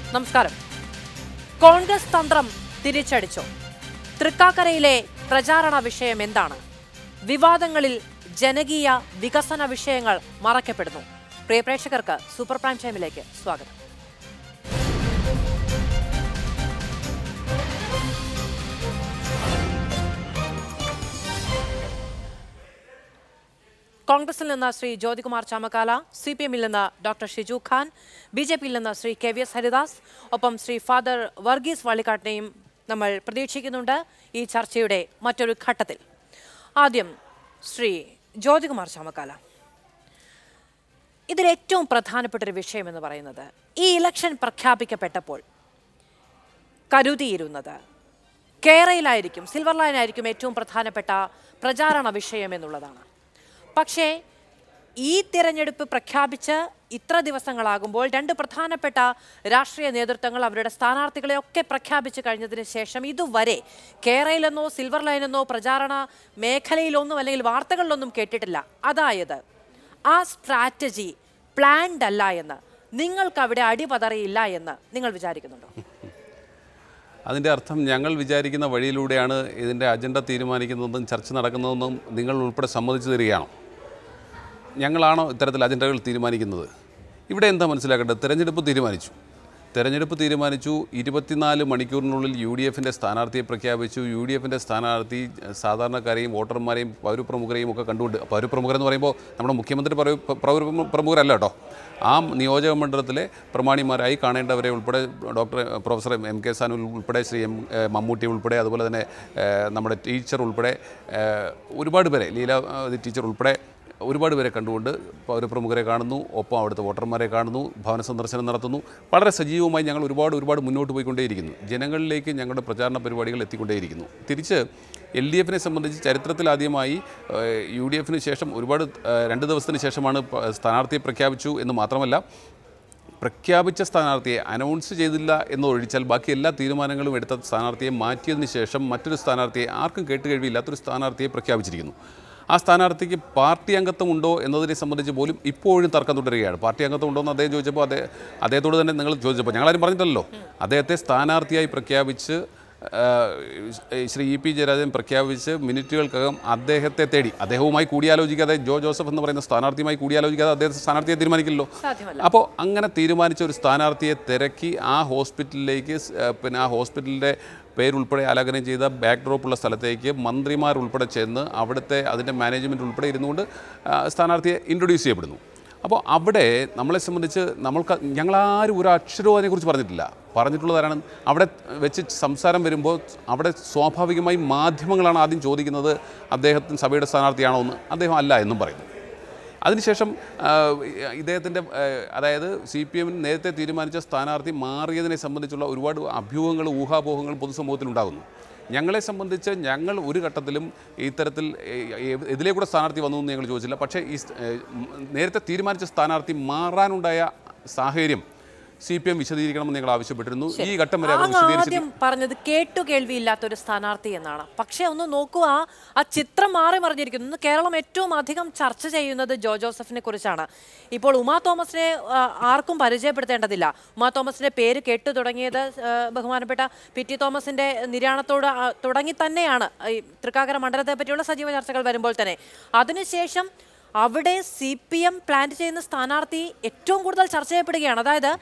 നമസ്കാരം കോൺഗ്രസ് തന്ത്രം തിരിച്ചടിച്ചോ തൃക്കാക്കരയിലെ പ്രചാരണ വിഷയം എന്താണ് വിവാദങ്ങളിൽ ജനകീയ വികസന വിഷയങ്ങൾ മറക്കപ്പെടുന്നു പ്രിയ പ്രേക്ഷകർക്ക് സൂപ്പർ പ്രൈം ടൈമിലേക്ക് സ്വാഗതം കോൺഗ്രസിൽ നിന്ന് ശ്രീ ജ്യോതികുമാർ ചാമക്കാല സി പി എമ്മിൽ നിന്ന് doctor Shiju Khan B J പിയിൽ നിന്ന് Shri K V S Haridas ഒപ്പം ശ്രീ ഫാദർ വർഗീസ് വള്ളിക്കാട്ടിനെയും നമ്മൾ പ്രതീക്ഷിക്കുന്നുണ്ട് ഈ ചർച്ചയുടെ മറ്റൊരു ഘട്ടത്തിൽ ആദ്യം ശ്രീ ജ്യോതികുമാർ ചാമക്കാല ഇതിൽ ഏറ്റവും പ്രധാനപ്പെട്ട ഒരു വിഷയം എന്ന് പറയുന്നത് ഈ ഇലക്ഷൻ പ്രഖ്യാപിക്കപ്പെട്ടപ്പോൾ കരുതിയിരുന്നത് കേരളയിലായിരിക്കും സിൽവർ ലൈൻ ആയിരിക്കും ഏറ്റവും പ്രധാനപ്പെട്ട പ്രചാരണ വിഷയം എന്നുള്ളതാണ് പക്ഷേ ഈ തിരഞ്ഞെടുപ്പ് പ്രഖ്യാപിച്ച് ഇത്ര ദിവസങ്ങളാകുമ്പോൾ രണ്ട് പ്രധാനപ്പെട്ട രാഷ്ട്രീയ നേതൃത്വങ്ങൾ അവരുടെ സ്ഥാനാർത്ഥികളെ ഒക്കെ പ്രഖ്യാപിച്ചു കഴിഞ്ഞതിന് ശേഷം ഇതുവരെ കേരളയിലെന്നോ സിൽവർ ലൈനെന്നോ പ്രചാരണ മേഖലയിലൊന്നും അല്ലെങ്കിൽ വാർത്തകളിലൊന്നും കേട്ടിട്ടില്ല അതായത് ആ സ്ട്രാറ്റജി പ്ലാൻഡ് അല്ല എന്ന് നിങ്ങൾക്ക് അവിടെ അടിപതറിയില്ല എന്ന് നിങ്ങൾ വിചാരിക്കുന്നുണ്ടോ അതിൻ്റെ അർത്ഥം ഞങ്ങൾ വിചാരിക്കുന്ന വഴിയിലൂടെയാണ് ഇതിൻ്റെ അജണ്ട തീരുമാനിക്കുന്നതെന്നും ചർച്ച നടക്കുന്നതെന്നും നിങ്ങൾ ഉൾപ്പെടെ സമ്മതിച്ചു തരികയാണോ ഞങ്ങളാണോ ഇത്തരത്തിൽ അജണ്ടകൾ തീരുമാനിക്കുന്നത് ഇവിടെ എന്താ മനസ്സിലാക്കേണ്ടത് തിരഞ്ഞെടുപ്പ് തീരുമാനിച്ചു തെരഞ്ഞെടുപ്പ് തീരുമാനിച്ചു ഇരുപത്തിനാല് മണിക്കൂറിനുള്ളിൽ യു ഡി എഫിൻ്റെ സ്ഥാനാർത്ഥിയെ പ്രഖ്യാപിച്ചു യു ഡി എഫിൻ്റെ സ്ഥാനാർത്ഥി സാധാരണക്കാരെയും വോട്ടർമാരെയും പൗരപ്രമുഖരെയും ഒക്കെ കണ്ടുകൊണ്ട് പൗരപ്രമുഖരെന്ന് പറയുമ്പോൾ നമ്മുടെ മുഖ്യമന്ത്രി പറയൂ പൗരപ്രമുഖരല്ല കേട്ടോ ആ നിയോജക മണ്ഡലത്തിലെ പ്രമാണിമാരായി കാണേണ്ടവരെ ഉൾപ്പെടെ doctor professor M K Sanu ഉൾപ്പെടെ ശ്രീ എം ഏ, മമ്മൂട്ടി ഉൾപ്പെടെ അതുപോലെ തന്നെ ഏ, നമ്മുടെ ടീച്ചർ ഉൾപ്പെടെ ഏ, ഒരുപാട് പേരെ ലീലാവതി ടീച്ചർ ഉൾപ്പെടെ ഒരുപാട് പേരെ കണ്ടുകൊണ്ട് പൗരപ്രമുഖരെ കാണുന്നു ഒപ്പം അവിടുത്തെ വോട്ടർമാരെ കാണുന്നു ഭവന സന്ദർശനം നടത്തുന്നു വളരെ സജീവമായി ഞങ്ങൾ ഒരുപാട് ഒരുപാട് മുന്നോട്ട് പോയിക്കൊണ്ടേയിരിക്കുന്നു ജനങ്ങളിലേക്ക് ഞങ്ങളുടെ പ്രചാരണ പരിപാടികൾ എത്തിക്കൊണ്ടേയിരിക്കുന്നു തിരിച്ച് എൽ ഡി എഫിനെ സംബന്ധിച്ച് ചരിത്രത്തിലാദ്യമായി ഏഹ്, യു ഡി എഫിന് ശേഷം ഒരുപാട് ഏഹ്, രണ്ട് ദിവസത്തിന് ശേഷമാണ് പ- സ്ഥാനാർത്ഥിയെ പ്രഖ്യാപിച്ചു എന്ന് മാത്രമല്ല പ്രഖ്യാപിച്ച സ്ഥാനാർത്ഥിയെ അനൗൺസ് ചെയ്തില്ല എന്നൊഴിച്ചാൽ ബാക്കി എല്ലാ തീരുമാനങ്ങളും എടുത്ത സ്ഥാനാർത്ഥിയെ മാറ്റിയതിന് ശേഷം മറ്റൊരു സ്ഥാനാർത്ഥിയെ ആർക്കും കേട്ടുകഴിവില്ലാത്തൊരു സ്ഥാനാർത്ഥിയെ പ്രഖ്യാപിച്ചിരിക്കുന്നു ആ സ്ഥാനാർത്ഥിക്ക് പാർട്ടി അംഗത്വം ഉണ്ടോ എന്നതിനെ സംബന്ധിച്ച് പോലും ഇപ്പോഴും തർക്കം തുടരുകയാണ് പാർട്ടി അംഗത്വം ഉണ്ടോ എന്ന് അദ്ദേഹം ചോദിച്ചപ്പോൾ അദ്ദേഹം അദ്ദേഹത്തോട് തന്നെ നിങ്ങൾ ചോദിച്ചപ്പോൾ ഞങ്ങളാരും പറഞ്ഞിട്ടല്ലോ അദ്ദേഹത്തെ സ്ഥാനാർത്ഥിയായി പ്രഖ്യാപിച്ച് ആ, ശ്രീ ഇ പി ജയരാജൻ പ്രഖ്യാപിച്ച് മിനിറ്റുകൾക്കകം അദ്ദേഹത്തെ തേടി അദ്ദേഹവുമായി കൂടിയാലോചിക്കാതെ ജോ ജോസഫ് എന്ന് പറയുന്ന സ്ഥാനാർത്ഥിയുമായി കൂടിയാലോചിക്കാതെ അദ്ദേഹത്തെ സ്ഥാനാർത്ഥിയെ തീരുമാനിക്കില്ലല്ലോ സാധ്യമല്ല അപ്പോൾ അങ്ങനെ തീരുമാനിച്ച ഒരു സ്ഥാനാർത്ഥിയെ തിരക്കി ആ ഹോസ്പിറ്റലിലേക്ക് സ്- ഏഹ് പിന്നെ ആ ഹോസ്പിറ്റലിൻ്റെ പേരുൾപ്പെടെ ആലാപനം ചെയ്ത ബാക്ക് ഡ്രോപ്പ് ഉള്ള സ്ഥലത്തേക്ക് മന്ത്രിമാർ ഉൾപ്പെടെ ചെന്ന് അവിടുത്തെ അതിൻ്റെ മാനേജ്മെൻറ്റ് ഉൾപ്പെടെ ഇരുന്നുകൊണ്ട് ആ, സ്ഥാനാർത്ഥിയെ ഇൻട്രൊഡ്യൂസ് ചെയ്യപ്പെടുന്നു അപ്പോൾ അവിടെ നമ്മളെ സംബന്ധിച്ച് നമ്മൾക്ക് ഞങ്ങളാരും ഒരു അക്ഷരവും അതിനെക്കുറിച്ച് പറഞ്ഞിട്ടില്ല പറഞ്ഞിട്ടുള്ളതാരാണ് അവിടെ വെച്ച് സംസാരം വരുമ്പോൾ അവിടെ സ്വാഭാവികമായി മാധ്യമങ്ങളാണ് ആദ്യം ചോദിക്കുന്നത് അദ്ദേഹത്തിന് സഭയുടെ സ്ഥാനാർത്ഥിയാണോ എന്ന് അദ്ദേഹം അല്ല എന്നും പറയുന്നു അതിനുശേഷം ആ, ഇദ്ദേഹത്തിൻ്റെ ആ, അതായത് സി പി എമ്മിന് നേരത്തെ തീരുമാനിച്ച സ്ഥാനാർത്ഥി മാറിയതിനെ സംബന്ധിച്ചുള്ള ഒരുപാട് അഭ്യൂഹങ്ങൾ ഊഹാപോഹങ്ങൾ പൊതുസമൂഹത്തിലുണ്ടാകുന്നു ഞങ്ങളെ സംബന്ധിച്ച് ഞങ്ങൾ ഒരു ഘട്ടത്തിലും ഇത്തരത്തിൽ ഏ, ഏ, ഇതിലേ കൂടെ സ്ഥാനാർത്ഥി വന്നു എന്ന് ഞങ്ങൾ ചോദിച്ചില്ല പക്ഷേ ഈ സ്- ഏ, ഉം, നേരത്തെ തീരുമാനിച്ച സ്ഥാനാർത്ഥി മാറാനുണ്ടായ സാഹചര്യം സി പി എം വിശദീകരിക്കണമെന്ന് ഞങ്ങൾ ആവശ്യപ്പെട്ടിരുന്നു ഈ ഘട്ടം വരെ അവർ അങ്ങ് വിശദീകരിച്ചു ആദ്യം പറഞ്ഞത് കേട്ടു കേൾവിയില്ലാത്ത ഒരു സ്ഥാനാർത്ഥി എന്നാണ് പക്ഷെ ഒന്ന് നോക്കുക ആ ചിത്രം മാറി മറിഞ്ഞിരിക്കുന്നു ഇന്ന് കേരളം ഏറ്റവും അധികം ചർച്ച ചെയ്യുന്നത് ജോ ജോസഫിനെ കുറിച്ചാണ് ഇപ്പോൾ ഉമാ തോമസിനെ ആ, ആർക്കും പരിചയപ്പെടുത്തേണ്ടതില്ല ഉമാ തോമസിന്റെ പേര് കേട്ടു തുടങ്ങിയത് ആ, ബഹുമാനപ്പെട്ട പി ടി തോമസിന്റെ നിര്യാണത്തോട് ആ, തുടങ്ങി തന്നെയാണ് ഈ തൃക്കാക്കര മണ്ഡലത്തെ പറ്റിയുള്ള സജീവ ചർച്ചകൾ വരുമ്പോൾ തന്നെ അതിനുശേഷം അവിടെ സി പി എം പ്ലാൻ ചെയ്യുന്ന സ്ഥാനാർത്ഥി ഏറ്റവും കൂടുതൽ ചർച്ച ചെയ്യപ്പെടുകയാണ് അതായത്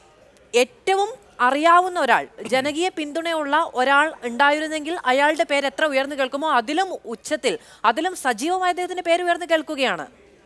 ഏറ്റവും അറിയാവുന്ന ഒരാൾ ജനകീയ പിന്തുണയുള്ള ഒരാൾ ഉണ്ടായിരുന്നെങ്കിൽ അയാളുടെ പേര് എത്ര ഉയർന്നു കേൾക്കുമോ അതിലും ഉച്ചത്തിൽ അതിലും സജീവമായ അദ്ദേഹത്തിന്റെ പേര് ഉയർന്നു കേൾക്കുകയാണ്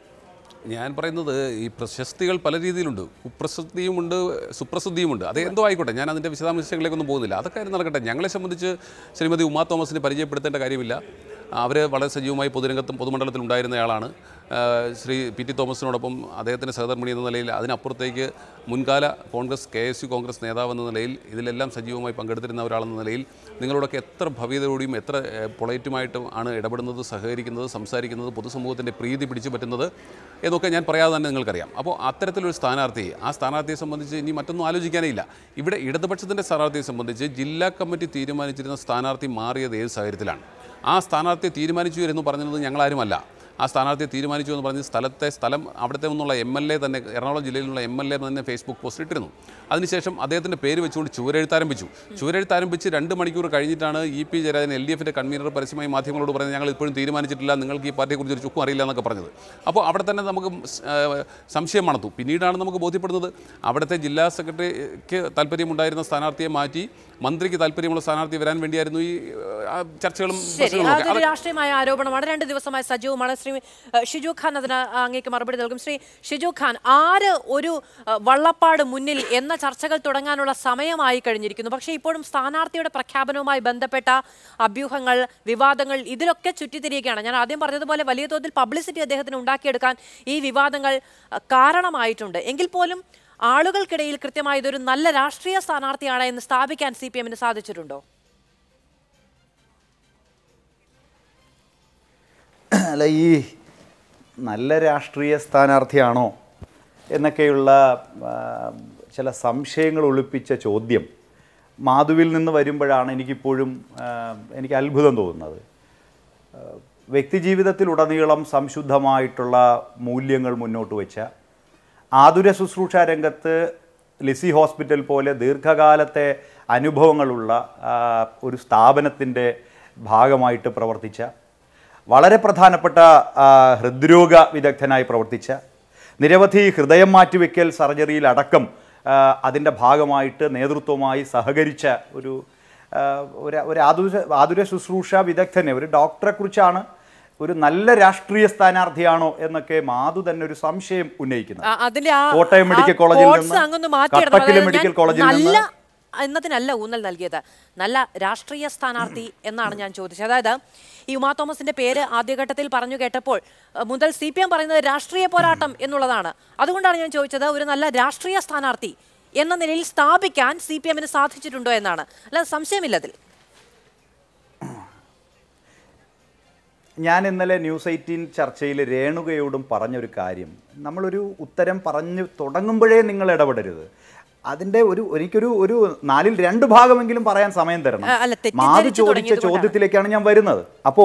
ഞാൻ പറയുന്നത് ഈ പ്രശസ്തികൾ പല രീതിയിലുണ്ട് കുപ്രസിദ്ധിയുമുണ്ട് സുപ്രസിദ്ധിയുമുണ്ട് അത് എന്തോ ആയിക്കോട്ടെ ഞാൻ അതിൻ്റെ വിശദാംശങ്ങളിലേക്കൊന്നും പോകുന്നില്ല അതൊക്കെ ആയിരുന്നു നടക്കട്ടെ ഞങ്ങളെ സംബന്ധിച്ച് ശ്രീമതി ഉമാ തോമസിനെ പരിചയപ്പെടുത്തേണ്ട കാര്യമില്ല അവർ വളരെ സജീവമായി പൊതുരംഗത്തും പൊതുമണ്ഡലത്തിൽ ഉണ്ടായിരുന്നയാളാണ് ആ, ശ്രീ പി ടി തോമസിനോടൊപ്പം അദ്ദേഹത്തിൻ്റെ സഹധർമ്മിണി എന്ന നിലയിൽ അതിനപ്പുറത്തേക്ക് മുൻകാല Congress K S U Congress നേതാവ് എന്ന നിലയിൽ ഇതിലെല്ലാം സജീവമായി പങ്കെടുത്തിരുന്ന ഒരാളെന്ന നിലയിൽ നിങ്ങളോടൊക്കെ എത്ര ഭവ്യതയോടെയും എത്ര ഏഹ്, പൊളൈറ്റുമായിട്ടും ആണ് ഇടപെടുന്നത് സഹകരിക്കുന്നത് സംസാരിക്കുന്നത് പൊതുസമൂഹത്തിൻ്റെ പ്രീതി പിടിച്ചു പറ്റുന്നത് എന്നൊക്കെ ഞാൻ പറയാതെ തന്നെ നിങ്ങൾക്കറിയാം അപ്പോൾ അത്തരത്തിലൊരു സ്ഥാനാർത്ഥി ആ സ്ഥാനാർത്ഥിയെ സംബന്ധിച്ച് ഇനി മറ്റൊന്നും ആലോചിക്കാനേ ഇല്ല ഇവിടെ ഇടതുപക്ഷത്തിൻ്റെ സ്ഥാനാർത്ഥിയെ സംബന്ധിച്ച് ജില്ലാ കമ്മിറ്റി തീരുമാനിച്ചിരുന്ന സ്ഥാനാർത്ഥി മാറിയത് ഏത് സാഹചര്യത്തിലാണ് ആ സ്ഥാനാർത്ഥിയെ തീരുമാനിച്ചു എന്ന് പറഞ്ഞത് ഞങ്ങളാരുമല്ല ആ സ്ഥാനാർത്ഥിയെ തീരുമാനിച്ചു എന്ന് പറഞ്ഞ് സ്ഥലത്തെ സ്ഥലം അവിടുത്തെ നിന്നുള്ള എം എൽ എ തന്നെ എറണാകുളം ജില്ലയിൽ നിന്നുള്ള എം എൽ എ തന്നെ ഫേസ്ബുക്ക് പോസ്റ്റ് ഇട്ടിരുന്നു അതിനുശേഷം അദ്ദേഹത്തിൻ്റെ പേര് വെച്ചുകൊണ്ട് ചുവരെഴുത്ത് ആരംഭിച്ചു ചുവരെഴുത്ത് ആരംഭിച്ച് രണ്ട് മണിക്കൂർ കഴിഞ്ഞിട്ടാണ് E P Jayarajan L D എഫിൻ്റെ കൺവീനർ പരസ്യമായി മാധ്യമങ്ങളോട് പറഞ്ഞത് ഞങ്ങൾ ഇപ്പോഴും തീരുമാനിച്ചിട്ടില്ല നിങ്ങൾക്ക് ഈ പാർട്ടിയെക്കുറിച്ച് ഒരു ചുക്കും അറിയില്ല എന്നൊക്കെ പറഞ്ഞത് അപ്പോൾ അവിടെ തന്നെ നമുക്ക് സ്- ആ, സംശയം മണത്തു പിന്നീടാണ് നമുക്ക് ബോധ്യപ്പെടുന്നത് അവിടുത്തെ ജില്ലാ സെക്രട്ടറിക്ക് താല്പര്യമുണ്ടായിരുന്ന സ്ഥാനാർത്ഥിയെ മാറ്റി മന്ത്രിക്ക് താല്പര്യമുള്ള സ്ഥാനാർത്ഥി വരാൻ വേണ്ടിയായിരുന്നു ഈ ആ, ചർച്ചകളും ശരി പ്രശ്നങ്ങളും ഒക്കെ. അതൊരു രാഷ്ട്രീയമായ ആരോപണമാണ് രണ്ട് ദിവസമായി സജീവമാണ് ശ്രീ ഏഹ്, ഷിജു ഖാൻ അതിന് അങ്ങേക്ക് മറുപടി നൽകും ശ്രീ ഷിജു ഖാൻ ആര് ഒരു ഏഹ്, വള്ളപ്പാട് മുന്നിൽ എന്ന ചർച്ചകൾ തുടങ്ങാനുള്ള സമയമായി കഴിഞ്ഞിരിക്കുന്നു പക്ഷേ ഇപ്പോഴും സ്ഥാനാർത്ഥിയുടെ പ്രഖ്യാപനവുമായി ബന്ധപ്പെട്ട അഭ്യൂഹങ്ങൾ വിവാദങ്ങൾ ഇതിലൊക്കെ ചുറ്റിത്തിരിയുകയാണ് ഞാൻ ആദ്യം പറഞ്ഞതുപോലെ വലിയ തോതിൽ പബ്ലിസിറ്റി അദ്ദേഹത്തിന് ഉണ്ടാക്കിയെടുക്കാൻ ഈ വിവാദങ്ങൾ ഏഹ്, കാരണമായിട്ടുണ്ട് എങ്കിൽ പോലും ആളുകൾക്കിടയിൽ കൃത്യമായി ഇതൊരു നല്ല രാഷ്ട്രീയ സ്ഥാനാർത്ഥിയാണ് എന്ന് സ്ഥാപിക്കാൻ സി പി എമ്മിന് സാധിച്ചിട്ടുണ്ടോ അല്ല ഈ നല്ല രാഷ്ട്രീയ സ്ഥാനാർത്ഥിയാണോ എന്നൊക്കെയുള്ള ആ, ചില സംശയങ്ങൾ ഒളിപ്പിച്ച ചോദ്യം മാധുവിൽ നിന്ന് വരുമ്പോഴാണ് എനിക്കിപ്പോഴും ആ, എനിക്ക് അത്ഭുതം തോന്നുന്നത് ആ, വ്യക്തിജീവിതത്തിലുടനീളം സംശുദ്ധമായിട്ടുള്ള മൂല്യങ്ങൾ മുന്നോട്ട് വെച്ച ആതുര ശുശ്രൂഷ രംഗത്ത് ലിസി ഹോസ്പിറ്റൽ പോലെ ദീർഘകാലത്തെ അനുഭവങ്ങളുള്ള ആ, ഒരു സ്ഥാപനത്തിൻ്റെ ഭാഗമായിട്ട് പ്രവർത്തിച്ച വളരെ പ്രധാനപ്പെട്ട ആ, ഹൃദ്രോഗ വിദഗ്ധനായി പ്രവർത്തിച്ച നിരവധി ഹൃദയം മാറ്റിവെക്കൽ സർജറിയിൽ അടക്കം അതിൻ്റെ ഭാഗമായിട്ട് നേതൃത്വമായി സഹകരിച്ച ഒരു ആ, ഒരു ഒരു ആതുര ആതുര ശുശ്രൂഷ വിദഗ്ധനെ ഒരു ഡോക്ടറെക്കുറിച്ചാണ് ഒരു നല്ല രാഷ്ട്രീയ സ്ഥാനാർത്ഥിയാണോ എന്നൊക്കെ മാധു തന്നെ ഒരു സംശയം ഉന്നയിക്കുന്നത് ആ, അതിന്റെ ആ കോട്ടയം മെഡിക്കൽ ആ കോളേജിൽ quotes നിന്ന്, അങ്ങൊന്ന് മാറ്റിയിടണം. കട്ടക്കിലെ അതായത് മെഡിക്കൽ ഞാൻ കോളേജിൽ നല്ല നിന്ന് എന്നതിനല്ല ഊന്നൽ നൽകിയത് നല്ല രാഷ്ട്രീയ സ്ഥാനാർത്ഥി എന്നാണ് ഞാൻ ചോദിച്ചത് അതായത് ഈ ഉമാ തോമസിന്റെ പേര് ആദ്യഘട്ടത്തിൽ പറഞ്ഞു കേട്ടപ്പോൾ അഹ് മുതൽ സി പി എം പറയുന്നത് രാഷ്ട്രീയ പോരാട്ടം എന്നുള്ളതാണ് അതുകൊണ്ടാണ് ഞാൻ ചോദിച്ചത് ഒരു നല്ല രാഷ്ട്രീയ സ്ഥാനാർത്ഥി എന്ന നിലയിൽ സ്ഥാപിക്കാൻ സി പി എമ്മിന് സാധിച്ചിട്ടുണ്ടോ എന്നാണ് അല്ല സംശയമില്ല അതിൽ ഞാൻ ഇന്നലെ ന്യൂസ് എയ്റ്റീൻ ചർച്ചയിൽ രേണുകയോടും പറഞ്ഞൊരു കാര്യം നമ്മളൊരു ഉത്തരം പറഞ്ഞു തുടങ്ങുമ്പോഴേ നിങ്ങൾ ഇടപെടരുത് അതിൻ്റെ ഒരു എനിക്കൊരു ഒരു നാലിൽ രണ്ട് ഭാഗമെങ്കിലും പറയാൻ സമയം തരണം ആ, അല്ല, തെറ്റിദ്ധരിച്ച് മാധു ചോദിച്ച തുടങ്ങിയത് കൊണ്ടാണ്. ചോദ്യത്തിലേക്കാണ് ഞാൻ വരുന്നത് അപ്പോൾ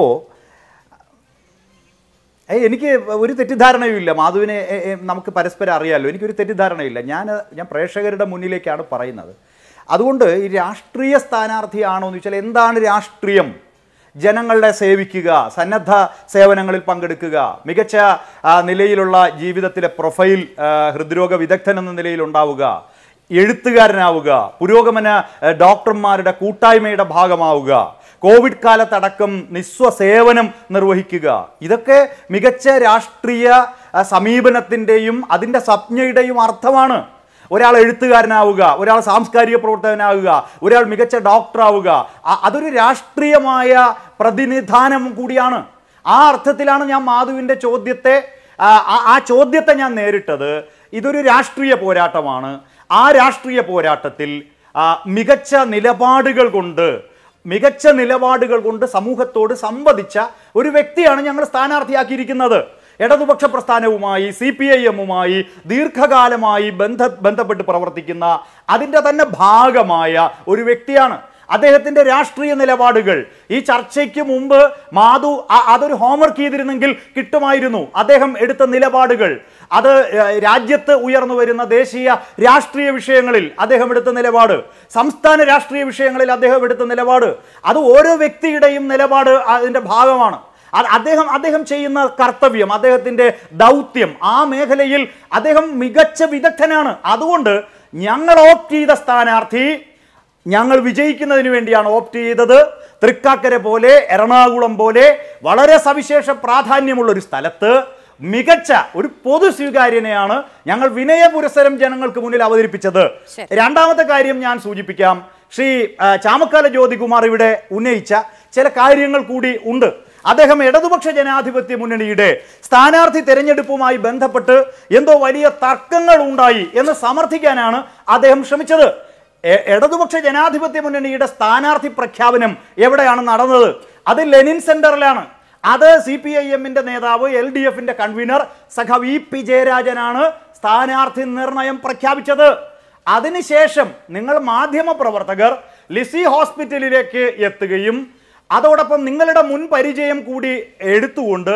ഏയ് എനിക്ക് ഒരു തെറ്റിദ്ധാരണയും ഇല്ല മാധുവിനെ ഏ, ഏ, നമുക്ക് പരസ്പരം അറിയാമല്ലോ എനിക്കൊരു തെറ്റിദ്ധാരണയില്ല ഞാൻ ഞാൻ പ്രേക്ഷകരുടെ മുന്നിലേക്കാണ് പറയുന്നത് അതുകൊണ്ട് ഈ രാഷ്ട്രീയ സ്ഥാനാർത്ഥിയാണോ എന്ന് ചോദിച്ചാൽ എന്താണ് രാഷ്ട്രീയം ജനങ്ങളെ സേവിക്കുക സന്നദ്ധ സേവനങ്ങളിൽ പങ്കെടുക്കുക മികച്ച ആ, നിലയിലുള്ള ജീവിതത്തിലെ പ്രൊഫൈൽ ആ, ഹൃദ്രോഗ വിദഗ്ധൻ എന്ന നിലയിൽ ഉണ്ടാവുക എഴുത്തുകാരനാവുക പുരോഗമന ആ, ഡോക്ടർമാരുടെ കൂട്ടായ്മയുടെ ഭാഗമാവുക കോവിഡ് കാലത്തടക്കം നിസ്വ സേവനം നിർവഹിക്കുക ഇതൊക്കെ മികച്ച രാഷ്ട്രീയ ആ, സമീപനത്തിൻ്റെയും അതിൻ്റെ സംജ്ഞയുടെയും അർത്ഥമാണ് ഒരാൾ എഴുത്തുകാരനാവുക ഒരാൾ സാംസ്കാരിക പ്രവർത്തകനാവുക ഒരാൾ മികച്ച ഡോക്ടറാവുക അ- അതൊരു രാഷ്ട്രീയമായ പ്രതിനിധാനം കൂടിയാണ് ആ അർത്ഥത്തിലാണ് ഞാൻ മാധുവിൻ്റെ ചോദ്യത്തെ ആ, ആ- ആ ചോദ്യത്തെ ഞാൻ നേരിട്ടത് ഇതൊരു രാഷ്ട്രീയ പോരാട്ടമാണ് ആ രാഷ്ട്രീയ പോരാട്ടത്തിൽ ആ, മികച്ച നിലപാടുകൾ കൊണ്ട് മികച്ച നിലപാടുകൾ കൊണ്ട് സമൂഹത്തോട് സംവദിച്ച ഒരു വ്യക്തിയാണ് ഞങ്ങൾ സ്ഥാനാർത്ഥിയാക്കിയിരിക്കുന്നത് ഇടതുപക്ഷ പ്രസ്ഥാനവുമായി സി പി ഐ എമ്മുമായി ദീർഘകാലമായി ബന്ധ ബന്ധപ്പെട്ട് പ്രവർത്തിക്കുന്ന അതിൻ്റെ തന്നെ ഭാഗമായ ഒരു വ്യക്തിയാണ് അദ്ദേഹത്തിന്റെ രാഷ്ട്രീയ നിലപാടുകൾ ഈ ചർച്ചയ്ക്ക് മുമ്പ് മാധു അ- അതൊരു ഹോംവർക്ക് ചെയ്തിരുന്നെങ്കിൽ കിട്ടുമായിരുന്നു അദ്ദേഹം എടുത്ത നിലപാടുകൾ അത് ഏഹ്, രാജ്യത്ത് ഉയർന്നു വരുന്ന ദേശീയ രാഷ്ട്രീയ വിഷയങ്ങളിൽ അദ്ദേഹം എടുത്ത നിലപാട് സംസ്ഥാന രാഷ്ട്രീയ വിഷയങ്ങളിൽ അദ്ദേഹം എടുത്ത നിലപാട് അത് ഓരോ വ്യക്തിയുടെയും നിലപാട് അതിന്റെ ഭാഗമാണ് അത് അദ്ദേഹം അദ്ദേഹം ചെയ്യുന്ന കർത്തവ്യം അദ്ദേഹത്തിന്റെ ദൗത്യം ആ മേഖലയിൽ അദ്ദേഹം മികച്ച വിദഗ്ധനാണ് അതുകൊണ്ട് ഞങ്ങൾ ഓപ്റ്റ് ചെയ്ത സ്ഥാനാർത്ഥി ഞങ്ങൾ വിജയിക്കുന്നതിന് വേണ്ടിയാണ് ഓപ്റ്റ് ചെയ്തത് തൃക്കാക്കര പോലെ എറണാകുളം പോലെ വളരെ സവിശേഷ പ്രാധാന്യമുള്ള ഒരു സ്ഥലത്ത് മികച്ച ഒരു പൊതു സ്വീകാര്യനെയാണ് ഞങ്ങൾ വിനയ പുരസ്സരം ജനങ്ങൾക്ക് മുന്നിൽ അവതരിപ്പിച്ചത് ശരി. രണ്ടാമത്തെ കാര്യം ഞാൻ സൂചിപ്പിക്കാം ശ്രീ ആ, ചാമക്കാല ജ്യോതികുമാർ ഇവിടെ ഉന്നയിച്ച ചില കാര്യങ്ങൾ കൂടി ഉണ്ട് അദ്ദേഹം ഇടതുപക്ഷ ജനാധിപത്യ മുന്നണിയുടെ സ്ഥാനാർത്ഥി തെരഞ്ഞെടുപ്പുമായി ബന്ധപ്പെട്ട് എന്തോ വലിയ തർക്കങ്ങൾ ഉണ്ടായി എന്ന് സമർത്ഥിക്കാനാണ് അദ്ദേഹം ശ്രമിച്ചത് എ- ഇടതുപക്ഷ ജനാധിപത്യ മുന്നണിയുടെ സ്ഥാനാർത്ഥി പ്രഖ്യാപനം എവിടെയാണ് നടന്നത് അത് ലെനിൻ സെന്ററിലാണ് അത് സി പി ഐ എമ്മിന്റെ നേതാവ് എൽ ഡി എഫിന്റെ കൺവീനർ സഖ വി പി ജയരാജനാണ് സ്ഥാനാർത്ഥി നിർണയം പ്രഖ്യാപിച്ചത് അതിനുശേഷം നിങ്ങൾ മാധ്യമ പ്രവർത്തകർ ലിസി ഹോസ്പിറ്റലിലേക്ക് എത്തുകയും അതോടൊപ്പം നിങ്ങളുടെ മുൻ പരിചയം കൂടി എടുത്തുകൊണ്ട്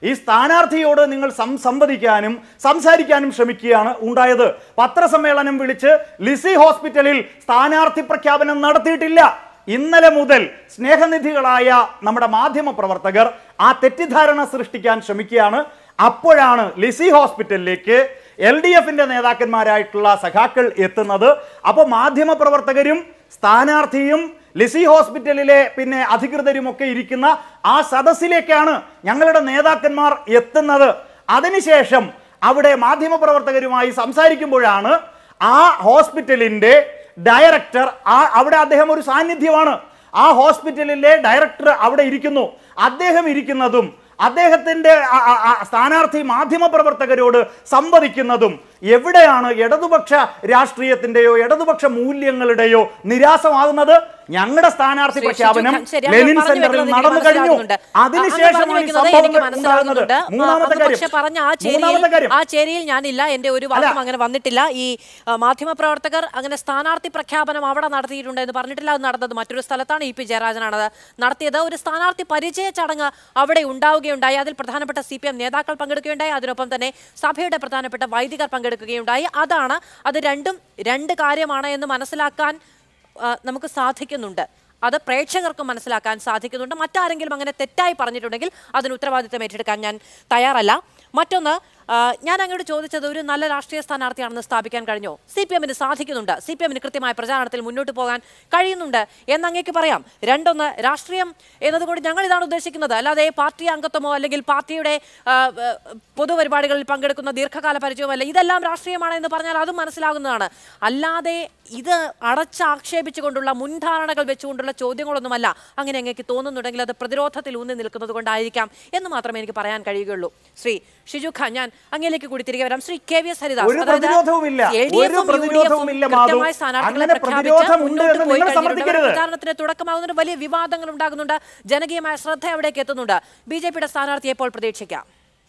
ഈ സ്ഥാനാർത്ഥിയോട് നിങ്ങൾ സം- സംവദിക്കാനും സംസാരിക്കാനും ശ്രമിക്കുകയാണ് ഉണ്ടായത് പത്രസമ്മേളനം വിളിച്ച് ലിസി ഹോസ്പിറ്റലിൽ സ്ഥാനാർത്ഥി പ്രഖ്യാപനം നടത്തിയിട്ടില്ല ഇന്നലെ മുതൽ സ്നേഹനിധികളായ നമ്മുടെ മാധ്യമ പ്രവർത്തകർ ആ തെറ്റിദ്ധാരണ സൃഷ്ടിക്കാൻ ശ്രമിക്കുകയാണ് അപ്പോഴാണ് ലിസി ഹോസ്പിറ്റലിലേക്ക് എൽ ഡി എഫിന്റെ നേതാക്കന്മാരായിട്ടുള്ള സഖാക്കൾ എത്തുന്നത് അപ്പോൾ മാധ്യമ പ്രവർത്തകരും സ്ഥാനാർത്ഥിയും ലിസി ഹോസ്പിറ്റലിലെ പിന്നെ അധികൃതരും ഒക്കെ ഇരിക്കുന്ന ആ സദസ്സിലേക്കാണ് ഞങ്ങളുടെ നേതാക്കന്മാർ എത്തുന്നത് അതിനുശേഷം അവിടെ മാധ്യമപ്രവർത്തകരുമായി സംസാരിക്കുമ്പോഴാണ് ആ ഹോസ്പിറ്റലിന്റെ ഡയറക്ടർ ആ അവിടെ അദ്ദേഹം ഒരു സാന്നിധ്യമാണ് ആ ഹോസ്പിറ്റലിലെ ഡയറക്ടർ അവിടെ ഇരിക്കുന്നു അദ്ദേഹം ഇരിക്കുന്നതും അദ്ദേഹത്തിന്റെ ആ- ആ- ആ സ്ഥാനാർത്ഥി മാധ്യമപ്രവർത്തകരോട് സംവദിക്കുന്നതും എവിടെയാണ് ഇടതുപക്ഷ രാഷ്ട്രീയത്തിന്റെയോ ഇടതുപക്ഷ മൂല്യങ്ങളുടെയോ നിരാശമാകുന്നത് ഞങ്ങളുടെ സ്ഥാനാർത്ഥി ശ്രീ പ്രഖ്യാപനം ഷിജു ഖാൻ, ശരി, അങ്ങ് ലെനിൻ പറഞ്ഞു സെന്ററിൽ വെക്കുന്നത് എനിക്ക് നടന്നു കഴിഞ്ഞു മനസ്സിലാകുന്നുണ്ട്. ആ, അങ്ങ് പറഞ്ഞു അതിനുശേഷമാണ് ഈ വെക്കുന്നത് എനിക്ക് സംഭവങ്ങൾ ഉണ്ടാകുന്നത് മനസ്സിലാകുന്നുണ്ട്. ആ, മൂന്നാമത്തെ അങ്ങ് കാര്യം പക്ഷേ പറഞ്ഞ ആ മൂന്നാമത്തെ ചേരിയിൽ കാര്യം ആ ചേരിയിൽ ഞാനില്ല എന്റെ ഒരു വാക്കും അങ്ങനെ വന്നിട്ടില്ല ഈ ആ, മാധ്യമപ്രവർത്തകർ അങ്ങനെ സ്ഥാനാർത്ഥി പ്രഖ്യാപനം അവിടെ നടത്തിയിട്ടുണ്ട് എന്ന് പറഞ്ഞിട്ടില്ല അത് നടന്നത് മറ്റൊരു സ്ഥലത്താണ് ഇ പി ജയരാജനാണ് അത് നടത്തിയത് ഒരു സ്ഥാനാർത്ഥി പരിചയ ചടങ്ങ് അവിടെ ഉണ്ടാവുകയുണ്ടായി അതിൽ പ്രധാനപ്പെട്ട സി പി എം നേതാക്കൾ പങ്കെടുക്കുകയുണ്ടായി അതിനൊപ്പം തന്നെ സഭയുടെ പ്രധാനപ്പെട്ട വൈദികർ പങ്കെടുക്കുകയുണ്ടായി അതാണ് അത് രണ്ടും രണ്ട് കാര്യമാണ് എന്ന് മനസ്സിലാക്കാൻ ആ, നമുക്ക് സാധിക്കുന്നുണ്ട് അത് പ്രേക്ഷകർക്ക് മനസ്സിലാക്കാൻ സാധിക്കുന്നുണ്ട് മറ്റാരെങ്കിലും അങ്ങനെ തെറ്റായി പറഞ്ഞിട്ടുണ്ടെങ്കിൽ അതിന് ഉത്തരവാദിത്തം ഏറ്റെടുക്കാൻ ഞാൻ തയ്യാറല്ല മറ്റൊന്ന് ആ, ഞാൻ അങ്ങോട്ട് ചോദിച്ചത് ഒരു നല്ല രാഷ്ട്രീയ സ്ഥാനാർത്ഥിയാണെന്ന് സ്ഥാപിക്കാൻ കഴിഞ്ഞോ സി പി എമ്മിന് സാധിക്കുന്നുണ്ട് സി പി എമ്മിന് കൃത്യമായ പ്രചാരണത്തിൽ മുന്നോട്ട് പോകാൻ കഴിയുന്നുണ്ട് എന്നങ്ങേക്ക് പറയാം രണ്ടൊന്ന് രാഷ്ട്രീയം എന്നതുകൊണ്ട് ഞങ്ങൾ ഇതാണ് ഉദ്ദേശിക്കുന്നത് അല്ലാതെ പാർട്ടി അംഗത്വമോ അല്ലെങ്കിൽ പാർട്ടിയുടെ ആ, ആ, പൊതുപരിപാടികളിൽ പങ്കെടുക്കുന്ന ദീർഘകാല പരിചയമല്ല ഇതെല്ലാം രാഷ്ട്രീയമാണ് എന്ന് പറഞ്ഞാൽ അതും മനസ്സിലാകുന്നതാണ് അല്ലാതെ ഇത് അടച്ചാക്ഷേപിച്ചുകൊണ്ടുള്ള മുൻധാരണകൾ വെച്ചുകൊണ്ടുള്ള ചോദ്യങ്ങളൊന്നുമല്ല അങ്ങനെ അങ്ങേക്ക് തോന്നുന്നുണ്ടെങ്കിൽ അത് പ്രതിരോധത്തിൽ ഊന്നി നിൽക്കുന്നത് കൊണ്ടായിരിക്കാം എന്ന് മാത്രമേ എനിക്ക് പറയാൻ കഴിയുകയുള്ളൂ ശ്രീ ഷിജു ഖാൻ ഞാൻ അങ്ങയിലേക്ക് കൂടി തിരികെ വരാം Shri K V S Haridas ഒരു അതായത് പ്രതിരോധവുമില്ല. LDF ഒരു ഉം പ്രതിരോധവും UDF ഉം ഇല്ല, മാധു. കൃത്യമായ സ്ഥാനാർത്ഥികളെ അങ്ങനെ പ്രഖ്യാപിച്ച് പ്രതിരോധമുണ്ട് മുന്നോട്ട് എന്ന് പോയി നിങ്ങൾ കഴിഞ്ഞിട്ടുണ്ട്. സമർത്ഥിക്കരുത്. പ്രചാരണത്തിന് തുടക്കമാകുന്നുണ്ട് വലിയ വിവാദങ്ങൾ ഉണ്ടാകുന്നുണ്ട് ജനകീയമായ ശ്രദ്ധ അവിടേക്ക് എത്തുന്നുണ്ട് ബി ജെ പിയുടെ സ്ഥാനാർത്ഥിയെ ഇപ്പോൾ പ്രതീക്ഷിക്കാം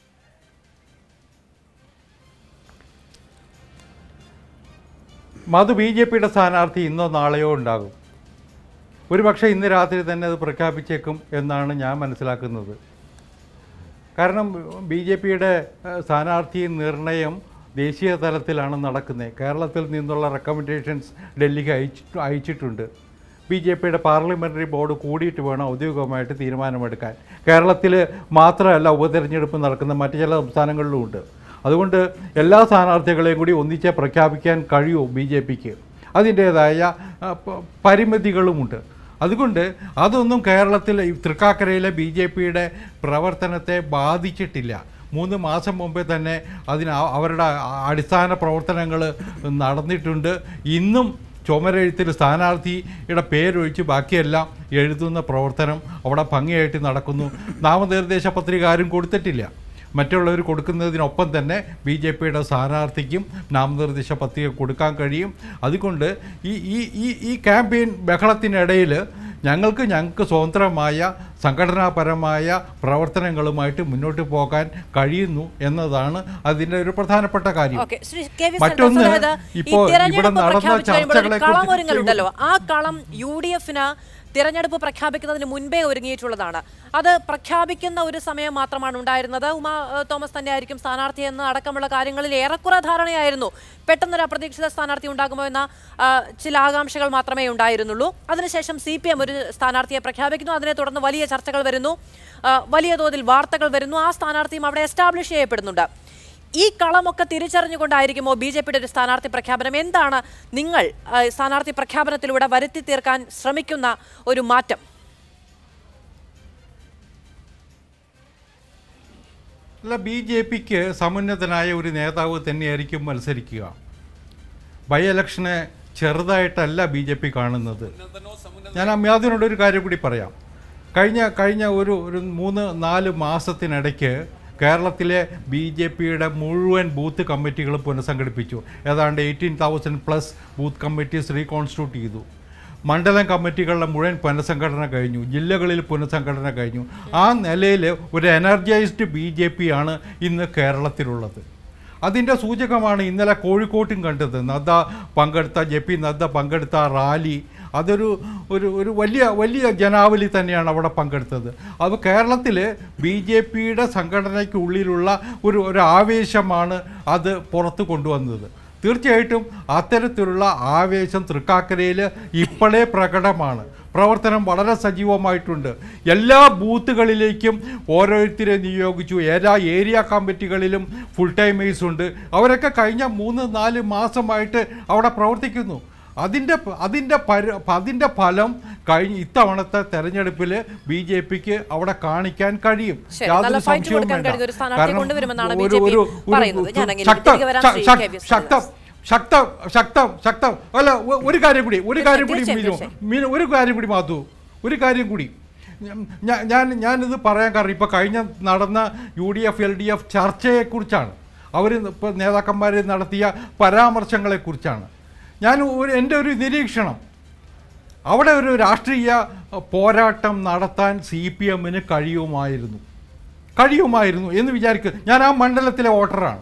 മധു ബി ജെ പിയുടെ സ്ഥാനാർത്ഥി ഇന്നോ നാളെയോ ഉണ്ടാകും ഒരുപക്ഷെ ഇന്ന് രാത്രി തന്നെ അത് പ്രഖ്യാപിച്ചേക്കും എന്നാണ് ഞാൻ മനസ്സിലാക്കുന്നത് കാരണം ബി ജെ പിയുടെ സ്ഥാനാർത്ഥി നിർണയം ദേശീയ തലത്തിലാണ് നടക്കുന്നത് കേരളത്തിൽ നിന്നുള്ള റെക്കമെൻഡേഷൻസ് ഡൽഹിക്ക് അയച്ചു അയച്ചിട്ടുണ്ട് ബി ജെ പിയുടെ പാർലമെൻ്ററി ബോർഡ് കൂടിയിട്ട് വേണം ഔദ്യോഗികമായിട്ട് തീരുമാനമെടുക്കാൻ കേരളത്തിൽ മാത്രമല്ല ഉപതെരഞ്ഞെടുപ്പ് നടക്കുന്ന മറ്റ് ചില സംസ്ഥാനങ്ങളിലും ഉണ്ട് അതുകൊണ്ട് എല്ലാ സ്ഥാനാർത്ഥികളെയും കൂടി ഒന്നിച്ചേ പ്രഖ്യാപിക്കാൻ കഴിയൂ ബി ജെ പിക്ക് അതിൻ്റേതായ ആ, പ- പരിമിതികളുമുണ്ട് അതുകൊണ്ട് അതൊന്നും കേരളത്തിൽ ഈ തൃക്കാക്കരയിലെ ബി ജെ പിയുടെ പ്രവർത്തനത്തെ ബാധിച്ചിട്ടില്ല മൂന്ന് മാസം മുമ്പേ തന്നെ അതിന് ആ- അവരുടെ ആ- അടിസ്ഥാന പ്രവർത്തനങ്ങൾ നടന്നിട്ടുണ്ട് ഇന്നും ചുമരെഴുത്തിൽ സ്ഥാനാർത്ഥിയുടെ പേരൊഴിച്ച് ബാക്കിയെല്ലാം എഴുതുന്ന പ്രവർത്തനം അവിടെ ഭംഗിയായിട്ട് നടക്കുന്നു നാമനിർദ്ദേശ പത്രിക ആരും കൊടുത്തിട്ടില്ല മറ്റുള്ളവർ കൊടുക്കുന്നതിനൊപ്പം തന്നെ ബി ജെ പിയുടെ സ്ഥാനാർത്ഥിക്കും നാമനിർദ്ദേശ പത്രിക കൊടുക്കാൻ കഴിയും അതുകൊണ്ട് ഈ ഈ ഈ ഈ ക്യാമ്പയിൻ ബഹളത്തിനിടയിൽ ഞങ്ങൾക്ക് ഞങ്ങൾക്ക് സ്വതന്ത്രമായ സംഘടനാപരമായ പ്രവർത്തനങ്ങളുമായിട്ട് മുന്നോട്ട് പോകാൻ കഴിയുന്നു എന്നതാണ് അതിൻ്റെ ഒരു പ്രധാനപ്പെട്ട കാര്യം ഓക്കെ ശ്രീ കെ വി മറ്റൊന്ന് സന്തോഷ്, അതായത് ഈ ഇപ്പോൾ ഇവിടെ തിരഞ്ഞെടുപ്പ് നടന്ന പ്രഖ്യാപിച്ചു കഴിയുമ്പോൾ ഒരു ചർച്ചകളെ കളം ഒരുങ്ങലുണ്ടല്ലോ ആ കളം യു ഡി എഫിന് തിരഞ്ഞെടുപ്പ് പ്രഖ്യാപിക്കുന്നതിന് മുൻപേ ഒരുങ്ങിയിട്ടുള്ളതാണ് അത് പ്രഖ്യാപിക്കുന്ന ഒരു സമയം മാത്രമാണ് ഉണ്ടായിരുന്നത് ഉമാ ഏഹ്, തോമസ് തന്നെ ആയിരിക്കും സ്ഥാനാർത്ഥി എന്ന് അടക്കമുള്ള കാര്യങ്ങളിൽ ഏറെക്കുറെ ധാരണയായിരുന്നു പെട്ടെന്നൊരു അപ്രതീക്ഷിത സ്ഥാനാർത്ഥി ഉണ്ടാകുമോ എന്ന ആ, ചില ആകാംക്ഷകൾ മാത്രമേ ഉണ്ടായിരുന്നുള്ളൂ അതിനുശേഷം സി പി എം ഒരു സ്ഥാനാർത്ഥിയെ പ്രഖ്യാപിക്കുന്നു അതിനെ തുടർന്ന് വലിയ ചർച്ചകൾ വരുന്നു ആ, വലിയ തോതിൽ വാർത്തകൾ വരുന്നു ആ സ്ഥാനാർത്ഥിയും അവിടെ എസ്റ്റാബ്ലിഷ് ചെയ്യപ്പെടുന്നുണ്ട് ഈ കളമൊക്കെ തിരിച്ചറിഞ്ഞുകൊണ്ടായിരിക്കുമോ ബി ജെ പിയുടെ ഒരു സ്ഥാനാർത്ഥി പ്രഖ്യാപനം എന്താണ് നിങ്ങൾ ആ, സ്ഥാനാർത്ഥി പ്രഖ്യാപനത്തിലൂടെ വരുത്തി തീർക്കാൻ ശ്രമിക്കുന്ന ഒരു മാറ്റം അല്ല ബി ജെ പിക്ക് സമുന്നതനായ ഒരു നേതാവ് തന്നെയായിരിക്കും മത്സരിക്കുക ബൈ ഇലക്ഷനെ ചെറുതായിട്ടല്ല ബി ജെ പി കാണുന്നത് ഞാൻ അമ്യാദിനോട് ഒരു കാര്യം കൂടി പറയാം കഴിഞ്ഞ കഴിഞ്ഞ ഒരു ഒരു മൂന്ന് നാല് മാസത്തിനിടയ്ക്ക് കേരളത്തിലെ ബി ജെ പിയുടെ മുഴുവൻ ബൂത്ത് കമ്മിറ്റികൾ പുനഃസംഘടിപ്പിച്ചു ഏതാണ്ട് eighteen thousand plus booth committees reconstitute ചെയ്തു മണ്ഡലം കമ്മിറ്റികളുടെ മുഴുവൻ പുനഃസംഘടന കഴിഞ്ഞു ജില്ലകളിൽ പുനഃസംഘടന കഴിഞ്ഞു ആ നിലയിൽ ഒരു എനർജൈസ്ഡ് ബി ജെ പി ആണ് ഇന്ന് കേരളത്തിലുള്ളത് അതിൻ്റെ സൂചകമാണ് ഇന്നലെ കോഴിക്കോട്ടും കണ്ടത് നദ്ദ പങ്കെടുത്ത ജെ പി നദ്ദ പങ്കെടുത്ത റാലി അതൊരു ഒരു ഒരു വലിയ വലിയ ജനാവലി തന്നെയാണ് അവിടെ പങ്കെടുത്തത് അപ്പോൾ കേരളത്തിൽ ബി ജെ പിയുടെ സംഘടനയ്ക്കുള്ളിലുള്ള ഒരു ഒരു ആവേശമാണ് അത് പുറത്ത് കൊണ്ടുവന്നത് തീർച്ചയായിട്ടും അത്തരത്തിലുള്ള ആവേശം തൃക്കാക്കരയിൽ ഇപ്പോഴേ പ്രകടമാണ് പ്രവർത്തനം വളരെ സജീവമായിട്ടുണ്ട് എല്ലാ ബൂത്തുകളിലേക്കും ഓരോരുത്തരെ നിയോഗിച്ചു എല്ലാ ഏരിയ കമ്മിറ്റികളിലും ഫുൾ ടൈമേഴ്സ് ഉണ്ട് അവരൊക്കെ കഴിഞ്ഞ മൂന്ന് നാല് മാസമായിട്ട് അവിടെ പ്രവർത്തിക്കുന്നു അതിൻ്റെ അതിൻ്റെ പര അതിൻ്റെ ഫലം കഴിഞ്ഞ ഇത്തവണത്തെ തെരഞ്ഞെടുപ്പിൽ ബി ജെ പിക്ക് അവിടെ കാണിക്കാൻ കഴിയും ശരി, നല്ല യാതൊരു fight സംശയവും കൊടുക്കാൻ വേണ്ട. കഴിയുന്ന ഒരു സ്ഥാനാർത്ഥിയെ കാരണം കൊണ്ടുവരുമെന്നാണ് ഒരു- BJP ഒരു- ഒരു പറയുന്നത്. ഞാൻ അങ്ങനെ ശക്തം തിരികെ വരാം, ശ്രീ ശക്തം കെ വി എസ് ശക്തം ശക്തം ശക്തം ശക്തം അല്ല ഒ- ഒരു കാര്യം കൂടി ഒരു കാര്യം കൂടി തീർച്ചയായും, മീനു തീർച്ചയായും. മീനു ഒരു കാര്യം കൂടി മാധു ഒരു കാര്യം കൂടി ഞാ- ഞാൻ ഞാനിത് പറയാൻ കാരണം ഇപ്പോൾ കഴിഞ്ഞ നടന്ന U D F L D F ചർച്ചയെക്കുറിച്ചാണ് അവർ ഇപ്പോൾ നേതാക്കന്മാർ നടത്തിയ പരാമർശങ്ങളെക്കുറിച്ചാണ് ഞാൻ ഒരു എൻ്റെ ഒരു നിരീക്ഷണം അവിടെ ഒരു രാഷ്ട്രീയ പോരാട്ടം നടത്താൻ സി പി എമ്മിന് കഴിയുമായിരുന്നു കഴിയുമായിരുന്നു എന്ന് വിചാരിക്കുക ഞാൻ ആ മണ്ഡലത്തിലെ വോട്ടറാണ്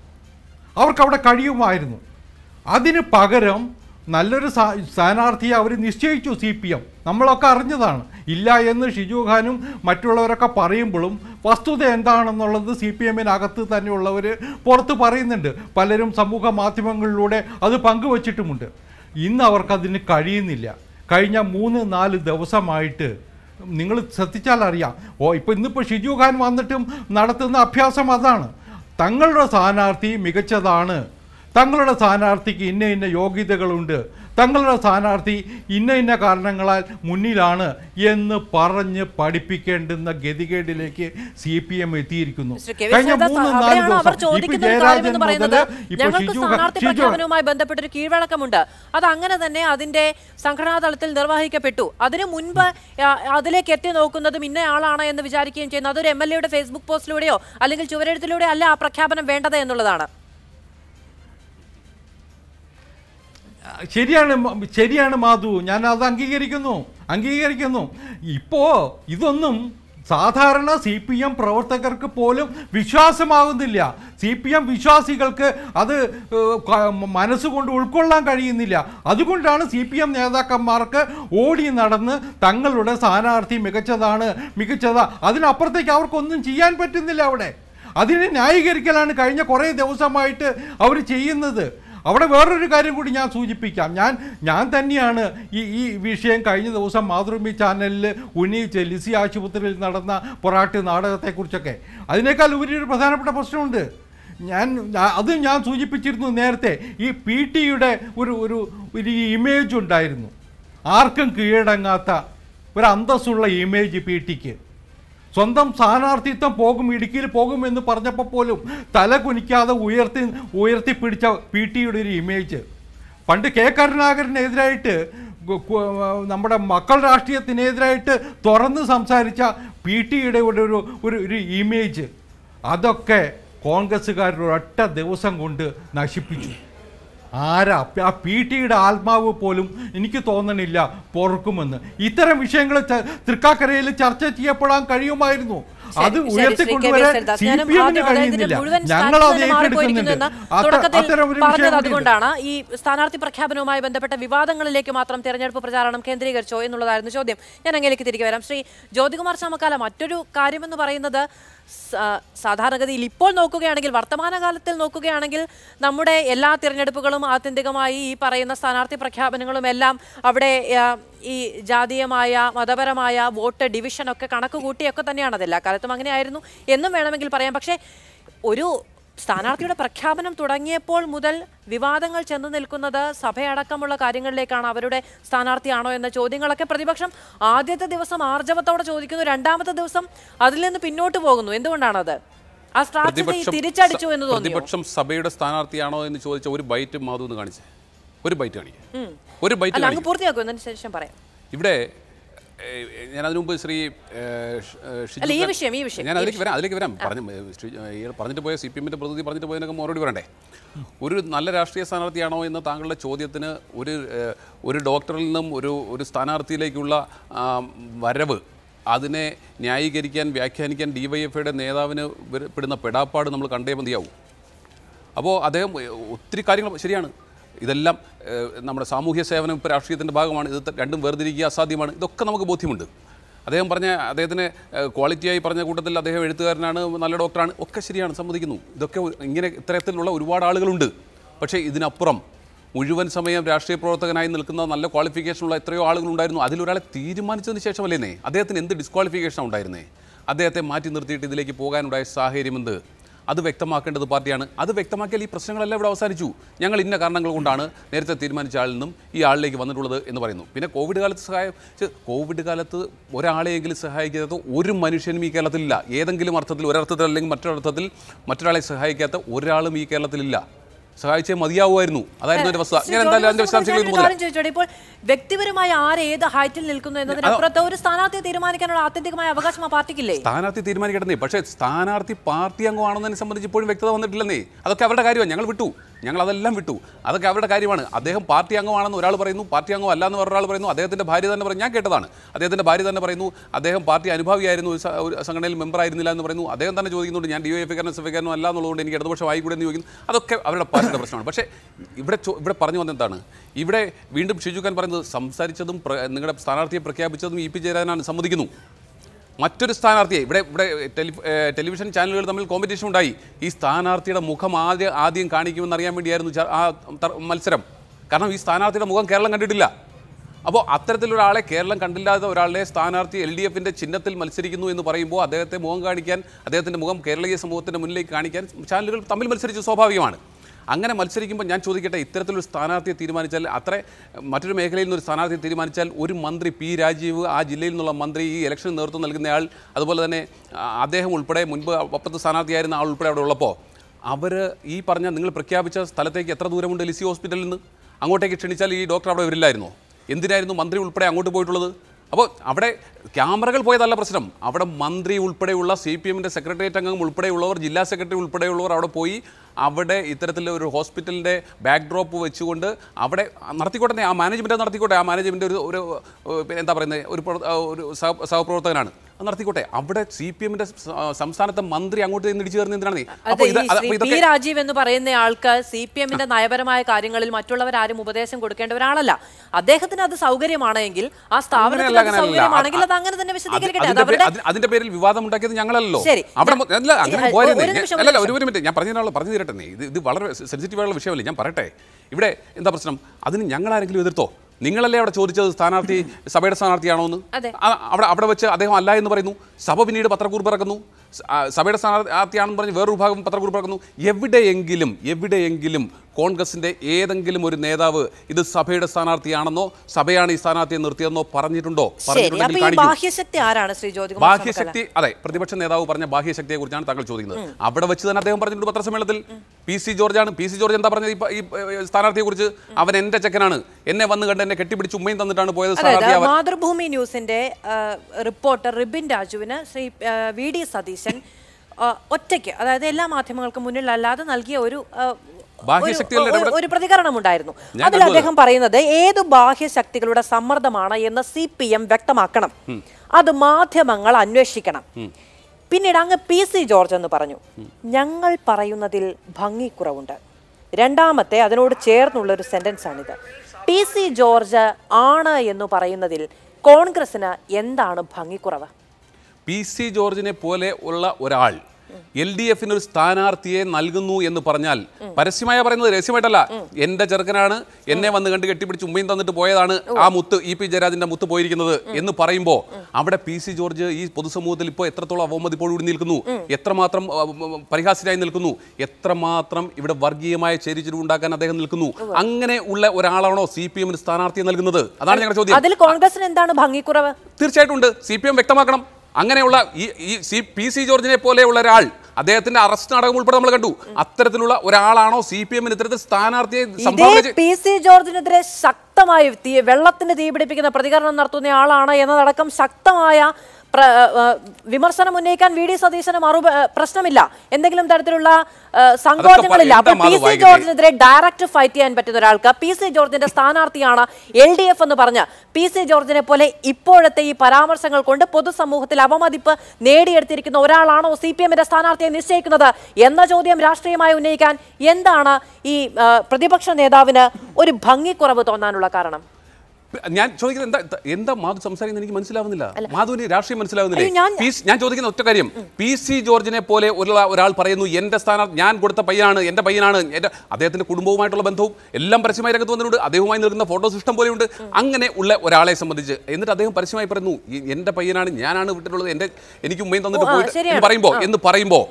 അവർക്ക് അവിടെ കഴിയുമായിരുന്നു അതിന് പകരം നല്ലൊരു സ്ഥാ- സ്ഥാനാർത്ഥിയെ അവർ നിശ്ചയിച്ചു സി പി എം നമ്മളൊക്കെ അറിഞ്ഞതാണ് ഇല്ല എന്ന് ഷിജു ഖാനും മറ്റുള്ളവരൊക്കെ പറയുമ്പോഴും വസ്തുത എന്താണെന്നുള്ളത് സി പി എമ്മിനകത്ത് തന്നെയുള്ളവർ പുറത്ത് പറയുന്നുണ്ട് പലരും സമൂഹ മാധ്യമങ്ങളിലൂടെ അത് പങ്കുവച്ചിട്ടുമുണ്ട് ഇന്ന് അവർക്കതിന് കഴിയുന്നില്ല കഴിഞ്ഞ മൂന്ന് നാല് ദിവസമായിട്ട് നിങ്ങൾ ശ്രദ്ധിച്ചാൽ അറിയാം ഓ ഇപ്പോൾ ഇന്നിപ്പോൾ ഷിജു ഖാൻ വന്നിട്ടും നടത്തുന്ന അഭ്യാസം അതാണ് തങ്ങളുടെ സ്ഥാനാർത്ഥി മികച്ചതാണ് തങ്ങളുടെ സ്ഥാനാർത്ഥിക്ക് ഇന്ന ഇന്ന യോഗ്യതകളുണ്ട് തങ്ങളുടെ സ്ഥാനാർത്ഥി ഇന്ന ഇന്ന കാരണങ്ങളാൽ മുന്നിലാണ് എന്ന് പറഞ്ഞ് പഠിപ്പിക്കേണ്ടുന്ന ഗതികേടിലേക്ക് സി പി എം എത്തിയിരിക്കുന്നു മിസ്റ്റർ കെ വി ശിവദാസ്, അവിടെയാണ് അവർ ചോദിക്കുന്ന ഒരു കാര്യം എന്ന് പറയുന്നത് ഞങ്ങൾക്ക് സ്ഥാനാർത്ഥി പ്രഖ്യാപനവുമായി ബന്ധപ്പെട്ട ഒരു കീഴ്വഴക്കമുണ്ട് അത് അങ്ങനെ തന്നെ അതിന്റെ സംഘടനാ തലത്തിൽ നിർവഹിക്കപ്പെട്ടു അതിനു മുൻപ് ആ, അതിലേക്ക് എത്തി നോക്കുന്നതും ഇന്ന ആളാണ് എന്ന് വിചാരിക്കുകയും ചെയ്യുന്നു അതൊരു എം എൽ എയുടെ ഫേസ്ബുക്ക് പോസ്റ്റിലൂടെയോ അല്ലെങ്കിൽ ചുവരെഴുത്തിലൂടെയോ അല്ല ആ പ്രഖ്യാപനം വേണ്ടത് എന്നുള്ളതാണ് ശരിയാണ് മ- ശരിയാണ് മാധു ഞാൻ അത് അംഗീകരിക്കുന്നു അംഗീകരിക്കുന്നു ഇപ്പോൾ ഇതൊന്നും സാധാരണ സി പി എം പ്രവർത്തകർക്ക് പോലും വിശ്വാസമാകുന്നില്ല സി പി എം വിശ്വാസികൾക്ക് അത് ഏഹ്, ക- മനസ്സുകൊണ്ട് ഉൾക്കൊള്ളാൻ കഴിയുന്നില്ല അതുകൊണ്ടാണ് സി പി എം നേതാക്കന്മാർക്ക് ഓടി നടന്ന് തങ്ങളുടെ സ്ഥാനാർത്ഥി മികച്ചതാണ് മികച്ചതാ അതിനപ്പുറത്തേക്ക് അവർക്കൊന്നും ചെയ്യാൻ പറ്റുന്നില്ല അവിടെ അതിനെ ന്യായീകരിക്കലാണ് കഴിഞ്ഞ കുറേ ദിവസമായിട്ട് അവർ ചെയ്യുന്നത് അവിടെ വേറൊരു കാര്യം കൂടി ഞാൻ സൂചിപ്പിക്കാം ഞാൻ ഞാൻ തന്നെയാണ് ഈ ഈ വിഷയം കഴിഞ്ഞ ദിവസം മാതൃഭൂമി ചാനലിൽ ഉന്നയിച്ച് ലിസി ആശുപത്രിയിൽ നടന്ന പൊറാട്ട് നാടകത്തെക്കുറിച്ചൊക്കെ അതിനേക്കാൾ ഉപരി ഒരു പ്രധാനപ്പെട്ട പ്രശ്നമുണ്ട് ഞാൻ ഞാ- അത് ഞാൻ സൂചിപ്പിച്ചിരുന്നു നേരത്തെ ഈ പി ടിയുടെ ഒരു ഒരു ഒരു ഇമേജ് ഉണ്ടായിരുന്നു ആർക്കും കീഴടങ്ങാത്ത ഒരു അന്തസ്സുള്ള ഇമേജ് പി ടിക്ക് സ്വന്തം സ്ഥാനാർത്ഥിത്വം പോകും ഇടുക്കിയിൽ പോകും എന്ന് പറഞ്ഞപ്പോൾ പോലും തല കുനിക്കാതെ ഉയർത്തി ഉയർത്തിപ്പിടിച്ച പി ടിയുടെ ഒരു ഇമേജ് പണ്ട് കെ കരുണാകരനെതിരായിട്ട് ഗു- ഗു- നമ്മുടെ മക്കൾ രാഷ്ട്രീയത്തിനെതിരായിട്ട് തുറന്ന് സംസാരിച്ച പി ടിയുടെ ഒരു ഒരു ഒരു ഒരു ഇമേജ് അതൊക്കെ കോൺഗ്രസ്സുകാർ ഒരൊറ്റ ദിവസം കൊണ്ട് നശിപ്പിച്ചു ആരാ ആ പി ടിയുടെ ആത്മാവ് പോലും എനിക്ക് തോന്നണില്ല പൊറുക്കുമെന്ന് ഇത്തരം വിഷയങ്ങൾ ച- തൃക്കാക്കരയിൽ ചർച്ച ചെയ്യപ്പെടാൻ കഴിയുമായിരുന്നു ശരി, അത് ശരി, ശ്രീ കെ വി ഉയർത്തിക്കൊണ്ടുവരാൻ എസ് സി ഞാനും പി എമ്മിന് ആദ്യം അതായത് കഴിയുന്നില്ല മുഴുവൻ ഞങ്ങൾ അത് സ്റ്റാറ്റസ് തന്നെ മാറിപ്പോയിരിക്കുന്നു ഏറ്റെടുക്കുന്നുണ്ട് എന്ന് അത്ത- തുടക്കത്തിൽ അത്തരം ഒരു പറഞ്ഞത് വിഷയം കൂടിയുണ്ട്. അതുകൊണ്ടാണ് ഈ സ്ഥാനാർത്ഥി പ്രഖ്യാപനവുമായി ബന്ധപ്പെട്ട വിവാദങ്ങളിലേക്ക് മാത്രം തെരഞ്ഞെടുപ്പ് പ്രചാരണം കേന്ദ്രീകരിച്ചോ എന്നുള്ളതായിരുന്നു ചോദ്യം ഞാൻ അങ്ങനെയൊക്കെ തിരികെ വരാം ശ്രീ ജ്യോതികുമാർ ചാമക്കാല മറ്റൊരു കാര്യമെന്ന് പറയുന്നത് സ- സാധാരണഗതിയിൽ ഇപ്പോൾ നോക്കുകയാണെങ്കിൽ വർത്തമാനകാലത്തിൽ നോക്കുകയാണെങ്കിൽ നമ്മുടെ എല്ലാ തിരഞ്ഞെടുപ്പുകളും ആത്യന്തികമായി ഈ പറയുന്ന സ്ഥാനാർത്ഥി പ്രഖ്യാപനങ്ങളും എല്ലാം അവിടെ ആ, ഈ ജാതീയമായ മതപരമായ വോട്ട് ഡിവിഷനൊക്കെ കണക്ക് കൂട്ടിയൊക്കെ തന്നെയാണ് അത് എല്ലാ കാലത്തും അങ്ങനെയായിരുന്നു എന്നും വേണമെങ്കിൽ പറയാം പക്ഷേ ഒരു സ്ഥാനാർത്ഥിയുടെ പ്രഖ്യാപനം തുടങ്ങിയപ്പോൾ മുതൽ വിവാദങ്ങൾ ചെന്നു നിൽക്കുന്നത് സഭയടക്കമുള്ള കാര്യങ്ങളിലേക്കാണ് അവരുടെ സ്ഥാനാർത്ഥിയാണോ എന്ന ചോദ്യങ്ങളൊക്കെ പ്രതിപക്ഷം ആദ്യത്തെ ദിവസം ആർജവത്തോടെ ചോദിക്കുന്നു രണ്ടാമത്തെ ദിവസം അതിൽ നിന്ന് പിന്നോട്ട് പോകുന്നു എന്തുകൊണ്ടാണത് ആ സ്ട്രാറ്റജി പ്രതിപക്ഷം തിരിച്ചടിച്ചു എന്ന് തോന്നിയോ പ്രതിപക്ഷം സഭയുടെ സ്ഥാനാർത്ഥിയാണോ എന്ന് ചോദിച്ച ഒരു ബൈറ്റ് മാധു എന്ന് കാണിച്ചേ ഒരു ബൈറ്റ് കാണിക്കുക ഉം. ഒരു ബൈറ്റ് അല്ല അങ്ങ് കാണിക്കുക പൂർത്തിയാക്കും എന്നതിന് ശേഷം പറയാം ഇവിടെ ഏഹ്, ഞാൻ അതിനു മുമ്പ് ശ്രീ ഏഹ്, ഷ്- ഏഹ്, ഷിജു അല്ല, ഈ ഖാൻ- വിഷയം, ഈ വിഷയം, ഞാൻ ഈ അതിലേക്ക് വരാം അതിലേക്ക് വരാം പറഞ്ഞു ഏഹ്, ശ്രീ- ഏഹ്, ഇയാൾ പറഞ്ഞിട്ട് പോയ സി പി എമ്മിൻ്റെ പ്രതിനിധി പറഞ്ഞിട്ട് പോയതിനൊക്കെ മറുപടി പറയണ്ടേ ഒരു നല്ല രാഷ്ട്രീയ സ്ഥാനാർത്ഥിയാണോ എന്ന താങ്കളുടെ ചോദ്യത്തിന് ഒരു ഏഹ്, ഒരു ഡോക്ടറിൽ നിന്നും ഒരു ഒരു സ്ഥാനാർത്ഥിയിലേക്കുള്ള ആ, വരവ് അതിനെ ന്യായീകരിക്കാൻ വ്യാഖ്യാനിക്കാൻ ഡിവൈഎഫ്ഐയുടെ നേതാവിന് വര- പെടുന്ന പെടാപ്പാട് നമ്മൾ കണ്ടേ മതിയാവും അപ്പോൾ അദ്ദേഹം ഏഹ്, ഒത്തിരി കാര്യങ്ങൾ ശരിയാണ് ഇതെല്ലാം ഏഹ്, നമ്മുടെ സാമൂഹ്യ സേവനം ഇപ്പോൾ രാഷ്ട്രീയത്തിൻ്റെ ഭാഗമാണ് ഇത് ത- രണ്ടും വേർതിരിക്കുക അസാധ്യമാണ് ഇതൊക്കെ നമുക്ക് ബോധ്യമുണ്ട് അദ്ദേഹം പറഞ്ഞ അദ്ദേഹത്തിന് ഏഹ്, ക്വാളിറ്റിയായി പറഞ്ഞ കൂട്ടത്തിൽ അദ്ദേഹം എഴുത്തുകാരനാണ് നല്ല ഡോക്ടറാണ് ഒക്കെ ശരിയാണ് സമ്മതിക്കുന്നു ഇതൊക്കെ ഒരു- ഇങ്ങനെ ഇത്തരത്തിലുള്ള ഒരുപാട് ആളുകളുണ്ട് പക്ഷേ ഇതിനപ്പുറം മുഴുവൻ സമയം രാഷ്ട്രീയ പ്രവർത്തകനായി നിൽക്കുന്ന നല്ല ക്വാളിഫിക്കേഷനുള്ള എത്രയോ ആളുകളുണ്ടായിരുന്നു അതിലൊരാളെ തീരുമാനിച്ചതിന് ശേഷമല്ലേന്നേ അദ്ദേഹത്തിന് എന്ത് ഡിസ്ക്വാളിഫിക്കേഷനാണ് ഉണ്ടായിരുന്നേ അദ്ദേഹത്തെ മാറ്റി നിർത്തിയിട്ട് ഇതിലേക്ക് പോകാനുണ്ടായ സാഹചര്യമെന്ത് അത് വ്യക്തമാക്കേണ്ടത് പാർട്ടിയാണ് അത് വ്യക്തമാക്കിയാൽ ഈ പ്രശ്നങ്ങളെല്ലാം ഇവിടെ അവസാനിച്ചു ഞങ്ങൾ ഇന്ന കാരണങ്ങൾ കൊണ്ടാണ് നേരത്തെ തീരുമാനിച്ച ആളിൽ നിന്നും ഈ ആളിലേക്ക് വന്നിട്ടുള്ളത് എന്ന് പറയുന്നു പിന്നെ കോവിഡ് കാലത്ത് സഹായം ഛെ, കോവിഡ് കാലത്ത് ഒരാളെയെങ്കിലും സഹായിക്കാത്ത ഒരു മനുഷ്യനും ഈ കേരളത്തിലില്ല ഏതെങ്കിലും അർത്ഥത്തിൽ ഒരർത്ഥത്തിൽ അല്ലെങ്കിൽ മറ്റൊരർത്ഥത്തിൽ മറ്റൊരാളെ സഹായിക്കാത്ത ഒരാളും ഈ കേരളത്തിലില്ല സഹായിച്ചേ മതിയാവുമായിരുന്നു അതായിരുന്നു എൻ്റെ വസ്തുത ശ്രീ ഞാൻ എന്തായാലും അതിൻ്റെ ജോർജ് വിശദാംശങ്ങളിൽ ഒരു പോകുന്നില്ല കാര്യം ചോദിച്ചോട്ടെ ഇപ്പോൾ വ്യക്തിപരമായി ആര് ഏത് ഹൈറ്റിൽ നിൽക്കുന്നു എന്നതിനപ്പുറത്ത് ഒരു സ്ഥാനാർത്ഥിയെ തീരുമാനിക്കാനുള്ള ആത്യന്തികമായ അവകാശം ആ പാർട്ടിക്കില്ലേ സ്ഥാനാർത്ഥി തീരുമാനിക്കട്ടെ പക്ഷേ സ്ഥാനാർത്ഥി പാർട്ടി അംഗമാണെന്നതിനെ സംബന്ധിച്ച് ഇപ്പോഴും വ്യക്തത വന്നിട്ടില്ലെന്നേ അതൊക്കെ അവരുടെ കാര്യമാണ് ഞങ്ങൾ വിട്ടു ഞങ്ങൾ അതെല്ലാം വിട്ടു അതൊക്കെ അവരുടെ കാര്യമാണ് അദ്ദേഹം പാർട്ടി അംഗമാണെന്ന് ഒരാൾ പറയുന്നു പാർട്ടി അംഗം അല്ല എന്ന് ഒരാൾ പറയുന്നു അദ്ദേഹത്തിൻ്റെ ഭാര്യ തന്നെ പറയും ഞാൻ കേട്ടതാണ് അദ്ദേഹത്തിൻ്റെ ഭാര്യ തന്നെ പറയുന്നു അദ്ദേഹം പാർട്ടി അനുഭാവിയായിരുന്നു ഒരു സ- ഒരു സംഘടനയിൽ മെമ്പർ ആയിരുന്നില്ല എന്ന് പറയുന്നു അദ്ദേഹം തന്നെ ചോദിക്കുന്നുണ്ട് ഞാൻ ഡി ഒ എഫ് കാരനും എസ് എഫ് കാരനും അല്ല എന്നുള്ളതുകൊണ്ട് എനിക്ക് ഇടതുപക്ഷം ആയിക്കൂടെ എന്ന് ചോദിക്കുന്നു അതൊക്കെ അവരുടെ പാർട്ടിയുടെ പ്രശ്നമാണ് പക്ഷേ ഇവിടെ ചോ- ഇവിടെ പറഞ്ഞു വന്നത് എന്താണ് ഇവിടെ വീണ്ടും ഷിജു ഖാൻ പറയുന്നത് സംസാരിച്ചതും പ്ര- നിങ്ങളുടെ സ്ഥാനാർത്ഥിയെ പ്രഖ്യാപിച്ചതും ഇ പി ജയരാജനാണ് സമ്മതിക്കുന്നു മറ്റൊരു സ്ഥാനാർത്ഥിയെ ഇവിടെ ഇവിടെ ടെലി ഏഹ് ടെലിവിഷൻ ചാനലുകൾ തമ്മിൽ കോമ്പറ്റീഷൻ ഉണ്ടായി ഈ സ്ഥാനാർത്ഥിയുടെ മുഖം ആദ്യം ആദ്യം കാണിക്കുമെന്ന് അറിയാൻ വേണ്ടിയായിരുന്നു ച- ആ ത- മത്സരം കാരണം ഈ സ്ഥാനാർത്ഥിയുടെ മുഖം കേരളം കണ്ടിട്ടില്ല അപ്പോൾ അത്തരത്തിലൊരാളെ കേരളം കണ്ടില്ലാത്ത ഒരാളുടെ സ്ഥാനാർത്ഥി എൽ ഡി എഫിൻ്റെ ചിഹ്നത്തിൽ മത്സരിക്കുന്നു എന്ന് പറയുമ്പോൾ അദ്ദേഹത്തെ മുഖം കാണിക്കാൻ അദ്ദേഹത്തിൻ്റെ മുഖം കേരളീയ സമൂഹത്തിൻ്റെ മുന്നിലേക്ക് കാണിക്കാൻ ചാനലുകൾ തമ്മിൽ മത്സരിച്ച് സ്വാഭാവികമാണ് അങ്ങനെ മത്സരിക്കുമ്പോൾ ഞാൻ ചോദിക്കട്ടെ ഇത്തരത്തിലൊരു സ്ഥാനാർത്ഥിയെ തീരുമാനിച്ചാൽ അത്ര മറ്റൊരു മേഖലയിൽ നിന്നൊരു സ്ഥാനാർത്ഥിയെ തീരുമാനിച്ചാൽ ഒരു മന്ത്രി പി രാജീവ് ആ ജില്ലയിൽ നിന്നുള്ള മന്ത്രി ഈ ഇലക്ഷന് നേതൃത്വം നൽകുന്നയാൾ അതുപോലെ തന്നെ ആ, അദ്ദേഹം ഉൾപ്പെടെ മുൻപ് അപ്പുറത്ത് സ്ഥാനാർത്ഥിയായിരുന്ന ആൾ ഉൾപ്പെടെ അവിടെ ഉള്ളപ്പോൾ അവർ ഈ പറഞ്ഞ നിങ്ങൾ പ്രഖ്യാപിച്ച സ്ഥലത്തേക്ക് എത്ര ദൂരമുണ്ട് ലിസി ഹോസ്പിറ്റലിൽ നിന്ന് അങ്ങോട്ടേക്ക് ക്ഷണിച്ചാൽ ഈ ഡോക്ടർ അവിടെ വരില്ലായിരുന്നോ എന്തിനായിരുന്നു മന്ത്രി ഉൾപ്പെടെ അങ്ങോട്ട് പോയിട്ടുള്ളത് അപ്പോൾ അവിടെ ക്യാമറകൾ പോയതല്ല പ്രശ്നം അവിടെ മന്ത്രി ഉൾപ്പെടെയുള്ള സി പി എമ്മിൻ്റെ സെക്രട്ടേറിയറ്റ് അംഗം ഉൾപ്പെടെയുള്ളവർ ജില്ലാ സെക്രട്ടറി ഉൾപ്പെടെയുള്ളവർ അവിടെ പോയി അവിടെ ഇത്തരത്തിലുള്ള ഒരു ഹോസ്പിറ്റലിൻ്റെ ബാക്ക് ഡ്രോപ്പ് വെച്ചുകൊണ്ട് അവിടെ നടത്തിക്കോട്ടെ ആ മാനേജ്മെൻറ്റ് നടത്തിക്കോട്ടെ ആ മാനേജ്മെൻറ്റ് ഒരു ഒരു ഏഹ്, പിന്നെ എന്താ പറയുന്നത് ഒരു പ്രവർ- ആ, ഒരു സഹ- സഹപ്രവർത്തകനാണ് അത് നടത്തിക്കോട്ടെ അവിടെ സി പി എമ്മിൻ്റെ സംസ്ഥാനത്തെ മന്ത്രി അങ്ങോട്ട് ചെന്ന് ഇടിച്ചു കയറുന്ന എന്തിനാണ് അതെ അപ്പോൾ ഈ ഇത് അത് ശ്രീ അപ്പോൾ പി ഇതൊക്കെ രാജീവ് എന്ന് പറയുന്ന ആൾക്ക് സി പി എമ്മിന്റെ നയപരമായ കാര്യങ്ങളിൽ മറ്റുള്ളവരാരും ഉപദേശം കൊടുക്കേണ്ട ഒരാളല്ല അദ്ദേഹത്തിന് അത് സൗകര്യമാണെങ്കിൽ ആ സ്ഥാപനത്തിന് അങ്ങനെയല്ല, അത് അങ്ങനെയല്ല. സൗകര്യമാണെങ്കിൽ അത് അത് അങ്ങനെ തന്നെ അത് വിശദീകരിക്കട്ടെ അത് അതിന്റെ പേ- അവരുടെ അതി- അതിന്റെ പേരിൽ വിവാദം ഉണ്ടാക്കിയത് ഞങ്ങളല്ലോ ശരി. അവിടെ ഞാൻ- മൊ- അല്ല അങ്ങനെ ഒരു പോരുന്നേ നിമിഷം, ഒരു അല്ലല്ല നിമിഷം. ഒരു മിനിറ്റ് ഞാൻ പറഞ്ഞതിനുള്ള പറഞ്ഞു തരട്ടെ നീ. ഇത് ഇത് വളരെ സെൻസിറ്റീവ് ആയുള്ള വിഷയമല്ലേ ഞാൻ പറയട്ടെ ഇവിടെ എന്താ പ്രശ്നം അതിന് ഞങ്ങൾ ആരെങ്കിലും എതിർത്തോ നിങ്ങളല്ലേ അവിടെ ചോദിച്ചത് സ്ഥാനാർത്ഥി സഭയുടെ സ്ഥാനാർത്ഥിയാണോ എന്ന് അതെ. ആ- അവിടെ അവിടെ വെച്ച് അദ്ദേഹം അല്ല എന്ന് പറയുന്നു സഭ പിന്നീട് പത്രക്കുറിപ്പ് ഇറക്കുന്നു സ- ആ, സഭയുടെ സ്ഥാനാർത്ഥിയാണെന്ന് പറഞ്ഞ് വേറൊരു ഭാഗം പത്രക്കുറിപ്പ് ഇറക്കുന്നു എവിടെയെങ്കിലും എവിടെയെങ്കിലും കോൺഗ്രസിന്റെ ഏതെങ്കിലും ഒരു നേതാവ് ഇത് സഭയുടെ സ്ഥാനാർത്ഥിയാണെന്നോ സഭയാണ് ഈ സ്ഥാനാർത്ഥിയെ നിർത്തിയെന്നോ പറഞ്ഞിട്ടുണ്ടോ ശരി അപ്പൊ പറഞ്ഞിട്ടുണ്ടെങ്കിൽ ഈ കാണിക്കൂ ബാഹ്യശക്തി ആരാണ് ശ്രീ ജ്യോതികുമാർ ചമക്കല? ബാഹ്യശക്തി അതെ പ്രതിപക്ഷ നേതാവ് പറഞ്ഞ ബാഹ്യശക്തിയെ കുറിച്ചാണ് താങ്കൾ ചോദിക്കുന്നത് അവിടെ വെച്ച് തന്നെ അദ്ദേഹം പറഞ്ഞിട്ടുണ്ട് പത്രസമ്മേളനത്തിൽ പി സി ജോർജാണ് പി സി ജോർജ് എന്താ പറഞ്ഞത് ഈ പ- ഈ ഏ, സ്ഥാനാർത്ഥിയെ കുറിച്ച് അവൻ എന്റെ ചെക്കനാണ് എന്നെ വന്ന് കണ്ട് എന്നെ കെട്ടിപ്പിടിച്ച് ഉമ്മയും തന്നിട്ടാണ് പോയത് സ്ഥാനാർത്ഥി അതായത് അവൻ മാതൃഭൂമി ന്യൂസിന്റെ ആ, റിപ്പോർട്ടർ റിബിൻ രാജുവിന് ശ്രീ ആ, വി ഡി സതീശൻ ആ, ഒറ്റയ്ക്ക് അതായത് എല്ലാ മാധ്യമങ്ങൾക്കും മുന്നിൽ അല്ലാതെ നൽകിയ ഒരു ആ, ബാഹ്യശക്തികളുടെ ഒരു- ഇടപെടൽ- ഒരു പ്രതികരണം ഉണ്ടായിരുന്നു ഞാൻ അതിൽ കണ്ടു അദ്ദേഹം പറയുന്നത് ഏത് ബാഹ്യശക്തികളുടെ സമ്മർദ്ദമാണ് എന്ന് സി പി എം വ്യക്തമാക്കണം അത് മാധ്യമങ്ങൾ അന്വേഷിക്കണം പിന്നീട് അങ്ങ് പി സി ജോർജ് എന്ന് പറഞ്ഞു ഞങ്ങൾ പറയുന്നതിൽ ഭംഗിക്കുറവുണ്ട് രണ്ടാമത്തെ അതിനോട് ചേർന്നുള്ള ഒരു സെന്റൻസ് ആണിത് പി സി ജോർജ് ആണ് എന്ന് പറയുന്നതിൽ കോൺഗ്രസിന് എന്താണ് ഭംഗിക്കുറവ് പി സി ജോർജിനെ പോലെ ഉള്ള ഒരാൾ എൽ ഡി എഫിന് ഒരു സ്ഥാനാർത്ഥിയെ നൽകുന്നു എന്ന് പറഞ്ഞാൽ പരസ്യമായ പറയുന്നത് രഹസ്യമായിട്ടല്ല എന്റെ ചെറുക്കനാണ് എന്നെ വന്ന് കണ്ട് കെട്ടിപ്പിടിച്ച് ഉമ്മയും തന്നിട്ട് പോയതാണ് ആ മുത്ത് ഇ പി ജയരാജന്റെ മുത്ത് പോയിരിക്കുന്നത് എന്ന് പറയുമ്പോൾ അവിടെ പി സി ജോർജ് ഈ പൊതുസമൂഹത്തിൽ ഇപ്പോൾ എത്രത്തോളം അവമതിപ്പോടുകൂടി നിൽക്കുന്നു എത്രമാത്രം ആ, ഉം, ഉം, പരിഹാസ്യനായി നിൽക്കുന്നു എത്രമാത്രം ഇവിടെ വർഗീയമായ ചേരിച്ചിരിവ് ഉണ്ടാക്കാൻ അദ്ദേഹം നിൽക്കുന്നു അങ്ങനെ ഉള്ള ഒരാളാണോ സി പി എമ്മിന് സ്ഥാനാർത്ഥിയെ നൽകുന്നത് അതാണ് ഞങ്ങളുടെ ചോദ്യം അതിൽ കോൺഗ്രസിന് എന്താണ് ഭംഗിക്കുറവ് തീർച്ചയായിട്ടും ഉണ്ട് സി പി എം വ്യക്തമാക്കണം അങ്ങനെയുള്ള ഈ ഈ സി പി സി ജോർജിനെ പോലെയുള്ള ഒരാൾ അദ്ദേഹത്തിന്റെ അറസ്റ്റ് നാടകം ഉൾപ്പെടെ നമ്മൾ കണ്ടു അത്തരത്തിലുള്ള ഒരാളാണോ സി പി എമ്മിന് ഇത്തരത്തിൽ സ്ഥാനാർത്ഥിയെ ഇതേ സംഭാവന ചെയ്യ- പി സി ജോർജിനെതിരെ ശക്തമായി തീ വെള്ളത്തിന് തീ പിടിപ്പിക്കുന്ന പ്രതികരണം നടത്തുന്ന ആളാണ് എന്നതടക്കം ശക്തമായ പ്ര- ആ, വിമർശനം ഉന്നയിക്കാൻ വി ഡി സതീശന് മറു ആ, പ്രശ്നമില്ല എന്തെങ്കിലും തരത്തിലുള്ള ആ, സങ്കോചങ്ങളില്ല അതൊക്കെ അപ്പോൾ പി മാധു സി വായിക്കട്ടെ. ജോർജിനെതിരെ ഡയറക്റ്റ് ഫൈറ്റ് ചെയ്യാൻ പറ്റുന്ന ഒരാൾക്ക് പി സി ജോർജിന്റെ സ്ഥാനാർത്ഥിയാണ് എൽ ഡി എഫ് എന്ന് പറഞ്ഞ് പി സി ജോർജിനെ പോലെ ഇപ്പോഴത്തെ ഈ പരാമർശങ്ങൾ കൊണ്ട് പൊതുസമൂഹത്തിൽ അവമതിപ്പ് നേടിയെടുത്തിരിക്കുന്ന ഒരാളാണോ സി പി എമ്മിന്റെ സ്ഥാനാർത്ഥിയെ നിശ്ചയിക്കുന്നത് എന്ന ചോദ്യം രാഷ്ട്രീയമായി ഉന്നയിക്കാൻ എന്താണ് ഈ ആ, പ്രതിപക്ഷ നേതാവിന് ഒരു ഭംഗിക്കുറവ് തോന്നാനുള്ള കാരണം ഞാൻ ചോദിക്കുന്നത് എന്താ എന്താ- എന്താ മാധു സംസാരിക്കുന്നത് എനിക്ക് മനസ്സിലാവുന്നില്ല മാധുവിന് രാഷ്ട്രീയം മനസ്സിലാവുന്നില്ലേ അയ്യോ, ഞാൻ- പി സി- ഞാൻ ചോദിക്കുന്ന ഒറ്റ കാര്യം പി സി ജോർജിനെ പോലെ ഒരു ഒരാൾ പറയുന്നു എന്റെ സ്ഥാനം ഞാൻ കൊടുത്ത പയ്യനാണ് എന്റെ പയ്യനാണ് എന്റെ അദ്ദേഹത്തിന്റെ കുടുംബവുമായിട്ടുള്ള ബന്ധവും എല്ലാം പരസ്യമായി രംഗത്ത് വന്നിട്ടുണ്ട് അദ്ദേഹവുമായി നിൽക്കുന്ന ഫോട്ടോസ് ഇഷ്ടം പോലെയുണ്ട് അങ്ങനെ ഉള്ള ഒരാളെ സംബന്ധിച്ച് എന്നിട്ട് അദ്ദേഹം പരസ്യമായി പറയുന്നു "ഈ എന്റെ പയ്യനാണ് ഞാനാണ് വിട്ടിട്ടുള്ളത് എന്റെ എനിക്ക് ഉമ്മയും തന്നിട്ട് ഓ, ആ, പോയിട്ട് ശരിയാണ്. എന്ന് പറയുമ്പോ എന്ന് പറയുമ്പോ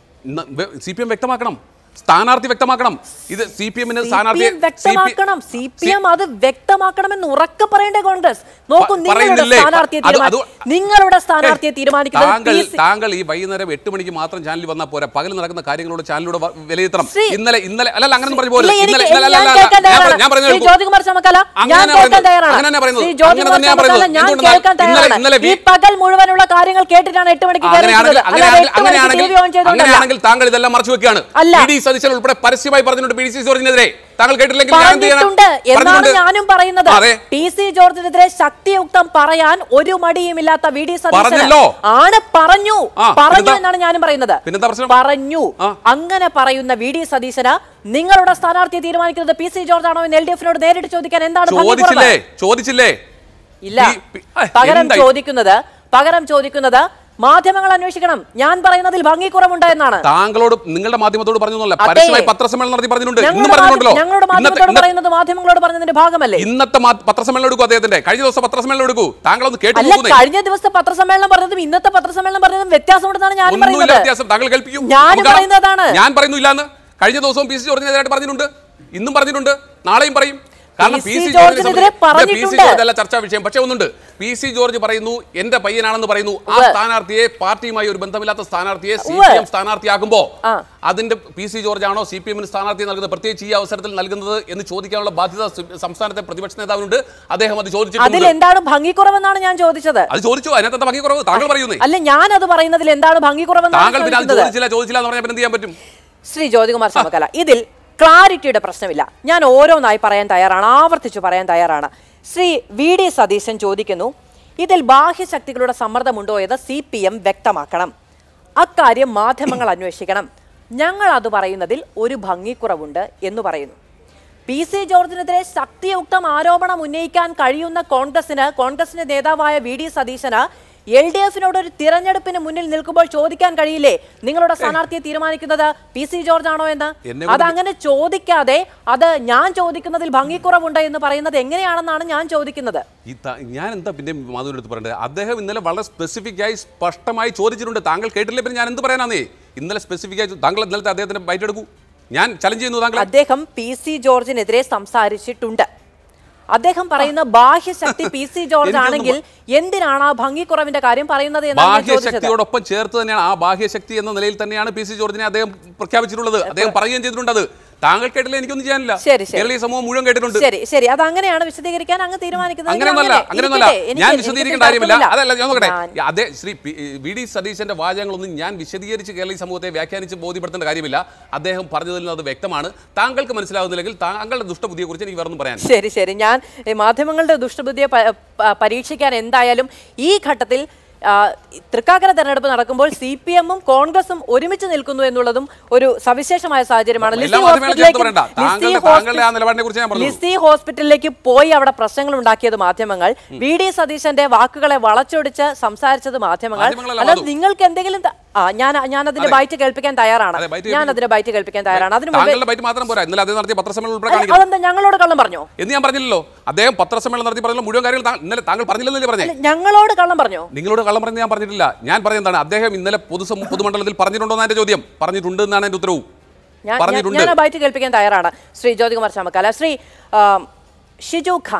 സി പി എം വ്യക്തമാക്കണം സ്ഥാനാർത്ഥി വ്യക്തമാക്കണം ഇത് സി പി എമ്മിന് സ്ഥാനാർത്ഥി വ്യക്തമാക്കണം സി പി എം അത് വ്യക്തമാക്കണമെന്ന് ഉറക്കെ പറയേണ്ട കോൺഗ്രസ് നോക്കൂ പ- നിങ്ങളുടെ പറയുന്നില്ലേ? സ്ഥാനാർത്ഥിയെ അത് തീരുമാനി- അത് നിങ്ങളുടെ സ്ഥാനാർത്ഥിയെ തീരുമാനിക്കുന്നത് താങ്കൾ പി സി- താങ്കൾ ഈ വൈകുന്നേരം എട്ട് മണിക്ക് മാത്രം ചാനലിൽ വന്നാൽ പോരാ പകൽ നടക്കുന്ന കാര്യങ്ങളോട് ചാനലിലൂടെ വ- വിലയിരുത്തണം ശ്രീ- ഇന്നലെ ഇന്നലെ അല്ലല്ല അങ്ങനെ പറഞ്ഞു പോലെ ഇല്ല, എനിക്ക് ഇന്നലെ ഇന്നലെ ഞാൻ അല്ല, അല്ല, കേൾക്കാൻ ഞാൻ തയ്യാറാണ്. പറ- ഞാൻ പറഞ്ഞു ശ്രീ ജ്യോതികുമാർ ചമക്കല അങ്ങനെ ഞാൻ തന്നെ കേൾക്കാൻ പറയുന്നത്. തയ്യാറാണ് അങ്ങനെ തന്നെ പറയുന്നത്. ശ്രീ അങ്ങനെ ജ്യോതികുമാർ തന്നെയാ ചമക്കല പറയുന്നത്. ഞാൻ എന്തുകൊണ്ടാ? കേൾക്കാൻ ഇന്നലെ- തയ്യാറാണ് ഇന്നലെ ഈ വി- പകൽ മുഴുവനുള്ള കാര്യങ്ങൾ കേട്ടിട്ടാണ് എട്ട് മണിക്ക് അങ്ങനെയാണെങ്കിൽ കയറിയിരിക്കുന്നത്. അല്ലാതെ അങ്ങനെയാണെങ്കിൽ എട്ട് മണിക്ക് അങ്ങനെയാണെങ്കിൽ TV ഓൺ ചെയ്തുകൊണ്ടല്ല. അങ്ങനെയാണെങ്കിൽ താങ്കൾ ഇതെല്ലാം മറച്ചു വെക്കുകയാണ് അല്ല. ഇ ഡി സതീശൻ ഉൾപ്പെടെ പരസ്യമായി പറഞ്ഞിട്ടുണ്ട് പി ഡി സി ജോർജിനെതിരെ താങ്കൾ കേട്ടില്ലെങ്കിൽ ഞാൻ എന്ത് ചെയ്യണം? പറഞ്ഞിട്ടുണ്ട് എന്നാണ് പറഞ്ഞിട്ടുണ്ട്. ഞാനും പറയുന്നത് അതെ പി സി ജോർജിനെതിരെ ശക്തിയുക്തം പറയാൻ ഒരു മടിയുമില്ലാത്ത വി ഡി സതീശന് പറഞ്ഞല്ലോ. ആണ് പറഞ്ഞു ആ, പറഞ്ഞു പിന്നെന്താ? എന്നാണ് ഞാനും പറയുന്നത് പിന്നെന്താ പ്രശ്നം? പറഞ്ഞു ആ. അങ്ങനെ പറയുന്ന വി ഡി സതീശന് നിങ്ങളുടെ സ്ഥാനാർത്ഥിയെ തീരുമാനിക്കുന്നത് പി സി ജോർജ് ആണോ എന്ന് എൽ ഡി എഫിനോട് നേരിട്ട് ചോദിക്കാൻ എന്താണ് ഭംഗിക്കുറവ്? ചോദിച്ചില്ലേ ചോദിച്ചില്ലേ ഇല്ല ഈ- പി- ആ, പകരം എന്തായി? ചോദിക്കുന്നത് പകരം ചോദിക്കുന്നത് മാധ്യമങ്ങൾ അന്വേഷിക്കണം ഞാൻ പറയുന്നതിൽ ഭംഗിക്കുറവുണ്ട് എന്നാണ് താങ്കളോട് നിങ്ങളുടെ മാധ്യമത്തോട് പറഞ്ഞൊന്നുമല്ല അതെ. പരസ്യമായി പത്രസമ്മേളനം നടത്തി പറഞ്ഞിട്ടുണ്ട് ഇന്നും ഞങ്ങളുടെ പറഞ്ഞിട്ടുണ്ടല്ലോ മാധ്യ- ഞങ്ങളുടെ ഇന്നത്തെ- മാധ്യമത്തോട് ഇന്നത്തെ- പറയുന്നത് മാധ്യമങ്ങളോട് പറഞ്ഞതിന്റെ ഭാഗമല്ലേ ഇന്നത്തെ മാ- പത്രസമ്മേളനം എടുക്കൂ അദ്ദേഹത്തിന്റെ കഴിഞ്ഞ ദിവസം പത്രസമ്മേളനം എടുക്കൂ താങ്കളൊന്ന് കേട്ടു അല്ല നോക്കുന്നേ കഴിഞ്ഞ ദിവസത്തെ പത്രസമ്മേളനം പറഞ്ഞതും ഇന്നത്തെ പത്രസമ്മേളനം പറഞ്ഞതും വ്യത്യാസമുണ്ടെന്നാണ് ഞാൻ ഒന്നുമില്ല പറയുന്നത് വ്യത്യാസം താങ്കൾ കേൾപ്പിക്കൂ ഞാൻ നമുക്ക് കാണാം. പറയുന്നതാണ്. ഞാൻ പറയുന്നു ഇല്ലാന്ന് കഴിഞ്ഞ ദിവസവും പി സി ജോർജിനെതിരായിട്ട് പറഞ്ഞിട്ടുണ്ട് ഇന്നും പറഞ്ഞിട്ടുണ്ട് നാളെയും പറയും കാരണം പി പി സി സി ജോർജിനെതിരെ പി സി പറഞ്ഞിട്ടുണ്ട്. ജോർജ് അല്ല ചർച്ചാ വിഷയം പക്ഷേ ഒന്നുണ്ട് പി സി ജോർജ് പറയുന്നു എന്റെ പയ്യനാണെന്ന് പറയുന്നു ആ ഉവ്വ്. സ്ഥാനാർത്ഥിയെ പാർട്ടിയുമായി ഒരു ബന്ധമില്ലാത്ത സ്ഥാനാർത്ഥിയെ സി ഉവ്വ്. പി എം സ്ഥാനാർത്ഥിയാകുമ്പോ ആ. അതിന്റെ പി സി ജോർജ് ആണോ സി പി എമ്മിന് സ്ഥാനാർത്ഥിയെ നൽകുന്നത് പ്രത്യേകിച്ച് ഈ അവസരത്തിൽ നൽകുന്നത് എന്ന് ചോദിക്കാനുള്ള ബാധ്യത സു- സംസ്ഥാനത്തെ പ്രതിപക്ഷ നേതാവിനുണ്ട് അദ്ദേഹം അത് അതിൽ ചോദിച്ചിട്ടുണ്ട് എന്താണ് ഭംഗിക്കുറവെന്നാണ് ഞാൻ ചോദിച്ചത് അത് ചോദിച്ചു അതിനകത്ത് ഭംഗി കുറവ് താങ്കൾ പറയുന്നേ അല്ല ഞാൻ അത് പറയുന്നതിൽ എന്താണ് ഭംഗിക്കുറവെന്നാണ് താങ്കൾ പിന്നെ അത് ചോദിക്കുന്നത് ചോദിച്ചില്ല ചോദിച്ചില്ല എന്ന് പറഞ്ഞാൽ പിന്നെ എന്ത് ചെയ്യാൻ പറ്റും ശ്രീ ജ്യോതികുമാർ ചമക്കല ഇതിൽ ക്ലാരിറ്റിയുടെ പ്രശ്നമില്ല ഞാൻ ഓരോന്നായി പറയാൻ തയ്യാറാണ് ആവർത്തിച്ചു പറയാൻ തയ്യാറാണ് ശ്രീ വി ഡി സതീശൻ ചോദിക്കുന്നു ഇതിൽ ബാഹ്യശക്തികളുടെ സമ്മർദ്ദമുണ്ടോ എന്ന് സി പി എം വ്യക്തമാക്കണം അക്കാര്യം മാധ്യമങ്ങൾ അന്വേഷിക്കണം ഞങ്ങൾ അത് പറയുന്നതിൽ ഒരു ഭംഗിക്കുറവുണ്ട് എന്ന് പറയുന്നു പി സി ജോർജിനെതിരെ ശക്തിയുക്തം ആരോപണം ഉന്നയിക്കാൻ കഴിയുന്ന കോൺഗ്രസിന് കോൺഗ്രസിന്റെ നേതാവായ വി ഡി സതീശന് എൽ ഡി എഫിനോട് ഒരു തിരഞ്ഞെടുപ്പിന് മുന്നിൽ നിൽക്കുമ്പോൾ ചോദിക്കാൻ കഴിയില്ലേ നിങ്ങളുടെ സ്ഥാനാർത്ഥിയെ തീരുമാനിക്കുന്നത് പി സി ജോർജ് ആണോ എന്ന് എന്നെ അത് അങ്ങനെ ചോദിക്കാതെ അത് ഞാൻ ചോദിക്കുന്നതിൽ ഭംഗിക്കുറവുണ്ട് എന്ന് പറയുന്നത് എങ്ങനെയാണെന്നാണ് ഞാൻ ചോദിക്കുന്നത് ഈ ത- ഞാൻ എന്താ പിന്നെ മാധുവിൻ്റെ അടുത്ത് പറയേണ്ടത് അദ്ദേഹം ഇന്നലെ വളരെ സ്പെസിഫിക് ആയി സ്പഷ്ടമായി ചോദിച്ചിട്ടുണ്ട് താങ്കൾ കേട്ടില്ലേ പിന്നെ ഞാൻ എന്ത് പറയാനാന്നേ ഇന്നലെ സ്പെസിഫിക് ആയി ചോ- താങ്കൾ ഇന്നലത്തെ അദ്ദേഹത്തിന്റെ ബൈറ്റ് എടുക്കൂ ഞാൻ ചലഞ്ച് ചെയ്യുന്നു താങ്കളെ അദ്ദേഹം പി സി ജോർജിനെതിരെ സംസാരിച്ചിട്ടുണ്ട് അദ്ദേഹം പറയുന്ന ബാഹ്യശക്തി പി സി ജോർജ് എനിക്കൊന്നും ആണെങ്കിൽ എന്തിനാണ് ആ ഭംഗിക്കുറവിന്റെ കാര്യം പറയുന്നത് എന്നാണ് ഞാൻ ചോദിച്ചത് ബാഹ്യശക്തിയോടൊപ്പം ചേർത്ത് തന്നെയാണ് ആ ബാഹ്യശക്തി എന്ന നിലയിൽ തന്നെയാണ് പി സി ജോർജിനെ അദ്ദേഹം പ്രഖ്യാപിച്ചിട്ടുള്ളത് അദ്ദേഹം പറയുകയും ചെയ്തിട്ടുണ്ട് അത് താങ്കൾ കേട്ടില്ല എനിക്കൊന്നും ചെയ്യാനില്ല ശരി, ശരി. കേരളീയ സമൂഹം മുഴുവൻ കേട്ടിട്ടുണ്ട് ശരി ശരി അത് അങ്ങനെയാണ് വിശദീകരിക്കാൻ അങ്ങ് തീരുമാനിക്കുന്നത് അങ്ങനെയൊന്നല്ല അങ്ങനെ അങ്ങനെയൊന്നല്ല ഇരിക്കട്ടെ. എനിക്ക് ഞാൻ എനിക്ക് വിശദീകരിക്കേണ്ട കാര്യമില്ല താല്പര്യമില്ല. അതല്ല ഞാൻ നോക്കട്ടെ ഞാൻ- അതേ ശ്രീ പി- വി ഡി സതീശന്റെ വാചകങ്ങളൊന്നും ഞാൻ വിശദീകരിച്ച് കേരളീയ സമൂഹത്തെ വ്യാഖ്യാനിച്ച് ബോധ്യപ്പെടുത്തേണ്ട കാര്യമില്ല അദ്ദേഹം പറഞ്ഞതിൽ നിന്ന് അത് വ്യക്തമാണ് താങ്കൾക്ക് മനസ്സിലാവുന്നില്ലെങ്കിൽ താങ്കളുടെ ദുഷ്ടബുദ്ധിയെക്കുറിച്ച് എനിക്ക് വേറൊന്നും പറയാൻ ശരി ശരി ഞാൻ ഈ മാധ്യമങ്ങളുടെ ദുഷ്ടബുദ്ധിയെ പ- പ- പരീക്ഷിക്കാൻ എന്തായാലും ഈ ഘട്ടത്തിൽ ആ, തൃക്കാക്കര തെരഞ്ഞെടുപ്പ് നടക്കുമ്പോൾ സി പി എമ്മും കോൺഗ്രസും ഒരുമിച്ച് നിൽക്കുന്നു എന്നുള്ളതും ഒരു സവിശേഷമായ സാഹചര്യമാണ് എല്ലാ ലിസി മാധ്യമങ്ങളും ചേർത്ത് ഹോസ്പിറ്റലിലേക്ക് പറയണ്ട. ലിസി താങ്കളുടെ- താങ്കളുടെ ആ നിലപാടിനെ കുറിച്ച് ഞാൻ ഹോസ്പിറ്റൽ- പറഞ്ഞോളൂ. ലിസി ഹോസ്പിറ്റലിലേക്ക് പോയി അവിടെ പ്രശ്നങ്ങൾ ഉണ്ടാക്കിയത് മാധ്യമങ്ങൾ വി ഡി സതീശന്റെ വാക്കുകളെ വളച്ചൊടിച്ച് സംസാരിച്ചത് മാധ്യമങ്ങൾ മാധ്യമങ്ങളല്ല, അല്ലാതെ മാധു. നിങ്ങൾക്ക് എന്തെങ്കിലും ത- ആ ഞാൻ ഞാൻ അതിന്റെ അതെ. ബൈറ്റ് കേൾപ്പിക്കാൻ തയ്യാറാണ് അതെ, ബൈറ്റ് ഞാൻ കേൾപ്പിക്കൂ. അതിന്റെ ബൈറ്റ് കേൾപ്പിക്കാൻ തയ്യാറാണ് അതിന് മുമ്പേ താങ്കളുടെ ബൈറ്റ് മാത്രം പോരാ ഇന്നലെ അദ്ദേഹം നടത്തിയ പത്രസമ്മേളനം ഉൾപ്പെടെ അല്ല, കാണിക്കണം അതെന്താ ഞങ്ങളോട് കള്ളം പറഞ്ഞോ എന്ന് ഞാൻ പറഞ്ഞില്ലല്ലോ അദ്ദേഹം പത്രസമ്മേളനം നടത്തി പറഞ്ഞ മുഴുവൻ കാര്യങ്ങൾ താ- ഇന്നലെ താങ്കൾ പറഞ്ഞില്ലെന്നല്ലേ പറഞ്ഞേ അല്ല, ഞങ്ങളോട് കള്ളം പറഞ്ഞോ നിങ്ങളോട് കള്ളം പറഞ്ഞ് ഞാൻ പറഞ്ഞിട്ടില്ല ഞാൻ പറഞ്ഞതാണ് അദ്ദേഹം ഇന്നലെ പൊതുസം പൊതുമണ്ഡലത്തിൽ പറഞ്ഞിട്ടുണ്ടോ എന്നാണ് എന്റെ ചോദ്യം പറഞ്ഞിട്ടുണ്ട് എന്നാണ് എന്റെ ഉത്തരവ് ഞാൻ ഞാൻ- പറഞ്ഞിട്ടുണ്ട് ഞാൻ ആ ബൈറ്റ് കേൾപ്പിക്കാൻ തയ്യാറാണ് ശ്രീ ജ്യോതികുമാർ ചാമക്കാല ശ്രീ ആം, ഷിജു ഖാൻ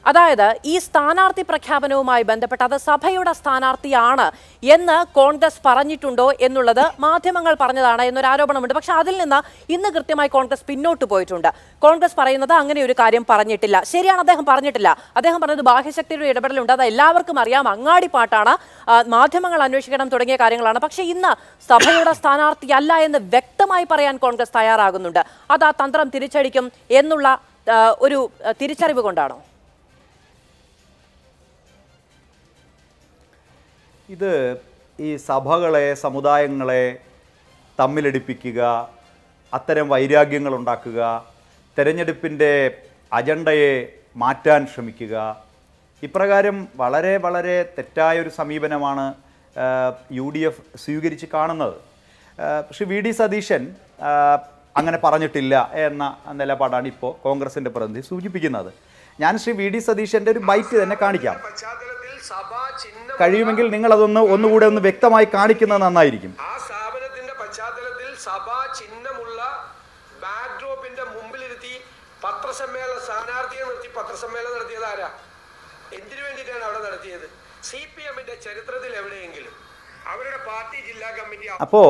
അതായത് ഈ സ്ഥാനാർത്ഥി പ്രഖ്യാപനവുമായി ബന്ധപ്പെട്ട് അത് സഭയുടെ സ്ഥാനാർത്ഥിയാണ് എന്ന് കോൺഗ്രസ് പറഞ്ഞിട്ടുണ്ടോ എന്നുള്ളത് മാധ്യമങ്ങൾ പറഞ്ഞതാണ് എന്നൊരു ആരോപണമുണ്ട് പക്ഷെ അതിൽ നിന്ന് ഇന്ന് കൃത്യമായി കോൺഗ്രസ് പിന്നോട്ട് പോയിട്ടുണ്ട് കോൺഗ്രസ് പറയുന്നത് അങ്ങനെ ഒരു കാര്യം പറഞ്ഞിട്ടില്ല ശരിയാണ് അദ്ദേഹം പറഞ്ഞിട്ടില്ല അദ്ദേഹം പറഞ്ഞത് ബാഹ്യശക്തിയുടെ ഇടപെടലുണ്ട് അത് എല്ലാവർക്കും അറിയാം അങ്ങാടിപ്പാട്ടാണ് ആ, മാധ്യമങ്ങൾ അന്വേഷിക്കണം തുടങ്ങിയ കാര്യങ്ങളാണ് പക്ഷേ ഇന്ന് സഭയുടെ സ്ഥാനാർത്ഥിയല്ല എന്ന് വ്യക്തമായി പറയാൻ കോൺഗ്രസ് തയ്യാറാകുന്നുണ്ട് അത് ആ തന്ത്രം തിരിച്ചടിക്കും എന്നുള്ള ആ, ഒരു ആ, തിരിച്ചറിവ് കൊണ്ടാണോ ഇത് ഈ സഭകളെ സമുദായങ്ങളെ തമ്മിലടിപ്പിക്കുക അത്തരം വൈരാഗ്യങ്ങൾ ഉണ്ടാക്കുക തെരഞ്ഞെടുപ്പിൻ്റെ അജണ്ടയെ മാറ്റാൻ ശ്രമിക്കുക ഇപ്രകാരം വളരെ വളരെ തെറ്റായ ഒരു സമീപനമാണ് യു ഡി എഫ് സ്വീകരിച്ച് കാണുന്നത് ആ, ശ്രീ വി ഡി സതീശൻ ആ, അങ്ങനെ പറഞ്ഞിട്ടില്ല എന്ന നിലപാടാണ് ഇപ്പോൾ കോൺഗ്രസിൻ്റെ പ്രതിനിധി സൂചിപ്പിക്കുന്നത് ഞാൻ ശ്രീ വി ഡി സതീശൻ്റെ ഒരു ബൈറ്റ് തന്നെ കാണിക്കാം പശ്ചാത്തലത്തിൽ സഭാ ചിഹ്നം കഴിയുമെങ്കിൽ നിങ്ങൾ അതൊന്ന് ഒന്നുകൂടെ ഒന്ന് വ്യക്തമായി കാണിക്കുന്നത് നന്നായിരിക്കും ആ സ്ഥാപനത്തിന്റെ പശ്ചാത്തലത്തിൽ സഭാ ചിഹ്നമുള്ള ബാക്ക്ഡ്രോപ്പിന്റെ മുമ്പിലിരുത്തി പത്രസമ്മേളന സ്ഥാനാർത്ഥിയെ നിർത്തി പത്രസമ്മേളനം നടത്തിയത് ആരാ എന്തിനു വേണ്ടിയിട്ടാണ് അവിടെ നടത്തിയത് സി പി എമ്മിന്റെ ചരിത്രത്തിൽ എവിടെയെങ്കിലും അവരുടെ പാർട്ടി ജില്ലാ കമ്മിറ്റി അപ്പോൾ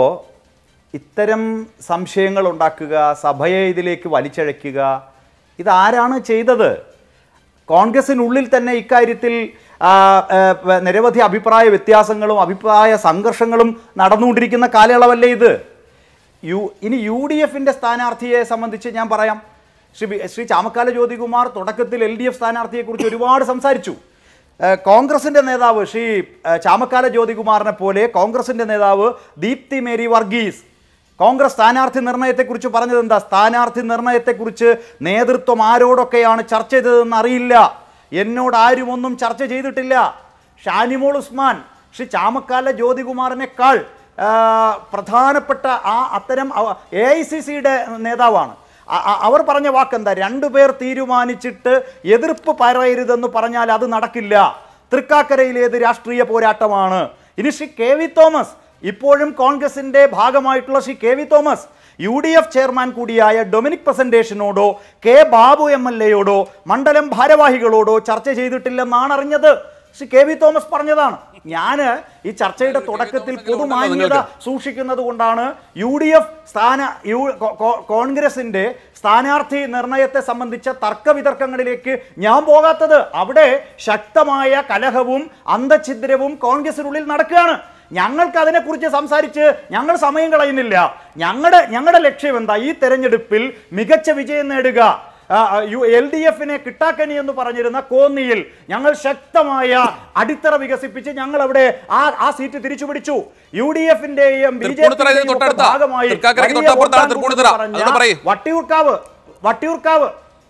ഇത്തരം സംശയങ്ങൾ ഉണ്ടാക്കുക സഭയെ ഇതിലേക്ക് വലിച്ചഴയ്ക്കുക ഇതാരാണ് ചെയ്തത് കോൺഗ്രസിനുള്ളിൽ തന്നെ ഇക്കാര്യത്തിൽ ആ, ആ, വ- നിരവധി അഭിപ്രായ വ്യത്യാസങ്ങളും അഭിപ്രായ സംഘർഷങ്ങളും നടന്നുകൊണ്ടിരിക്കുന്ന കാലയളവല്ലേ ഇത് യു ഇനി യു ഡി എഫിൻ്റെ സ്ഥാനാർത്ഥിയെ സംബന്ധിച്ച് ഞാൻ പറയാം ശ്രീ വി- ശ്രീ ചാമക്കാല ജ്യോതികുമാർ തുടക്കത്തിൽ എൽ ഡി എഫ് സ്ഥാനാർത്ഥിയെക്കുറിച്ച് ഒരുപാട് സംസാരിച്ചു ഏഹ് കോൺഗ്രസിൻ്റെ നേതാവ് ശ്രീ ഏഹ് ചാമക്കാല ജ്യോതികുമാറിനെ പോലെ കോൺഗ്രസിൻ്റെ നേതാവ് ദീപ്തി മേരി വർഗീസ് കോൺഗ്രസ് സ്ഥാനാർത്ഥി നിർണയത്തെക്കുറിച്ച് പറഞ്ഞത് എന്താ സ്ഥാനാർത്ഥി നിർണയത്തെക്കുറിച്ച് നേതൃത്വം ആരോടൊക്കെയാണ് ചർച്ച ചെയ്തതെന്ന് അറിയില്ല എന്നോട് ആരും ഒന്നും ചർച്ച ചെയ്തിട്ടില്ല ഷാനിമോൾ ഉസ്മാൻ ശ്രീ ചാമക്കാല ജ്യോതികുമാറിനേക്കാൾ ആ, പ്രധാനപ്പെട്ട ആ അത്തരം എ ഐ സി സിയുടെ നേതാവാണ് അ- അ- അവർ പറഞ്ഞ വാക്കെന്താ രണ്ടുപേർ തീരുമാനിച്ചിട്ട് എതിർപ്പ് പറയരുതെന്ന് പറഞ്ഞാൽ അത് നടക്കില്ല തൃക്കാക്കരയിലേത് രാഷ്ട്രീയ പോരാട്ടമാണ് ഇനി ശ്രീ കെ വി തോമസ് ഇപ്പോഴും കോൺഗ്രസിന്റെ ഭാഗമായിട്ടുള്ള Shri K V Thomas U D F chairman കൂടിയായ ഡൊമിനിക് പ്രസന്റേഷനോടോ കെ ബാബു എം എൽ എയോടോ മണ്ഡലം ഭാരവാഹികളോടോ ചർച്ച ചെയ്തിട്ടില്ലെന്നാണ് അറിഞ്ഞത് ശ്രീ കെ വി തോമസ് പറഞ്ഞതാണ് ഞാൻ ഈ ചർച്ചയുടെ തുടക്കത്തിൽ പൊതുമാന്യത സൂക്ഷിക്കുന്നത് കൊണ്ടാണ് യു ഡി എഫ് സ്ഥാന യു കോ- കോ- കോൺഗ്രസിന്റെ സ്ഥാനാർത്ഥി നിർണയത്തെ സംബന്ധിച്ച തർക്കവിതർക്കങ്ങളിലേക്ക് ഞാൻ പോകാത്തത് അവിടെ ശക്തമായ കലഹവും അന്തഛിദ്രവും കോൺഗ്രസിനുള്ളിൽ നടക്കുകയാണ് ഞങ്ങൾക്ക് അതിനെക്കുറിച്ച് സംസാരിച്ച് ഞങ്ങൾ സമയം കളയുന്നില്ല ഞങ്ങളുടെ ഞങ്ങളുടെ ലക്ഷ്യം എന്താ ഈ തെരഞ്ഞെടുപ്പിൽ മികച്ച വിജയം നേടുക എൽ ഡി എഫിനെ കിട്ടാക്കനി എന്ന് പറഞ്ഞിരുന്ന കോന്നിയിൽ ഞങ്ങൾ ശക്തമായ അടിത്തറ വികസിപ്പിച്ച് ഞങ്ങൾ അവിടെ ആ ആ സീറ്റ് തിരിച്ചു പിടിച്ചു യു ഡി എഫിന്റെയും ബി ജെ തൃപ്പൂണിത്തുറ ഇതിന് തൊട്ടടുത്താ. ഭാഗമായി തൃക്കാക്കരയ്ക്ക് വലിയ തൊട്ടപ്പുറത്താണ് വോട്ടാൻ തൃപ്പൂണിത്തുറ. പറഞ്ഞ അതുകൊണ്ട് പറയ്. വട്ടിയൂർക്കാവ് വട്ടിയൂർക്കാവ്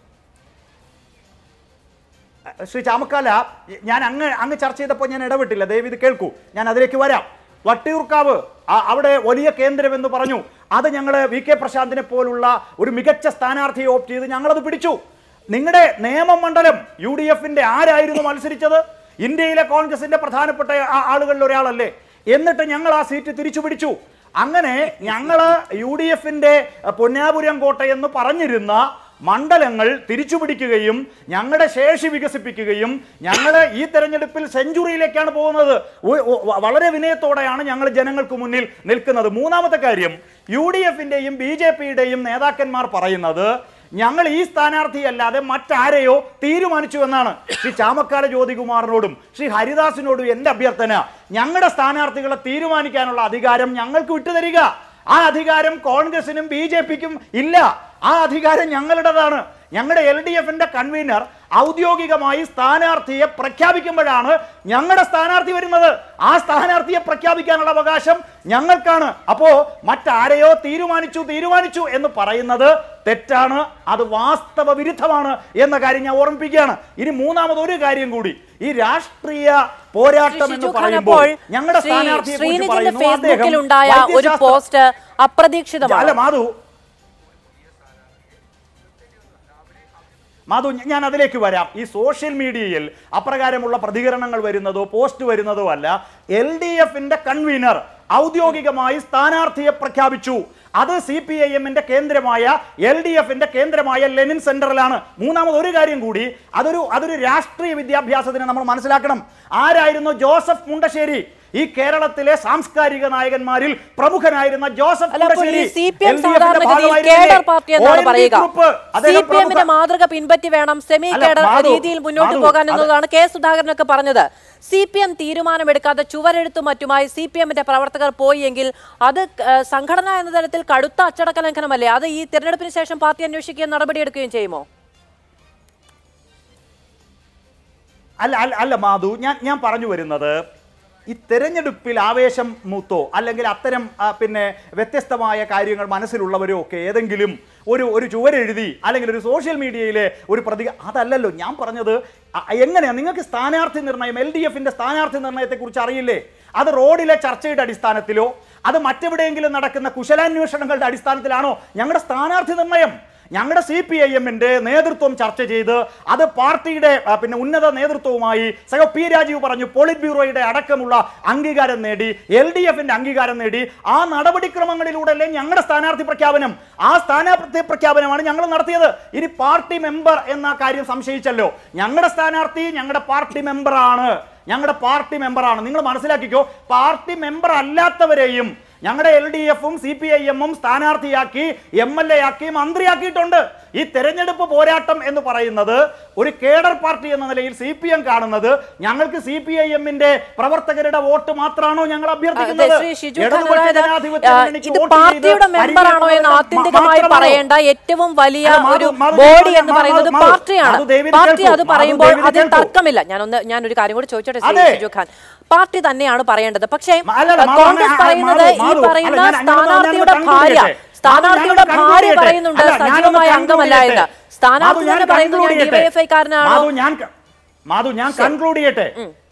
ശ്രീ ചാമക്കാല ഞാൻ അങ്ങ് അങ്ങ് ചർച്ച ചെയ്തപ്പോൾ ഞാൻ ഇടപെട്ടില്ല ദയവ് ഇത് കേൾക്കൂ ഞാൻ അതിലേക്ക് വരാം വട്ടിയൂർക്കാവ് ആ- അവിടെ വലിയ കേന്ദ്രം എന്ന് പറഞ്ഞു അത് ഞങ്ങൾ വി കെ പ്രശാന്തിനെ പോലുള്ള ഒരു മികച്ച സ്ഥാനാർത്ഥിയെ ഓപ്റ്റ് ചെയ്ത് ഞങ്ങളത് പിടിച്ചു നിങ്ങളുടെ നിയമമണ്ഡലം യു ഡി എഫിന്റെ ആരായിരുന്നു മത്സരിച്ചത് ഇന്ത്യയിലെ കോൺഗ്രസിന്റെ പ്രധാനപ്പെട്ട ആ- ആളുകളിൽ ഒരാളല്ലേ എന്നിട്ട് ഞങ്ങൾ ആ സീറ്റ് തിരിച്ചു പിടിച്ചു അങ്ങനെ ഞങ്ങൾ യു ഡി എഫിന്റെ പൊന്നാപുരം കോട്ട എന്ന് പറഞ്ഞിരുന്ന മണ്ഡലങ്ങൾ തിരിച്ചുപിടിക്കുകയും ഞങ്ങളുടെ ശേഷി വികസിപ്പിക്കുകയും ഞങ്ങൾ ഈ തെരഞ്ഞെടുപ്പിൽ സെഞ്ചുറിയിലേക്കാണ് പോകുന്നത് ഒ- ഒ- വളരെ വിനയത്തോടെയാണ് ഞങ്ങൾ ജനങ്ങൾക്ക് മുന്നിൽ നിൽക്കുന്നത് മൂന്നാമത്തെ കാര്യം യു ഡി എഫിൻ്റെയും ബി ജെ പിയുടെയും നേതാക്കന്മാർ പറയുന്നത് ഞങ്ങൾ ഈ സ്ഥാനാർത്ഥിയല്ലാതെ മറ്റാരെയോ തീരുമാനിച്ചു എന്നാണ് ശ്രീ ചാമക്കാല ജ്യോതികുമാറിനോടും ശ്രീ ഹരിദാസിനോടും എൻ്റെ അഭ്യർത്ഥന ഞങ്ങളുടെ സ്ഥാനാർത്ഥികളെ തീരുമാനിക്കാനുള്ള അധികാരം ഞങ്ങൾക്ക് വിട്ടുതരിക ആ അധികാരം കോൺഗ്രസിനും ബി ജെ പിക്കും ഇല്ല ആ അധികാരം ഞങ്ങളുടേതാണ് ഞങ്ങളുടെ എൽ ഡി എഫിന്റെ കൺവീനർ ഔദ്യോഗികമായി സ്ഥാനാർത്ഥിയെ പ്രഖ്യാപിക്കുമ്പോഴാണ് ഞങ്ങളുടെ സ്ഥാനാർത്ഥി വരുന്നത് ആ സ്ഥാനാർത്ഥിയെ പ്രഖ്യാപിക്കാനുള്ള അവകാശം ഞങ്ങൾക്കാണ് അപ്പോ മറ്റാരെയോ തീരുമാനിച്ചു തീരുമാനിച്ചു എന്ന് പറയുന്നത് തെറ്റാണ് അത് വാസ്തവ വിരുദ്ധമാണ് എന്ന കാര്യം ഞാൻ ഓർമ്മിപ്പിക്കുകയാണ് ഇനി മൂന്നാമത് ഒരു കാര്യം കൂടി ഈ രാഷ്ട്രീയ പോരാട്ടം ശ്രീ എന്ന് ഷിജു ഖാൻ പറയുമ്പോൾ അപ്പോൾ ഞങ്ങളുടെ ശ്രീ സ്ഥാനാർത്ഥിയെ കുറിച്ച് ശ്രീനിധിന്റെ പറയുന്നു അദ്ദേഹം ഫേസ്ബുക്കിലുണ്ടായ ഒരു വൈദ്യശാസ്ത്ര- പോസ്റ്റ് അപ്രതീക്ഷിതമാണ് അല്ല മാധു മാധു ഞ- ഞാൻ അതിലേക്ക് വരാം ഈ സോഷ്യൽ മീഡിയയിൽ അപ്രകാരമുള്ള പ്രതികരണങ്ങൾ വരുന്നതോ പോസ്റ്റ് വരുന്നതോ അല്ല എൽ ഡി എഫിന്റെ കൺവീനർ ഔദ്യോഗികമായി സ്ഥാനാർത്ഥിയെ പ്രഖ്യാപിച്ചു അത് സി പി ഐ എമ്മിന്റെ കേന്ദ്രമായ എൽ ഡി എഫിന്റെ കേന്ദ്രമായ ലെനിൻ സെന്ററിലാണ് മൂന്നാമത് ഒരു കാര്യം കൂടി അതൊരു അതൊരു രാഷ്ട്രീയ വിദ്യാഭ്യാസത്തിന് നമ്മൾ മനസ്സിലാക്കണം ആരായിരുന്നു ജോസഫ് മുണ്ടശ്ശേരി ഈ കേരളത്തിലെ സാംസ്കാരിക നായകന്മാരിൽ പ്രമുഖനായിരുന്ന ജോസഫ് അല്ല അപ്പോൾ ഈ Mundassery C P M LDF ന്റെ സാധാരണഗതിയിൽ ഭാഗമായിരുന്നില്ലേ? കേഡർ പാർട്ടി എന്നാണ് ONV പറയുക ഗ്രൂപ്പ്, സി അദ്ദേഹം പി എമ്മിന്റെ പ്രമുഖ- മാതൃക പിൻപറ്റി വേണം സെമി അല്ല, കേഡർ മാധു, രീതിയിൽ മുന്നോട്ട് മാധു, പോകാൻ അത് എന്നുള്ളതാണ് കെ സുധാകരനൊക്കെ പറഞ്ഞത് സി പി എം തീരുമാനമെടുക്കാതെ ചുവരെഴുത്തും മറ്റുമായി സി പി എമ്മിന്റെ പ്രവർത്തകർ പോയി എങ്കിൽ അത് ഏഹ്, സംഘടന എന്ന തരത്തിൽ കടുത്ത അച്ചടക്ക ലംഘനമല്ലേ അത് ഈ തിരഞ്ഞെടുപ്പിന് ശേഷം പാർട്ടി അന്വേഷിക്കുകയും നടപടിയെടുക്കുകയും ചെയ്യുമോ അല്ല അല്ല അല്ല മാധു ഞാൻ ഞാൻ പറഞ്ഞു വരുന്നത് ഈ തെരഞ്ഞെടുപ്പിൽ ആവേശം മൂത്തോ അല്ലെങ്കിൽ അത്തരം ആ, പിന്നെ വ്യത്യസ്തമായ കാര്യങ്ങൾ മനസ്സിലുള്ളവരോ ഒക്കെ ഏതെങ്കിലും ഒരു ഒരു ചുവരെഴുതി അല്ലെങ്കിൽ ഒരു സോഷ്യൽ മീഡിയയിലെ ഒരു പ്രതി അതല്ലല്ലോ ഞാൻ പറഞ്ഞത് അ- എങ്ങനെയാ നിങ്ങൾക്ക് സ്ഥാനാർത്ഥി നിർണയം എൽ ഡി എഫിന്റെ സ്ഥാനാർത്ഥി നിർണയത്തെക്കുറിച്ച് അറിയില്ലേ അത് റോഡിലെ ചർച്ചയുടെ അടിസ്ഥാനത്തിലോ അത് മറ്റെവിടെയെങ്കിലും നടക്കുന്ന കുശലാന്വേഷണങ്ങളുടെ അടിസ്ഥാനത്തിലാണോ ഞങ്ങളുടെ സ്ഥാനാർത്ഥി നിർണയം ഞങ്ങളുടെ സി പി ഐ എമ്മിന്റെ നേതൃത്വം ചർച്ച ചെയ്ത് അത് പാർട്ടിയുടെ ആ, പിന്നെ ഉന്നത നേതൃത്വവുമായി സഹ പി രാജീവ് പറഞ്ഞു പോളിറ്റ് ബ്യൂറോയുടെ അടക്കമുള്ള അംഗീകാരം നേടി എൽ ഡി എഫിന്റെ അംഗീകാരം നേടി ആ നടപടിക്രമങ്ങളിലൂടെയല്ലേ ഞങ്ങളുടെ സ്ഥാനാർത്ഥി പ്രഖ്യാപനം ആ സ്ഥാനാർത്ഥി പ്രഖ്യാപനമാണ് ഞങ്ങൾ നടത്തിയത് ഇനി പാർട്ടി മെമ്പർ എന്ന കാര്യം സംശയിച്ചല്ലോ ഞങ്ങളുടെ സ്ഥാനാർത്ഥി ഞങ്ങളുടെ പാർട്ടി മെമ്പറാണ് ഞങ്ങളുടെ പാർട്ടി മെമ്പറാണ് നിങ്ങൾ മനസ്സിലാക്കിക്കോ പാർട്ടി മെമ്പർ അല്ലാത്തവരെയും ഞങ്ങളുടെ എൽ ഡി എഫും സി പി ഐ എമ്മും സ്ഥാനാർത്ഥിയാക്കി എം എൽ എ ആക്കി മന്ത്രിയാക്കിയിട്ടുണ്ട് ഈ തെരഞ്ഞെടുപ്പ് പോരാട്ടം എന്ന് പറയുന്നത് ഒരു കേഡർ പാർട്ടി എന്ന നിലയിൽ സി പി എം കാണുന്നത് ഞങ്ങൾക്ക് സി പി ഐ എമ്മിന്റെ പ്രവർത്തകരുടെ വോട്ട് മാത്രമാണോ ഞങ്ങൾ അഭ്യർത്ഥിക്കുന്നത് അതെ, ശ്രീ ഷിജു ഖാൻ, ഇടതുപക്ഷ അതായത്, ജനാധിപത്യ ആ, മുന്നണിക്ക് ഇത് വോട്ട് ചെയ്ത് പാർട്ടിയുടെ മെമ്പറാണോ എന്ന് പരിഗണിക്കുന്നവരുടെ ആത്യന്തികമായി മാത്രമാണോ? പറയേണ്ട ഏറ്റവും വലിയ അല്ല, മാധു, ഒരു മാധു, ബോഡി മാധു, എന്ന് പറയുന്നത് മാധു, പാർട്ടിയാണ് മാധു, ദയവിത് പാർട്ടി കേൾക്കൂ. അത് മാധു, പറയുമ്പോൾ ദയവിത് അതിൽ കേൾക്കൂ. തർക്കമില്ല ഞാനൊന്ന് ഞാനൊരു കാര്യം കൂടി ചോദിച്ചോട്ടെ ശ്രീ അതെ. ഷിജു ഖാൻ പാർട്ടി തന്നെയാണ് പറയേണ്ടത് പക്ഷേ മ- അല്ലല്ല, മാധു, കോൺഗ്രസ് അങ്ങനെ- പറയുന്നത് മാധു, ഈ മാധു, പറയുന്ന അല്ല, ഞാൻ- ഞാനൊന്ന് സ്ഥാനാർത്ഥിയുടെ ഞാനൊന്ന് ഭാര്യ conclude ചെയ്യട്ടെ. സ്ഥാനാർത്ഥിയുടെ മാധു, ഞാനൊന്ന് ഭാര്യ conclude പറയുന്നുണ്ട് ചെയ്യട്ടെ. അല്ല, സജീവമായ ഞാനൊന്ന് അംഗമല്ല conclude എന്ന് ചെയ്യട്ടെ. സ്ഥാനാർത്ഥി മാധു, ഞാൻ തന്നെ പറയുന്നു ഞാൻ conclude ചെയ്യട്ടെ. ഡിവൈഎഫ്ഐക്കാരനാണോ മാധു ഞാൻ ക- മാധു ഞാൻ കൺക്ലൂഡ് ചെയ്യട്ടെ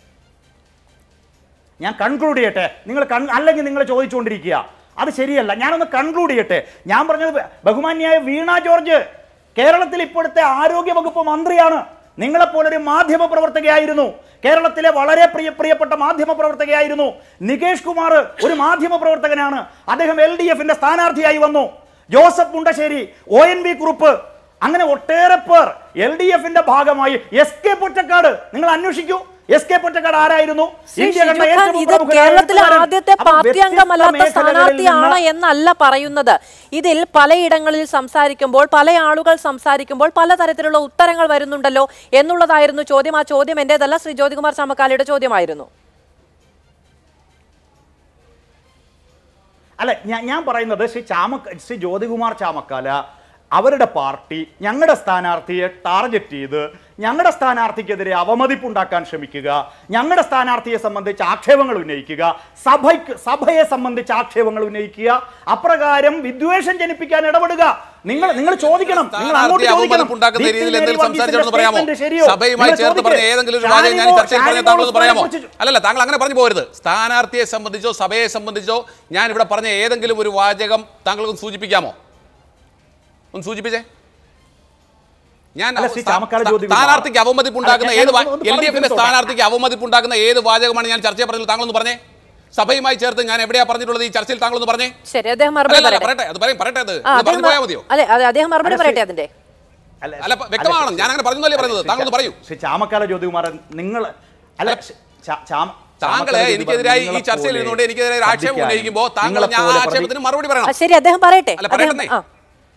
ഞാൻ കൺക്ലൂഡ് ചെയ്യട്ടെ നിങ്ങൾ കൺ- അല്ലെങ്കിൽ നിങ്ങൾ ചോദിച്ചുകൊണ്ടിരിക്കുക അത് ശരിയല്ല ഞാനൊന്ന് കൺക്ലൂഡ് ചെയ്യട്ടെ ഞാൻ പറഞ്ഞത് ബ- ബഹുമാന്യായ വീണ ജോർജ് കേരളത്തിൽ ഇപ്പോഴത്തെ ആരോഗ്യ വകുപ്പ് മന്ത്രിയാണ് നിങ്ങളെപ്പോലൊരു മാധ്യമ പ്രവർത്തകയായിരുന്നു കേരളത്തിലെ വളരെ പ്രിയ പ്രിയപ്പെട്ട മാധ്യമ പ്രവർത്തകയായിരുന്നു നികേഷ് കുമാർ ഒരു മാധ്യമ പ്രവർത്തകനാണ് അദ്ദേഹം എൽ ഡി എഫിന്റെ സ്ഥാനാർത്ഥിയായി വന്നു Joseph Mundassery O N V Kurup അങ്ങനെ ഒട്ടേറെ പേർ എൽ ഡി എഫിന്റെ ഭാഗമായി എസ് കെ പൊറ്റക്കാട് നിങ്ങൾ അന്വേഷിക്കൂ എസ് കെ പൊറ്റക്കാട് ആരായിരുന്നു ശ്രീ ഇന്ത്യ കണ്ട ഷിജു ഖാൻ, ഏറ്റവും ഇത് പ്രമുഖനായ കേരളത്തിലെ എഴുത്തുകാരൻ. ആദ്യത്തെ അപ്പോൾ പാർട്ടി വ്യത്യസ്ത അംഗമല്ലാത്ത മേഖലകളിൽ സ്ഥാനാർത്ഥിയാണ് നിന്ന് എന്നല്ല പറയുന്നത് ഇതിൽ പലയിടങ്ങളിൽ സംസാരിക്കുമ്പോൾ പല ആളുകൾ സംസാരിക്കുമ്പോൾ പലതരത്തിലുള്ള ഉത്തരങ്ങൾ വരുന്നുണ്ടല്ലോ എന്നുള്ളതായിരുന്നു ചോദ്യം ആ ചോദ്യം എന്റേതല്ല ശ്രീ ജ്യോതികുമാർ ചാമക്കാലയുടെ ചോദ്യമായിരുന്നു അല്ല ഞാൻ ഞാൻ പറയുന്നത് ശ്രീ ചാമക്ക ശ്രീ ജ്യോതികുമാർ ചാമക്കാല അവരുടെ പാർട്ടി ഞങ്ങളുടെ സ്ഥാനാർത്ഥിയെ ടാർഗറ്റ് ചെയ്ത് ഞങ്ങളുടെ സ്ഥാനാർത്ഥിക്കെതിരെ അവമതിപ്പുണ്ടാക്കാൻ ശ്രമിക്കുക ഞങ്ങളുടെ സ്ഥാനാർത്ഥിയെ സംബന്ധിച്ച് ആക്ഷേപങ്ങൾ ഉന്നയിക്കുക സഭയ്ക്ക് സഭയെ സംബന്ധിച്ച് ആക്ഷേപങ്ങൾ ഉന്നയിക്കുക അപ്രകാരം വിദ്വേഷം ജനിപ്പിക്കാൻ ഇടപെടുക നിങ്ങൾ നിങ്ങൾ ചോദിക്കണം നിങ്ങൾ അങ്ങോട്ട് സ്ഥാനാർത്ഥി ചോദിക്കണം അവമതിപ്പുണ്ടാക്കുന്ന ദീപ്തി രീതിയിൽ മേരി എന്തെങ്കിലും വർഗീസിന്റെ സംസാരിച്ചോന്ന് പറയാമോ statement ശരിയോ? സഭയുമായി നിങ്ങൾ ചേർത്ത് പറഞ്ഞ ചോദിക്ക്. ഏതെങ്കിലും ഒരു വാചകം ഞാൻ ഈ ഷാനിമോ- ചർച്ചയിൽ പറഞ്ഞ ഷാനിമോ താങ്കളൊന്ന് പറയാമോ ഉസ്മാനെ അല്ലല്ല താങ്കൾ അങ്ങനെ പറഞ്ഞു പോരുത് സ്ഥാനാർത്ഥിയെ സംബന്ധിച്ചോ സഭയെ സംബന്ധിച്ചോ ഞാൻ ഇവിടെ പറഞ്ഞ ഏതെങ്കിലും ഒരു വാചകം താങ്കൾക്കൊന്ന് സൂചിപ്പിക്കാമോ ഒന്ന് സൂചിപ്പിച്ചേ ഞാൻ അല്ല, ശ്രീ ചാമക്കാല സ്ഥാ- ജ്യോതികുമാർ. സ്ഥാനാർത്ഥിക്ക് അവമതിപ്പുണ്ടാക്കുന്ന അല്ല, ഏത് ഞാൻ ഒന്ന് എൽ ഡി എഫിന്റെ പറഞ്ഞിട്ട് സ്ഥാനാർത്ഥിക്ക് അവമതിപ്പുണ്ടാക്കുന്ന ഏത് വാചകമാണ് ഞാൻ ചർച്ചയെ പറഞ്ഞത് താങ്കളൊന്ന് പറഞ്ഞേ സഭയുമായി ചേർത്ത് ഞാൻ എവിടെയാ പറഞ്ഞിട്ടുള്ളത് ഈ ചർച്ചയിൽ താങ്കളൊന്ന് പറഞ്ഞേ ശരി അദ്ദേഹം മറുപടി അല്ലല്ല, പറയട്ടെ പറയട്ടെ അത് പറയും പറയട്ടെ അത് ആ, ഒന്ന് അദ്ദേഹം പറഞ്ഞു പോയാൽ മതിയോ അല്ലെ അതെ അദ്ദേഹം മറുപടി അല്ല, പറയട്ടെ ശ്രീ- അതിന്റെ അല്ല, ഇപ്പൊ വ്യക്തമാകണം. ഞാൻ അങ്ങനെ പറഞ്ഞതല്ലേ പറയുന്നത്. ശ്രീ താങ്കളൊന്ന് ചാ- പറയൂ. ശ്രീ ചാമക്കാല ജ്യോതികുമാരൻ നിങ്ങൾ അല്ല ശ്രീ ചാ- ചാമ- താങ്കളെ ചാമക്കാല ജ്യോതികുമാരൻ എനിക്കെതിരായി ഈ നിങ്ങളെപ്പോലെ ചർച്ചയിൽ ഇരുന്നുകൊണ്ട് എനിക്കെതിരെ ഒരു ആക്ഷേപം ശബ്ദിക്കാനും, ഉന്നയിക്കുമ്പോൾ താങ്കൾ ഞാൻ ആ നിങ്ങളെപ്പോലെ പ്രതി- ആക്ഷേപത്തിന് മറുപടി ആ, പറയണം ശരി അദ്ദേഹം പറയട്ടെ അല്ല, അദ്ദേഹം പറയട്ടെ. ആ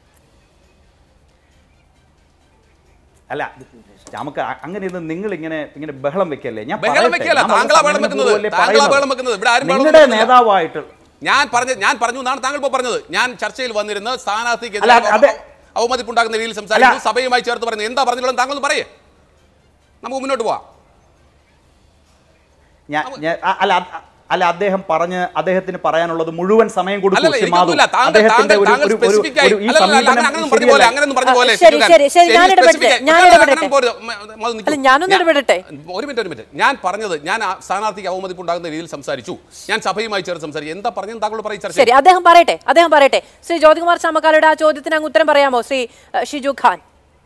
അല്ല നമുക്ക് അങ്ങനെ ഇത് നിങ്ങൾ ഇങ്ങനെ ഇങ്ങനെ ബഹളം വെക്കല്ലേ ഞാൻ ബഹളം പറയട്ടെ. വെക്കല്ല. ഞാൻ വളരെ താങ്കളാ ബഹളം സംയമനപൂർവ്വം വെക്കുന്നത്. അല്ലേ താങ്കളാ പറയുന്നത്. ബഹളം വെക്കുന്നത്. ഇവിടെ ആരും ബഹളം നിങ്ങളുടെ വെക്കുന്നില്ല. നേതാവായിട്ട് ഞാൻ പറഞ്ഞ ഞാൻ പറഞ്ഞു എന്നാണ് താങ്കൾ ഇപ്പോൾ പറഞ്ഞത് ഞാൻ ചർച്ചയിൽ വന്നിരുന്ന് സ്ഥാനാർത്ഥിക്കെതിരെ അല്ല, അതെ. അവമതിപ്പുണ്ടാക്കുന്ന രീതിയിൽ സംസാരിക്കുന്നു സഭയുമായി ചേർത്ത് പറയുന്നത് എന്താ പറഞ്ഞുള്ളത് താങ്കൾ ഒന്ന് പറയേ നമുക്ക് മുന്നോട്ട് പോവാം ഞാൻ ഞാൻ- അ- അല്ല അത്- അല്ല അദ്ദേഹം പറഞ്ഞ് അദ്ദേഹത്തിന് പറയാനുള്ളത് മുഴുവൻ സമയം കൊടുക്കും അല്ലല്ല, ശ്രീ മാധു. എനിക്കൊന്നുമില്ല. താങ്കൾ- അദ്ദേഹത്തിന്റെ ഒരു- താങ്കൾ ഒരു- ഒരു- specific ആയി- ഒരു ഈ അല്ലല്ല, അല്ല, സമീപനം അങ്ങനെ അങ്ങനെയൊന്നും പറഞ്ഞ പോലെ, ശരിയല്ല. അങ്ങനെയൊന്നും പറഞ്ഞ പോലെ, ആ, ശരി, ശിവകാരൻ. ശരി, ശരി, ഞാൻ ശരി, ഇടപെടട്ടെ, specific ആയി. ഞാൻ അല്ല, ഇടപെടട്ടെ. അങ്ങനെ പോരുത്. മ- മ- നിൽക്കൂ. അല്ല, ഞാനൊന്ന് ഞാൻ- ഇടപെടട്ടെ. ഒരു മിനിറ്റ് ഒരു മിനിറ്റ് ഞാൻ പറഞ്ഞത് ഞാൻ ആ സ്ഥാനാർത്ഥിക്ക് അവമതിപ്പുണ്ടാകുന്ന രീതിയിൽ സംസാരിച്ചു ഞാൻ സഭയുമായി ചേർത്ത് സംസാരിച്ചു എന്താ പറഞ്ഞത് താങ്കളോട് പറയും ചർച്ച ശരി അദ്ദേഹം പറയട്ടെ അദ്ദേഹം പറയട്ടെ ശ്രീ ജ്യോതികുമാർ ചാമക്കാലയുടെ ആ ചോദ്യത്തിന് അങ്ങ് ഉത്തരം പറയാമോ ശ്രീ അഹ്, ഷിജു ഖാൻ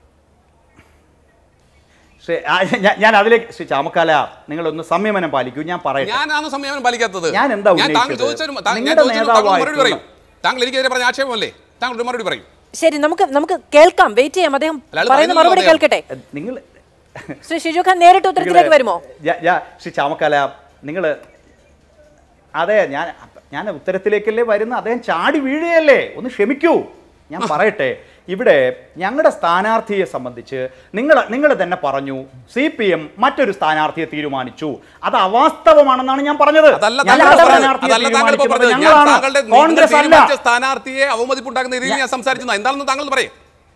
ശ്രീ ആ, ഞാൻ- ഞാൻ അതിലേക്ക് ശ്രീ ചാമക്കാല നിങ്ങളൊന്ന് സംയമനം പാലിക്കൂ ഞാൻ പറയട്ടെ ഞാനാണ് സംയമനം പാലിക്കാത്തത് ഞാൻ എന്താ ഞാൻ താങ്കൾ ഉന്നയിച്ചത്? ചോദിച്ചതിന് താ- ഞാൻ നിങ്ങളുടെ ചോദിച്ചതിന് താങ്കൾ മറുപടി പറയൂ നേതാവായിട്ടുള്ള താങ്കൾ എനിക്കെതിരെ പറഞ്ഞ ആക്ഷേപമല്ലേ താങ്കൾ ഒരു മറുപടി പറയും ശരി നമുക്ക് നമുക്ക് കേൾക്കാം വെയിറ്റ് ചെയ്യാം അദ്ദേഹം അല്ല, അത് പറയുന്ന പറയുന്നല്ലോ മറുപടി അദ്ദേഹം. കേൾക്കട്ടെ നിങ്ങൾ ശ്രീ ഷിജു ഖാൻ നേരിട്ട് ഉത്തരത്തിലേക്ക് വരുമോ ഞാ- ഞാ- ശ്രീ ചാമക്കാല നിങ്ങൾ അതെ ഞാൻ ഞാൻ ഉത്തരത്തിലേക്കല്ലേ വരുന്ന അദ്ദേഹം ചാടി വീഴുകയല്ലേ ഒന്ന് ക്ഷമിക്കൂ ഞാൻ പറയട്ടെ ഇവിടെ ഞങ്ങളുടെ സ്ഥാനാർത്ഥിയെ സംബന്ധിച്ച് നിങ്ങൾ നിങ്ങൾ തന്നെ പറഞ്ഞു സി പി എം മറ്റൊരു സ്ഥാനാർത്ഥിയെ തീരുമാനിച്ചു അത് അവാസ്തവമാണെന്നാണ് ഞാൻ പറഞ്ഞത് അതല്ല ഞങ്ങളുടെ താങ്കൾ പറഞ്ഞത്. സ്ഥാനാർത്ഥിയെ അതല്ല താങ്കൾ ഇപ്പോൾ തീരുമാനിക്കുന്നത് പറഞ്ഞത് ഞാൻ ഞങ്ങളാണ്. താങ്കളുടെ നിങ്ങൾ കോൺഗ്രസ് അല്ല തീരുമാനിച്ച സ്ഥാനാർത്ഥിയെ അവമതിപ്പുണ്ടാക്കുന്ന രീതിയിൽ ഞാൻ സംസാരിച്ചു എന്താണെന്ന് താങ്കൾ പറയും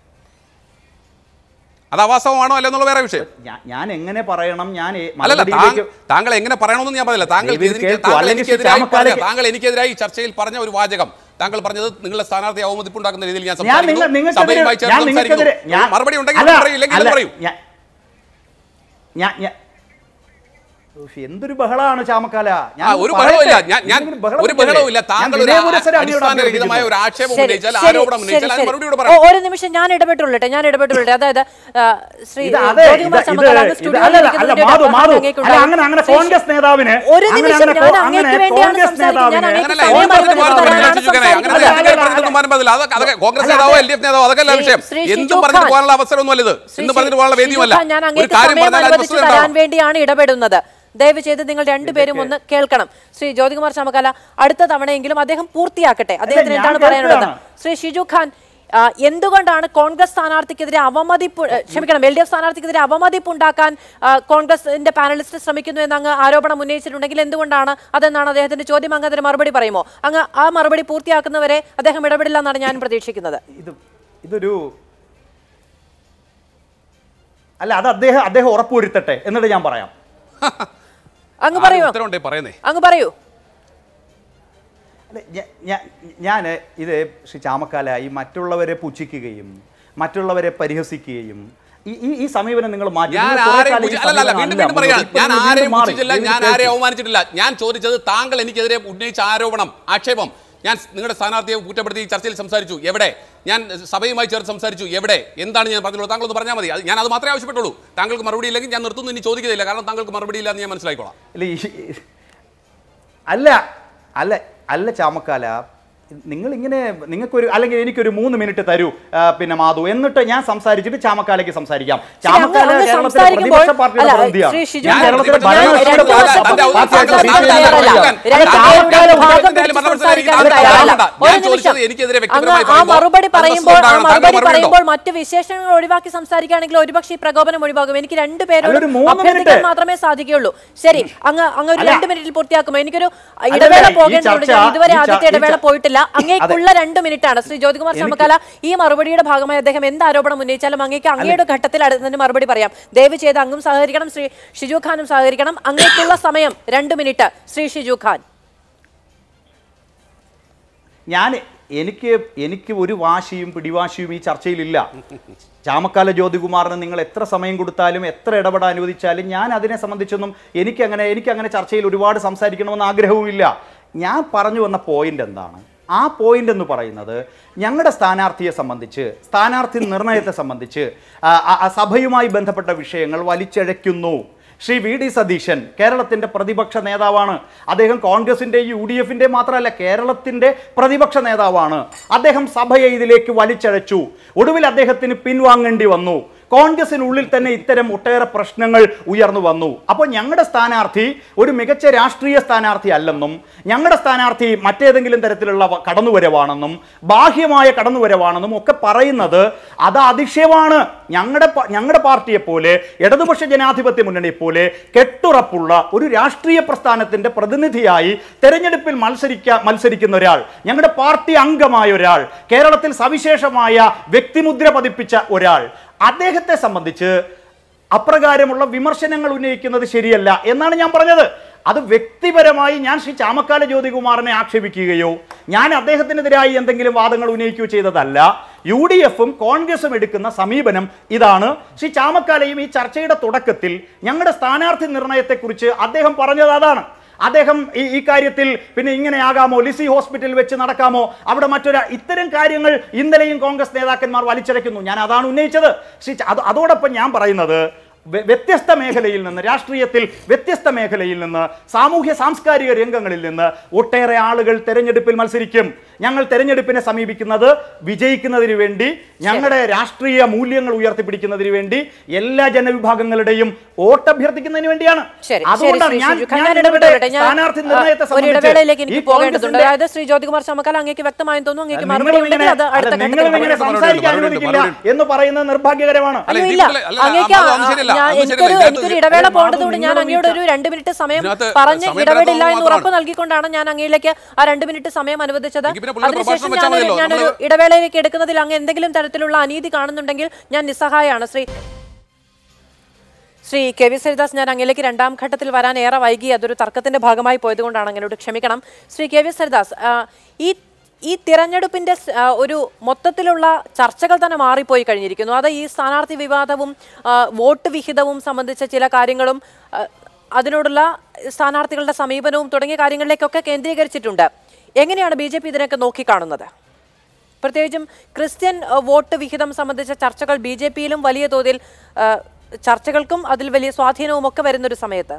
അത് അവാസ്തവമാണോ അല്ലെന്നുള്ള വേറെ വിഷയം ഞാ- ഞാൻ എങ്ങനെ പറയണം ഞാൻ ഏ- അല്ലല്ല മറുപടിയിലേക്ക് താങ്കൾ- താങ്കൾ എങ്ങനെ പറയണമെന്ന് ഞാൻ പറഞ്ഞില്ല താങ്കൾ ദയവ് ചെയ്ത് എനിക്ക് കേൾക്കൂ. താങ്കൾ അല്ലെങ്കിൽ എനിക്കെതിരായി ചാമക്കാലയ്ക്ക് പറഞ്ഞ- താങ്കൾ എനിക്കെതിരായി ചർച്ചയിൽ പറഞ്ഞ ഒരു വാചകം താങ്കൾ പറഞ്ഞത് നിങ്ങളെ സ്ഥാനാർത്ഥി അവമതിപ്പുണ്ടാക്കുന്ന രീതിയിൽ ഞാൻ ഞാൻ നിങ്ങൾ സംസാരിക്കുന്നു നിങ്ങൾക്കെതിരെ സഭയുമായി ചേർന്ന് ഞാൻ നിങ്ങൾക്കെതിരെ സംസാരിക്കുന്നു ഞാൻ മറുപടി ഉണ്ടെങ്കിൽ അല്ല, പറയൂ ഇല്ലെങ്കിൽ അല്ല, പറയൂ ഞാൻ ഞാൻ ഞാൻ ഉഫ്, എന്തൊരു ബഹളമാണ് ചാമക്കാല ഞാൻ ആ, ഒരു പറയട്ടെ. ബഹളവുമില്ല ഞാൻ ഞാൻ എന്തെങ്കിലും ബഹളം ഒരു വെക്കല്ലേ? ബഹളവുമില്ല താങ്കൾ ഞാൻ ഒരു വിനയപുരസ്സരം അങ്ങയോട് അടിസ്ഥാനരഹിതമായ ഒരു അഭ്യർത്ഥിക്കുന്നു. ആക്ഷേപം ശരി, ഉന്നയിച്ചാൽ ശരി, ആരോപണം ശരി, ഉന്നയിച്ചാൽ അതിന് ശരി. മറുപടി കൂടെ ഓ, പറയാം ഒരു നിമിഷം ഞാൻ ഇടപെട്ടുള്ളട്ടെ ഞാൻ ഇടപെട്ടുള്ളട്ടെ അതായത് ആ, ശ്രീ ഇത് അതെ, ജ്യോതികുമാർ ഇത് ചമക്കാല അങ്ങ് ഇത് സ്റ്റുഡിയോയിൽ അല്ല, അല്ല, ഇരിക്കുന്നതിന്റെ മാധു, ഒരു മാധു. അപഹാരം അങ്ങേക്കുണ്ടായി. അല്ല, അങ്ങനെ, അങ്ങനെ ശ്രീ- കോൺഗ്രസ് നേതാവിന് ഒരു അങ്ങനെ, നിമിഷം അങ്ങനെ, ഞാൻ അങ്ങനെ അങ്ങേക്ക് വേണ്ടിയാണ് കോൺഗ്രസ് സംസാരിക്കുന്നത് ഞാൻ നേതാവിനെ- അങ്ങേക്ക് അങ്ങനല്ല, സമയം കോൺഗ്രസിന്റെ അനുവദിച്ചു മാറുപടി തരാനാണ് ഞാൻ ചോദിക്കണേ. അങ്ങനെ സംസാരിക്കുന്നത്. അധികാരി പറഞ്ഞിട്ടൊന്നും മാറാൻ പറ്റില്ല. അതൊക്കെ- അതൊക്കെ കോൺഗ്രസ് അല്ല, നേതാവോ അതെ. എൽ ഡി എഫ് നേതാവോ അതൊക്കെയല്ല ശ്രീ- വിഷയം ശ്രീ എന്തും ഷിജു പറഞ്ഞിട്ട് ഖാൻ. പോകാനുള്ള അവസരമൊന്നുമല്ല ഇത് ശ്രീ എന്തും പറഞ്ഞിട്ട് പോകാനുള്ള ഷിജു വേദിയുമല്ല ഖാൻ, ഞാൻ ഒരു അങ്ങേക്ക് കാര്യം സമയം പറഞ്ഞാൽ അനുവദിച്ചു അതിന് തരാൻ ഉണ്ടാവും. വേണ്ടിയാണ് ഇടപെടുന്നത് ദയവ് ചെയ്ത് നിങ്ങൾ രണ്ടുപേരും ഒന്ന് കേൾക്കണം ശ്രീ ജ്യോതികുമാർ ചമക്കാല അടുത്ത തവണയെങ്കിലും അദ്ദേഹം പൂർത്തിയാക്കട്ടെ അദ്ദേഹത്തിന് ഞാൻ എന്താണ് പറയാനുള്ളത് കേൾക്കുകയാണ്. ശ്രീ ഷിജു ഖാൻ ആ, എന്തുകൊണ്ടാണ് കോൺഗ്രസ് സ്ഥാനാർത്ഥിക്കെതിരെ അവമതിപ്പ് ഏ, ക്ഷമിക്കണം എൽ ഡി എഫ് സ്ഥാനാർത്ഥിക്കെതിരെ അവമതിപ്പ് ഉണ്ടാക്കാൻ ആ, കോൺഗ്രസിന്റെ പാനലിസ്റ്റ് ശ്രമിക്കുന്നു എന്ന് അങ്ങ് ആരോപണം ഉന്നയിച്ചിട്ടുണ്ടെങ്കിൽ എന്തുകൊണ്ടാണ് അതെന്നാണ് അദ്ദേഹത്തിന്റെ ചോദ്യം അങ്ങ് അതിന് മറുപടി പറയുമോ അങ്ങ് ആ മറുപടി പൂർത്തിയാക്കുന്നവരെ അദ്ദേഹം ഇടപെടില്ല എന്നാണ് ഞാൻ പ്രതീക്ഷിക്കുന്നത് ഇത് ഇതൊരു അല്ല അത് അദ്ദേഹം അദ്ദേഹം ഉറപ്പുവരുത്തട്ടെ എന്നിട്ട് ഞാൻ പറയാം അങ്ങ് ആരും പറയൂ ഉത്തരവുണ്ടേ പറയുന്നേ അങ്ങ് പറയൂ ഞാൻ ഇത് ശ്രീ ചാമക്കാല ഈ മറ്റുള്ളവരെ പുച്ഛിക്കുകയും മറ്റുള്ളവരെ പരിഹസിക്കുകയും ഈ ഈ- ഈ സമീപനം നിങ്ങൾ മാറ്റി ഞാൻ നിങ്ങൾ കുറേ ആരെയും കാലം ഈ പുച്ഛി- അല്ലല്ല സമീപനം വീണ്ടും അല്ല വീണ്ടും പറയാണ് മുന്നോട്ട് ഞാൻ ഇപ്പോൾ ആരെയും വീണ്ടും മാറി. പുച്ഛിച്ചില്ല വീണ്ടും ഞാൻ കേൾക്കൂ. ആരെയും അവമാനിച്ചിട്ടില്ല ഞാൻ ചോദിച്ചത് താങ്കൾ എനിക്കെതിരെ ഉന്നയിച്ച ആരോപണം ആക്ഷേപം ഞാൻ നിങ്ങളുടെ സ്ഥാനാർത്ഥിയെ കുറ്റപ്പെടുത്തി ഈ ചർച്ചയിൽ സംസാരിച്ചു എവിടെ ഞാൻ സഭയുമായി ചേർന്ന് സംസാരിച്ചു എവിടെ എന്താണ് ഞാൻ പറഞ്ഞുള്ളത് താങ്കൾ ഒന്ന് പറഞ്ഞാൽ മതി അത് ഞാൻ അത് മാത്രമേ ആവശ്യപ്പെട്ടുള്ളൂ താങ്കൾക്ക് മറുപടി ഇല്ലെങ്കിൽ ഞാൻ നിർത്തുന്നു ഇനി ചോദിക്കുന്നില്ല കാരണം താങ്കൾക്ക് മറുപടി ഇല്ല എന്ന് ഞാൻ മനസ്സിലാക്കിക്കോളാം ഇല്ല, ഈ- അല്ല അല്ല അല്ല ചാമക്കാല നിങ്ങൾ ഇങ്ങനെ നിങ്ങൾക്കൊരു അല്ലെങ്കിൽ എനിക്കൊരു മൂന്ന് മിനിറ്റ് തരൂ ആ, പിന്നെ മാധു എന്നിട്ട് ഞാൻ സംസാരിച്ചിട്ട് ചാമക്കാലയ്ക്ക് സംസാരിക്കാം ചാമക്കാല അങ്ങ് കേരളത്തിലെ സംസാരിക്കുമ്പോൾ- പ്രതിപക്ഷ പാർട്ടിയുടെ അല്ല, പ്രതിനിധിയാണ് ശ്രീ ഷിജു ഞാൻ ഖാൻ, കേരളത്തിലെ പ്രതിപക്ഷ ഭരണകക്ഷിയുടെ രണ്ട് പാർട്ടി- ദിവസം തന്റെ പാർട്ടി ഔദ്യോഗിക അധ്യക്ഷൻ സ്ഥാനം തയ്യാറല്ല. തയ്യാറല്ല. അല്ല, രണ്ട് ചാമക്കാല ഭാഗം ഭാഗം പിടിച്ച് മറുപടി സംസാരിക്കാൻ ഞാൻ തയ്യാറല്ല. ഞാൻ ഒരു ചോദിച്ചത് നിമിഷം. എനിക്കെതിരെ അങ്ങ് വ്യക്തിപരമായി ആ പറയുമ്പോൾ മറുപടി അത് പറയുമ്പോൾ ആ പ്രശ്നമുണ്ടാകണം. താങ്കൾ മറുപടി മറുപടി പറയുമ്പോൾ മറ്റ് വിശേഷങ്ങൾ ഒഴിവാക്കി സംസാരിക്കുകയാണെങ്കിൽ ഒരുപക്ഷെ ഈ പ്രകോപനം ഒഴിവാകും എനിക്ക് രണ്ട് പേരോട് അല്ലൊരു മൂന്ന് അഭ്യർത്ഥിക്കാൻ മിനിറ്റ്. മാത്രമേ സാധിക്കുകയുള്ളൂ ശരി അങ്ങ് അങ്ങ് ഒരു അല്ല. രണ്ട് മിനിറ്റിൽ പൂർത്തിയാക്കുമോ എനിക്കൊരു അല്ലല്ല, ഇടവേള ഈ പോകേണ്ടതുണ്ട് ഞാൻ ചർച്ച- ഇതുവരെ ഈ ച- ആദ്യത്തെ ഈ ച- ഇടവേള പോയിട്ടില്ല അങ്ങേക്കുള്ള അതെ. രണ്ട് മിനിറ്റാണ് ശ്രീ ജ്യോതികുമാർ എനിക്ക് ചമക്കാല ഈ മറുപടിയുടെ ഭാഗമായി അദ്ദേഹം എന്ത് ആരോപണം ഉന്നയിച്ചാലും അങ്ങേക്ക് അങ്ങയുടെ ഘട്ടത്തിൽ അതിന് മറുപടി പറയാം ദയവ് ചെയ്ത് അങ്ങും സഹകരിക്കണം ശ്രീ ഷിജു ഖാനും സഹകരിക്കണം അങ്ങേക്കുള്ള സമയം രണ്ട് മിനിറ്റ് ശ്രീ ഷിജു ഖാൻ ഞാൻ എനിക്ക് എനിക്ക് ഒരു വാശിയും പിടിവാശിയും ഈ ചർച്ചയിലില്ല ചാമക്കാല ജ്യോതികുമാറിന് നിങ്ങൾ എത്ര സമയം കൊടുത്താലും എത്ര ഇടപെടാൻ അനുവദിച്ചാലും ഞാൻ അതിനെ സംബന്ധിച്ചൊന്നും എനിക്കങ്ങനെ എനിക്കങ്ങനെ ചർച്ചയിൽ ഒരുപാട് സംസാരിക്കണമെന്ന് ആഗ്രഹവുമില്ല ഞാൻ പറഞ്ഞു വന്ന പോയിന്റ് എന്താണ് ആ പോയിന്റ് എന്ന് പറയുന്നത് ഞങ്ങളുടെ സ്ഥാനാർത്ഥിയെ സംബന്ധിച്ച് സ്ഥാനാർത്ഥി നിർണയത്തെ സംബന്ധിച്ച് ആ, ആ, ആ സഭയുമായി ബന്ധപ്പെട്ട വിഷയങ്ങൾ വലിച്ചഴയ്ക്കുന്നു ശ്രീ വി ഡി സതീശൻ കേരളത്തിന്റെ പ്രതിപക്ഷ നേതാവാണ് അദ്ദേഹം കോൺഗ്രസിന്റെ യു ഡി എഫിന്റെ മാത്രമല്ല കേരളത്തിന്റെ പ്രതിപക്ഷ നേതാവാണ് അദ്ദേഹം സഭയെ ഇതിലേക്ക് വലിച്ചഴച്ചു ഒടുവിൽ അദ്ദേഹത്തിന് പിൻവാങ്ങേണ്ടി വന്നു കോൺഗ്രസിനുള്ളിൽ തന്നെ ഇത്തരം ഒട്ടേറെ പ്രശ്നങ്ങൾ ഉയർന്നു വന്നു അപ്പോൾ ഞങ്ങളുടെ സ്ഥാനാർത്ഥി ഒരു മികച്ച രാഷ്ട്രീയ സ്ഥാനാർത്ഥി അല്ലെന്നും ഞങ്ങളുടെ സ്ഥാനാർത്ഥി മറ്റേതെങ്കിലും തരത്തിലുള്ള വ- കടന്നുവരവാണെന്നും ബാഹ്യമായ കടന്നുവരവാണെന്നും ഒക്കെ പറയുന്നത് അത് അതിശയമാണ് ഞങ്ങളുടെ പ- ഞങ്ങളുടെ പാർട്ടിയെ പോലെ ഇടതുപക്ഷ ജനാധിപത്യ മുന്നണിയെ പോലെ കെട്ടുറപ്പുള്ള ഒരു രാഷ്ട്രീയ പ്രസ്ഥാനത്തിന്റെ പ്രതിനിധിയായി തെരഞ്ഞെടുപ്പിൽ മത്സരിക്ക മത്സരിക്കുന്ന ഒരാൾ ഞങ്ങളുടെ പാർട്ടി അംഗമായ ഒരാൾ കേരളത്തിൽ സവിശേഷമായ വ്യക്തിമുദ്ര പതിപ്പിച്ച ഒരാൾ അദ്ദേഹത്തെ സംബന്ധിച്ച് അപ്രകാരമുള്ള വിമർശനങ്ങൾ ഉന്നയിക്കുന്നത് ശരിയല്ല എന്നാണ് ഞാൻ പറഞ്ഞത് അത് വ്യക്തിപരമായി ഞാൻ ശ്രീ ചാമക്കാല ജ്യോതികുമാറിനെ ആക്ഷേപിക്കുകയോ ഞാൻ അദ്ദേഹത്തിനെതിരായി എന്തെങ്കിലും വാദങ്ങൾ ഉന്നയിക്കുകയോ ചെയ്തതല്ല യു ഡി എഫും കോൺഗ്രസും എടുക്കുന്ന സമീപനം ഇതാണ് ശ്രീ ചാമക്കാലയും ഈ ചർച്ചയുടെ തുടക്കത്തിൽ ഞങ്ങളുടെ സ്ഥാനാർത്ഥി നിർണയത്തെക്കുറിച്ച് അദ്ദേഹം പറഞ്ഞത് അതാണ് അദ്ദേഹം ഈ ഈ കാര്യത്തിൽ പിന്നെ ഇങ്ങനെ ആകാമോ ലിസി ഹോസ്പിറ്റൽ വെച്ച് നടക്കാമോ അവിടെ മറ്റൊരു ഇത്തരം കാര്യങ്ങൾ ഇന്നലെയും കോൺഗ്രസ് നേതാക്കന്മാർ വലിച്ചടയ്ക്കുന്നു ഞാൻ അതാണ് ഉന്നയിച്ചത് ശ്രീ ച- അത് അതോടൊപ്പം ഞാൻ പറയുന്നത് വ്യ- വ്യത്യസ്ത മേഖലയിൽ നിന്ന് രാഷ്ട്രീയത്തിൽ വ്യത്യസ്ത മേഖലയിൽ നിന്ന് സാമൂഹ്യ സാംസ്കാരിക രംഗങ്ങളിൽ നിന്ന് ഒട്ടേറെ ആളുകൾ തെരഞ്ഞെടുപ്പിൽ മത്സരിക്കും ഞങ്ങൾ തെരഞ്ഞെടുപ്പിനെ സമീപിക്കുന്നത് വിജയിക്കുന്നതിന് വേണ്ടി ഞങ്ങളുടെ രാഷ്ട്രീയ മൂല്യങ്ങൾ ഉയർത്തിപ്പിടിക്കുന്നതിന് വേണ്ടി എല്ലാ ജനവിഭാഗങ്ങളുടെയും വോട്ടഭ്യർത്ഥിക്കുന്നതിന് വേണ്ടിയാണ് ശരി ശരി അതുകൊണ്ടാണ് ശ്രീ ഞാൻ ഷിജു. ഞാൻ ഞാൻ ഇവിടെ ഇടപെടട്ടെ ഞാൻ സ്ഥാനാർത്ഥി നിർണയത്തെ ഒരു സംബന്ധിച്ച് ഇടവേളയിലേക്ക് ഈ എനിക്ക് പോകേണ്ടതുണ്ട് കോൺഗ്രസിന്റെ- അതായത് ശ്രീ ജ്യോതികുമാർ ചമക്കാൽ അങ്ങേക്ക് വ്യക്തമായി തോന്നുന്നു അങ്ങേക്ക് നിങ്ങൾ മറുപടി ഉണ്ടെങ്കിൽ ഇങ്ങനെ- അത് അടുത്ത അല്ല, നിങ്ങൾ ഘട്ടത്തിൽ ഇങ്ങനെ പറയാം. സംസാരിക്കാൻ മറുപടി ഉണ്ട്, അനുവദിക്കില്ല മറുപടി എന്ന് പറയുന്നത് നിർഭാഗ്യകരമാണ് അല്ല, അയ്യോ ഇത് ഇല്ല ഇപ്പോ- അല്ല, അങ്ങേക്ക് അത് അത് ശരിയല്ല, ഞാൻ അത് എനിക്കൊരു ശരിയല്ല. എനിക്കൊരു ഇതിനകത്ത് ഇടവേള മാധവ് പോകേണ്ടതുകൊണ്ട് ഞാൻ നിങ്ങൾ അങ്ങയോട് ഒരു രണ്ട് മിനിറ്റ് സമയം ഇതിനകത്ത് പറഞ്ഞ് സമയപരിധി ഇടപെടില്ല എന്ന് ഉറപ്പ് മാത്രമാണ്. നൽകിക്കൊണ്ടാണ് ഞാൻ അങ്ങയിലേക്ക് ആ രണ്ട് മിനിറ്റ് സമയം അനുവദിച്ചത് എങ്കിൽ പിന്നെ പുള്ളിയുടെ അതിനുശേഷം പ്രഭാഷണം വെച്ചാൽ ഞാനൊരു മതിയല്ലോ. ഞാനൊരു നമ്മള് ഇടവേളയിലേക്ക് എടുക്കുന്നതിൽ അങ്ങ് എന്തെങ്കിലും തരത്തിലുള്ള അനീതി കാണുന്നുണ്ടെങ്കിൽ ഞാൻ നിസ്സഹായാണ് ശ്രീ ശ്രീ കെ വി സരിദാസ് ഞാൻ അങ്ങയിലേക്ക് രണ്ടാം ഘട്ടത്തിൽ വരാൻ ഏറെ വൈകി അതൊരു തർക്കത്തിന്റെ ഭാഗമായി പോയതുകൊണ്ടാണ് അങ്ങനോട് ക്ഷമിക്കണം ശ്രീ കെ വി സരിദാസ് ആ, ഈ ഈ തിരഞ്ഞെടുപ്പിന്റെ സ്- ആ, ഒരു മൊത്തത്തിലുള്ള ചർച്ചകൾ തന്നെ മാറിപ്പോയി കഴിഞ്ഞിരിക്കുന്നു അത് ഈ സ്ഥാനാർത്ഥി വിവാദവും ആ, വോട്ട് വിഹിതവും സംബന്ധിച്ച ചില കാര്യങ്ങളും ആ, അതിനോടുള്ള സ്ഥാനാർത്ഥികളുടെ സമീപനവും തുടങ്ങിയ കാര്യങ്ങളിലേക്കൊക്കെ കേന്ദ്രീകരിച്ചിട്ടുണ്ട് എങ്ങനെയാണ് ബി ജെ പി ഇതിനൊക്കെ നോക്കിക്കാണുന്നത് പ്രത്യേകിച്ചും ക്രിസ്ത്യൻ അഹ്, വോട്ട് വിഹിതം സംബന്ധിച്ച ചർച്ചകൾ ബി ജെ പിയിലും വലിയ തോതിൽ അഹ്, ചർച്ചകൾക്കും അതിൽ വലിയ സ്വാധീനവും ഒക്കെ വരുന്നൊരു സമയത്ത്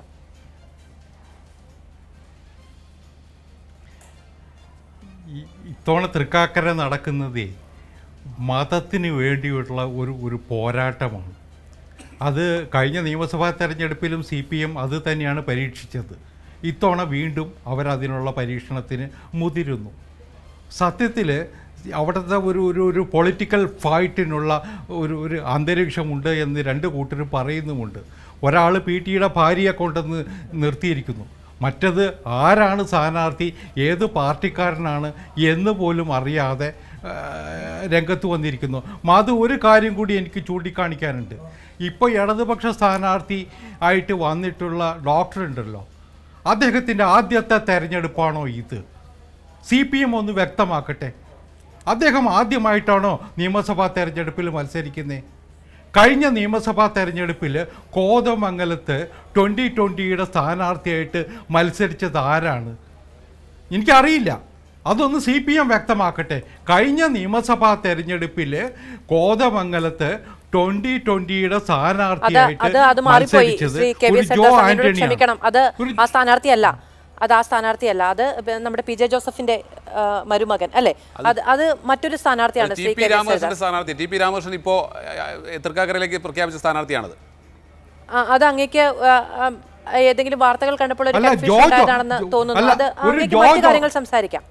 ഈ- ഇത്തവണ തൃക്കാക്കര നടക്കുന്നതേ മതത്തിന് വേണ്ടിയുള്ള ഒരു ഒരു പോരാട്ടമാണ് അത് കഴിഞ്ഞ നിയമസഭാ തെരഞ്ഞെടുപ്പിലും സി പി എം അത് തന്നെയാണ് പരീക്ഷിച്ചത് ഇത്തവണ വീണ്ടും അവരതിനുള്ള പരീക്ഷണത്തിന് മുതിരുന്നു സത്യത്തിൽ അവിടുത്തെ ഒരു ഒരു ഒരു പൊളിറ്റിക്കൽ ഫൈറ്റിനുള്ള ഒരു ഒരു അന്തരീക്ഷമുണ്ട് എന്ന് രണ്ട് കൂട്ടരും പറയുന്നുമുണ്ട് ഒരാൾ പി ടിയുടെ ഭാര്യയെ കൊണ്ടുവന്ന് നിർത്തിയിരിക്കുന്നു മറ്റത് ആരാണ് സ്ഥാനാർത്ഥി ഏത് പാർട്ടിക്കാരനാണ് എന്ന് പോലും അറിയാതെ ആ, രംഗത്ത് വന്നിരിക്കുന്നു മാധു ഒരു കാര്യം കൂടി എനിക്ക് ചൂണ്ടിക്കാണിക്കാനുണ്ട് ഇപ്പോൾ ഇടതുപക്ഷ സ്ഥാനാർത്ഥി ആയിട്ട് വന്നിട്ടുള്ള ഡോക്ടർ ഉണ്ടല്ലോ അദ്ദേഹത്തിൻ്റെ ആദ്യത്തെ തെരഞ്ഞെടുപ്പാണോ ഇത് സി പി എം ഒന്ന് വ്യക്തമാക്കട്ടെ അദ്ദേഹം ആദ്യമായിട്ടാണോ നിയമസഭാ തെരഞ്ഞെടുപ്പിൽ മത്സരിക്കുന്നത് കഴിഞ്ഞ നിയമസഭാ തെരഞ്ഞെടുപ്പിൽ കോതമംഗലത്ത് ട്വൻ്റി ട്വൻ്റിയുടെ സ്ഥാനാർത്ഥിയായിട്ട് മത്സരിച്ചത് ആരാണ് എനിക്കറിയില്ല അതൊന്ന് സി പി എം വ്യക്തമാക്കട്ടെ കഴിഞ്ഞ നിയമസഭാ തെരഞ്ഞെടുപ്പിൽ കോതമംഗലത്ത് ട്വന്റി ട്വന്റിയുടെ അത് സ്ഥാനാർത്ഥിയായിട്ട് അത് അത് മാറിപ്പോയി മത്സരിച്ചത് ശ്രീ കെ വി ഒരു ജോ സരിദാസ് അങ്ങയോട് ആന്റണിയാണ്. ക്ഷമിക്കണം അത് ഒരു ആ സ്ഥാനാർത്ഥിയല്ല അത് ആ സ്ഥാനാർത്ഥിയല്ല അത് ബ- നമ്മുടെ പി ജെ ജോസഫിന്റെ ആ, മരുമകൻ അല്ലേ അത് അത് മറ്റൊരു സ്ഥാനാർത്ഥിയാണ് T Shri P K V രാമകൃഷ്ണന്റെ സരിദാസ് സ്ഥാനാർത്ഥി ടി പി രാമകൃഷ്ണൻ ഇപ്പോൾ തൃക്കാക്കരയിലേക്ക് പ്രഖ്യാപിച്ച സ്ഥാനാർത്ഥിയാണത് ആ, അത് അങ്ങേക്ക് ആ, ആ, ഏതെങ്കിലും വാർത്തകൾ കണ്ടപ്പോൾ ഒരു അല്ല, confusion ജോജോ- ഉണ്ടായതാണെന്ന് ജോ- തോന്നുന്നു അല്ല, അത് ഒരു അങ്ങേക്ക് മറ്റു ജോജോ- കാര്യങ്ങൾ സംസാരിക്കാം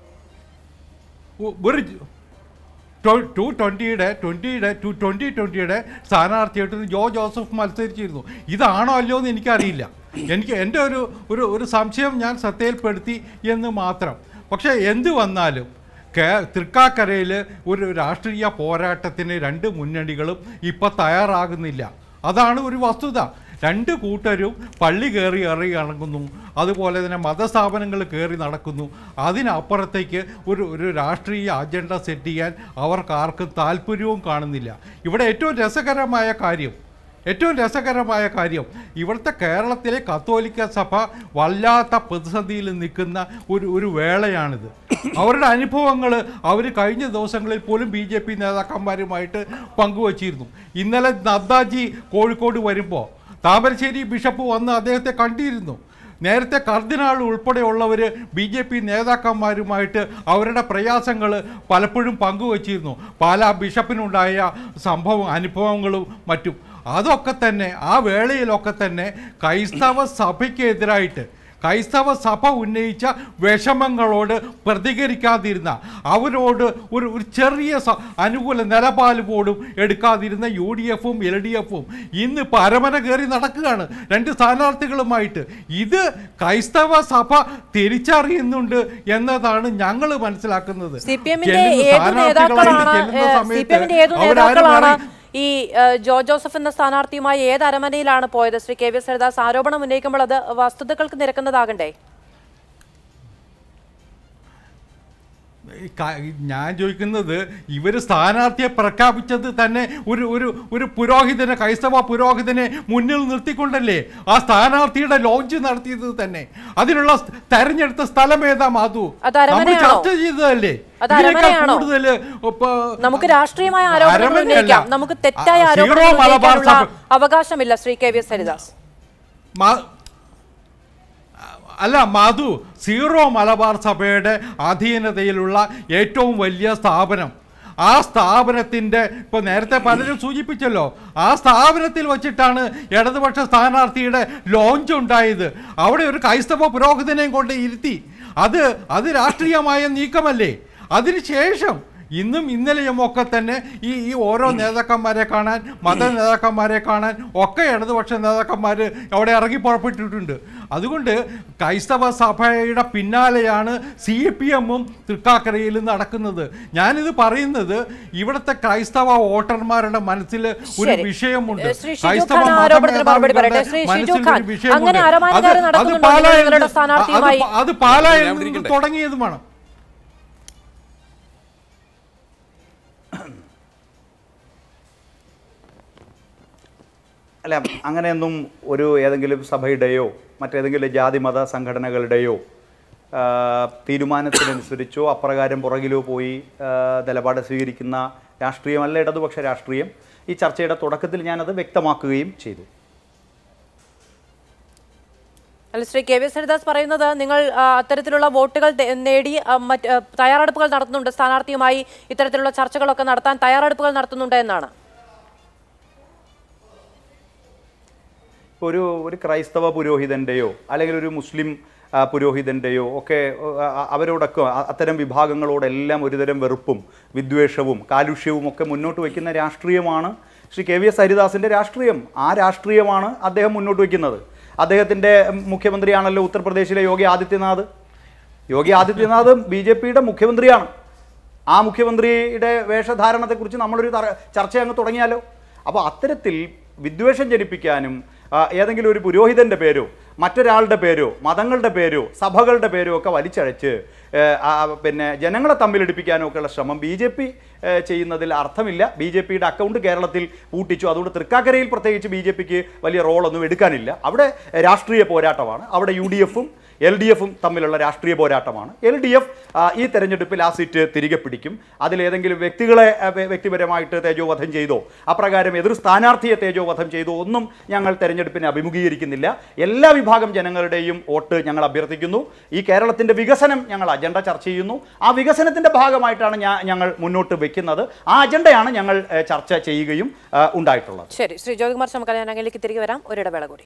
ഒ- ഒരു ടു ട്വൻറ്റിയുടെ ട്വൻറ്റിയുടെ ടു ട്വൻറ്റി ട്വൻറ്റിയുടെ സ്ഥാനാർത്ഥിയായിട്ട് ജോ ജോസഫ് മത്സരിച്ചിരുന്നു ഇതാണോ അല്ലയോ എന്ന് എനിക്കറിയില്ല എനിക്ക് എൻ്റെ ഒരു ഒരു ഒരു സംശയം ഞാൻ ശ്രദ്ധയിൽപ്പെടുത്തി എന്ന് മാത്രം പക്ഷേ എന്ത് വന്നാലും കേ തൃക്കാക്കരയിൽ ഒരു രാഷ്ട്രീയ പോരാട്ടത്തിന് രണ്ട് മുന്നണികളും ഇപ്പം തയ്യാറാകുന്നില്ല അതാണ് ഒരു വസ്തുത രണ്ട് കൂട്ടരും പള്ളി കയറി ഇറങ്ങി ഇറങ്ങുന്നു അതുപോലെ തന്നെ മതസ്ഥാപനങ്ങൾ കയറി നടക്കുന്നു അതിനപ്പുറത്തേക്ക് ഒരു ഒരു രാഷ്ട്രീയ അജണ്ട സെറ്റ് ചെയ്യാൻ അവർക്ക് ആർക്കും താല്പര്യവും കാണുന്നില്ല ഇവിടെ ഏറ്റവും രസകരമായ കാര്യം ഏറ്റവും രസകരമായ കാര്യം ഇവിടുത്തെ കേരളത്തിലെ കത്തോലിക്ക സഭ വല്ലാത്ത പ്രതിസന്ധിയിൽ നിൽക്കുന്ന ഒരു ഒരു വേളയാണിത് അവരുടെ അനുഭവങ്ങൾ അവർ കഴിഞ്ഞ ദിവസങ്ങളിൽ പോലും ബി ജെ പി നേതാക്കന്മാരുമായിട്ട് പങ്കുവച്ചിരുന്നു ഇന്നലെ നദ്ദാജി കോഴിക്കോട് വരുമ്പോൾ താമരശ്ശേരി ബിഷപ്പ് വന്ന് അദ്ദേഹത്തെ കണ്ടിരുന്നു നേരത്തെ കർദിനാൾ ഉൾപ്പെടെയുള്ളവർ ബി ജെ പി നേതാക്കന്മാരുമായിട്ട് അവരുടെ പ്രയാസങ്ങൾ പലപ്പോഴും പങ്കുവച്ചിരുന്നു പാലാ ബിഷപ്പിനുണ്ടായ സംഭവം അനുഭവങ്ങളും മറ്റും അതൊക്കെ തന്നെ ആ വേളയിലൊക്കെ തന്നെ ക്രൈസ്തവ സഭയ്ക്കെതിരായിട്ട് ക്രൈസ്തവ സഭ ഉന്നയിച്ച വിഷമങ്ങളോട് പ്രതികരിക്കാതിരുന്ന അവരോട് ഒരു ഒരു ചെറിയ സ- അനുകൂല നിലപാട് പോലും എടുക്കാതിരുന്ന യു ഡി എഫും എൽ ഡി എഫും ഇന്ന് പരമന കയറി നടക്കുകയാണ് രണ്ട് സ്ഥാനാർത്ഥികളുമായിട്ട് ഇത് ക്രൈസ്തവ സഭ തിരിച്ചറിയുന്നുണ്ട് എന്നതാണ് ഞങ്ങൾ മനസ്സിലാക്കുന്നത് സി പി എമ്മിന്റെ ചെല്ലുന്ന ഏത് സ്ഥാനാർത്ഥികളായിട്ട് നേതാക്കളാണ് ചെല്ലുന്ന സി സമയത്ത് പി എമ്മിന്റെ ഏത് അവരാരും നേതാക്കളാണ് പറയും- ഈ ഏഹ്, ജോ ജോസഫ് എന്ന സ്ഥാനാർത്ഥിയുമായി ഏത് അരമനയിലാണ് പോയത് ശ്രീ കെ വി സരിദാസ് ആരോപണം ഉന്നയിക്കുമ്പോൾ അത് വസ്തുതകൾക്ക് നിരക്കുന്നതാകണ്ടേ ഈ ക- ഞാൻ ചോദിക്കുന്നത് ഇവർ സ്ഥാനാർത്ഥിയെ പ്രഖ്യാപിച്ചത് തന്നെ ഒരു ഒരു ഒരു പുരോഹിതനെ ക്രൈസ്തവ പുരോഹിതനെ മുന്നിൽ നിർത്തിക്കൊണ്ടല്ലേ ആ സ്ഥാനാർത്ഥിയുടെ ലോഞ്ച് നടത്തിയത് തന്നെ അതിനുള്ള സ് തെരഞ്ഞെടുത്ത സ്ഥലം ഏതാ മാധു അത് നമ്മൾ അരമനയാണോ? ചർച്ച ചെയ്തതല്ലേ അത് ഇതിനേക്കാൾ അരമനയാണോ? കൂടുതൽ ഇപ്പൊ നമുക്ക് രാഷ്ട്രീയമായ ആരോപണങ്ങൾ അരമനയല്ല. ഉന്നയിക്കാം നമുക്ക് തെറ്റായ ആ, സീറോ ആരോപണങ്ങൾ മലബാർ ഉന്നയിക്കാനുള്ള സഭ- അവകാശമില്ല Shri K V S Haridas മാ- അല്ല മാധു സീറോ മലബാർ സഭയുടെ അധീനതയിലുള്ള ഏറ്റവും വലിയ സ്ഥാപനം ആ സ്ഥാപനത്തിൻ്റെ ഇപ്പോൾ നേരത്തെ പലരും സൂചിപ്പിച്ചല്ലോ ആ സ്ഥാപനത്തിൽ വച്ചിട്ടാണ് ഇടതുപക്ഷ സ്ഥാനാർത്ഥിയുടെ ലോഞ്ച് ഉണ്ടായത് അവിടെ ഒരു ക്രൈസ്തവ പുരോഹിതനെയും കൊണ്ട് ഇരുത്തി അത് അത് രാഷ്ട്രീയമായ നീക്കമല്ലേ അതിനുശേഷം ഇന്നും ഇന്നലെയും ഒക്കെ തന്നെ ഈ ഈ ഓരോ നേതാക്കന്മാരെ കാണാൻ മത നേതാക്കന്മാരെ കാണാൻ ഒക്കെ ഇടതുപക്ഷ നേതാക്കന്മാർ അവിടെ ഇറങ്ങി പുറപ്പെട്ടിട്ടുണ്ട് അതുകൊണ്ട് ക്രൈസ്തവ സഭയുടെ പിന്നാലെയാണ് സി പി എമ്മും തൃക്കാക്കരയിൽ നടക്കുന്നത് ഞാനിത് പറയുന്നത് ഇവിടുത്തെ ക്രൈസ്തവ വോട്ടർമാരുടെ മനസ്സിൽ ഒരു ശരി. വിഷയമുണ്ട് ഏ, ശ്രീ ഷിജു ഖാൻ ആ ആരോപണത്തിന് മറുപടി പറയട്ടെ. ശ്രീ ഷിജു ഖാൻ, അങ്ങനെ അരമാനക്കാര് നടക്കുന്നുണ്ടോ നിങ്ങളുടെ സ്ഥാനാർത്ഥിയുമായി? അത് പാലായിൽ ഞാൻ ഇവിടെ നിന്ന് ഇരിക്കട്ടെ. തുടങ്ങിയതുമാണ് അല്ല അങ്ങനെയൊന്നും ഒരു ഏതെങ്കിലും സഭയുടെയോ മറ്റേതെങ്കിലും ജാതി മത സംഘടനകളുടെയോ ആ, തീരുമാനത്തിനനുസരിച്ചോ അപ്രകാരം പുറകിലോ പോയി ആ, നിലപാട് സ്വീകരിക്കുന്ന രാഷ്ട്രീയമല്ല ഇടതുപക്ഷ രാഷ്ട്രീയം ഈ ചർച്ചയുടെ തുടക്കത്തിൽ ഞാനത് വ്യക്തമാക്കുകയും ചെയ്തു അല്ല Shri K V S Haridas പറയുന്നത് നിങ്ങൾ ആ, അത്തരത്തിലുള്ള വോട്ടുകൾ തെ- നേടി ആ, മറ്റ് ആ, തയ്യാറെടുപ്പുകൾ നടത്തുന്നുണ്ട് സ്ഥാനാർത്ഥിയുമായി ഇത്തരത്തിലുള്ള ചർച്ചകളൊക്കെ നടത്താൻ തയ്യാറെടുപ്പുകൾ നടത്തുന്നുണ്ട് എന്നാണ് ഒരു ഒരു ക്രൈസ്തവ പുരോഹിതൻ്റെയോ അല്ലെങ്കിൽ ഒരു മുസ്ലിം ആ, പുരോഹിതൻ്റെയോ ഒക്കെ ആ, ആ, അവരോടൊക്കെ അ- അത്തരം വിഭാഗങ്ങളോടെല്ലാം ഒരുതരം വെറുപ്പും വിദ്വേഷവും കാലുഷ്യവും ഒക്കെ മുന്നോട്ട് വയ്ക്കുന്ന രാഷ്ട്രീയമാണ് ശ്രീ കെ വി എസ് ഹരിദാസിൻ്റെ രാഷ്ട്രീയം ആ രാഷ്ട്രീയമാണ് അദ്ദേഹം മുന്നോട്ട് വയ്ക്കുന്നത് അദ്ദേഹത്തിൻ്റെ മുഖ്യമന്ത്രിയാണല്ലോ ഉത്തർപ്രദേശിലെ യോഗി ആദിത്യനാഥ് യോഗി ആദിത്യനാഥ് ബി ജെ പിയുടെ മുഖ്യമന്ത്രിയാണ് ആ മുഖ്യമന്ത്രിയുടെ വേഷധാരണത്തെക്കുറിച്ച് നമ്മളൊരു തറ- ചർച്ച അങ്ങ് തുടങ്ങിയാലോ അപ്പോൾ അത്തരത്തിൽ വിദ്വേഷം ജനിപ്പിക്കാനും ആ, ഏതെങ്കിലും ഒരു പുരോഹിതൻ്റെ പേരോ മറ്റൊരാളുടെ പേരോ മതങ്ങളുടെ പേരോ സഭകളുടെ പേരോ ഒക്കെ വലിച്ചഴച്ച് ഏ, ആ, പിന്നെ ജനങ്ങളെ തമ്മിലടിപ്പിക്കാനും ഒക്കെയുള്ള ശ്രമം ബി ജെ പി ചെയ്യുന്നതിൽ അർത്ഥമില്ല ബി ജെ പിയുടെ അക്കൗണ്ട് കേരളത്തിൽ പൂട്ടിച്ചു അതുകൊണ്ട് തൃക്കാക്കരയിൽ പ്രത്യേകിച്ച് ബി ജെ പിക്ക് വലിയ റോളൊന്നും എടുക്കാനില്ല അവിടെ രാഷ്ട്രീയ പോരാട്ടമാണ് അവിടെ യു ഡി എഫും എൽ ഡി എഫും തമ്മിലുള്ള രാഷ്ട്രീയ പോരാട്ടമാണ് എൽ ഡി എഫ് ഈ തെരഞ്ഞെടുപ്പിൽ ആ സീറ്റ് തിരികെ പിടിക്കും അതിലേതെങ്കിലും വ്യക്തികളെ ആ, വ്യ- വ്യക്തിപരമായിട്ട് തേജോവധം ചെയ്തോ അപ്രകാരം എതിർ സ്ഥാനാർത്ഥിയെ തേജോവധം ചെയ്തോ ഒന്നും ഞങ്ങൾ തെരഞ്ഞെടുപ്പിനെ അഭിമുഖീകരിക്കുന്നില്ല എല്ലാ വിഭാഗം ജനങ്ങളുടെയും വോട്ട് ഞങ്ങൾ അഭ്യർത്ഥിക്കുന്നു ഈ കേരളത്തിൻ്റെ വികസനം ഞങ്ങൾ അജണ്ട ചർച്ച ചെയ്യുന്നു ആ വികസനത്തിൻ്റെ ഭാഗമായിട്ടാണ് ഞാൻ ഞങ്ങൾ മുന്നോട്ട് വെക്കുന്നത് ആ അജണ്ടയാണ് ഞങ്ങൾ ഏ, ചർച്ച ചെയ്യുകയും ആ, ഉണ്ടായിട്ടുള്ളത് ശരി ശ്രീ ജ്യോതികുമാർ ചമക്കാല ഞാൻ അങ്ങനെയൊക്കെ തിരികെ വരാം ഒരിടവേള കൂടി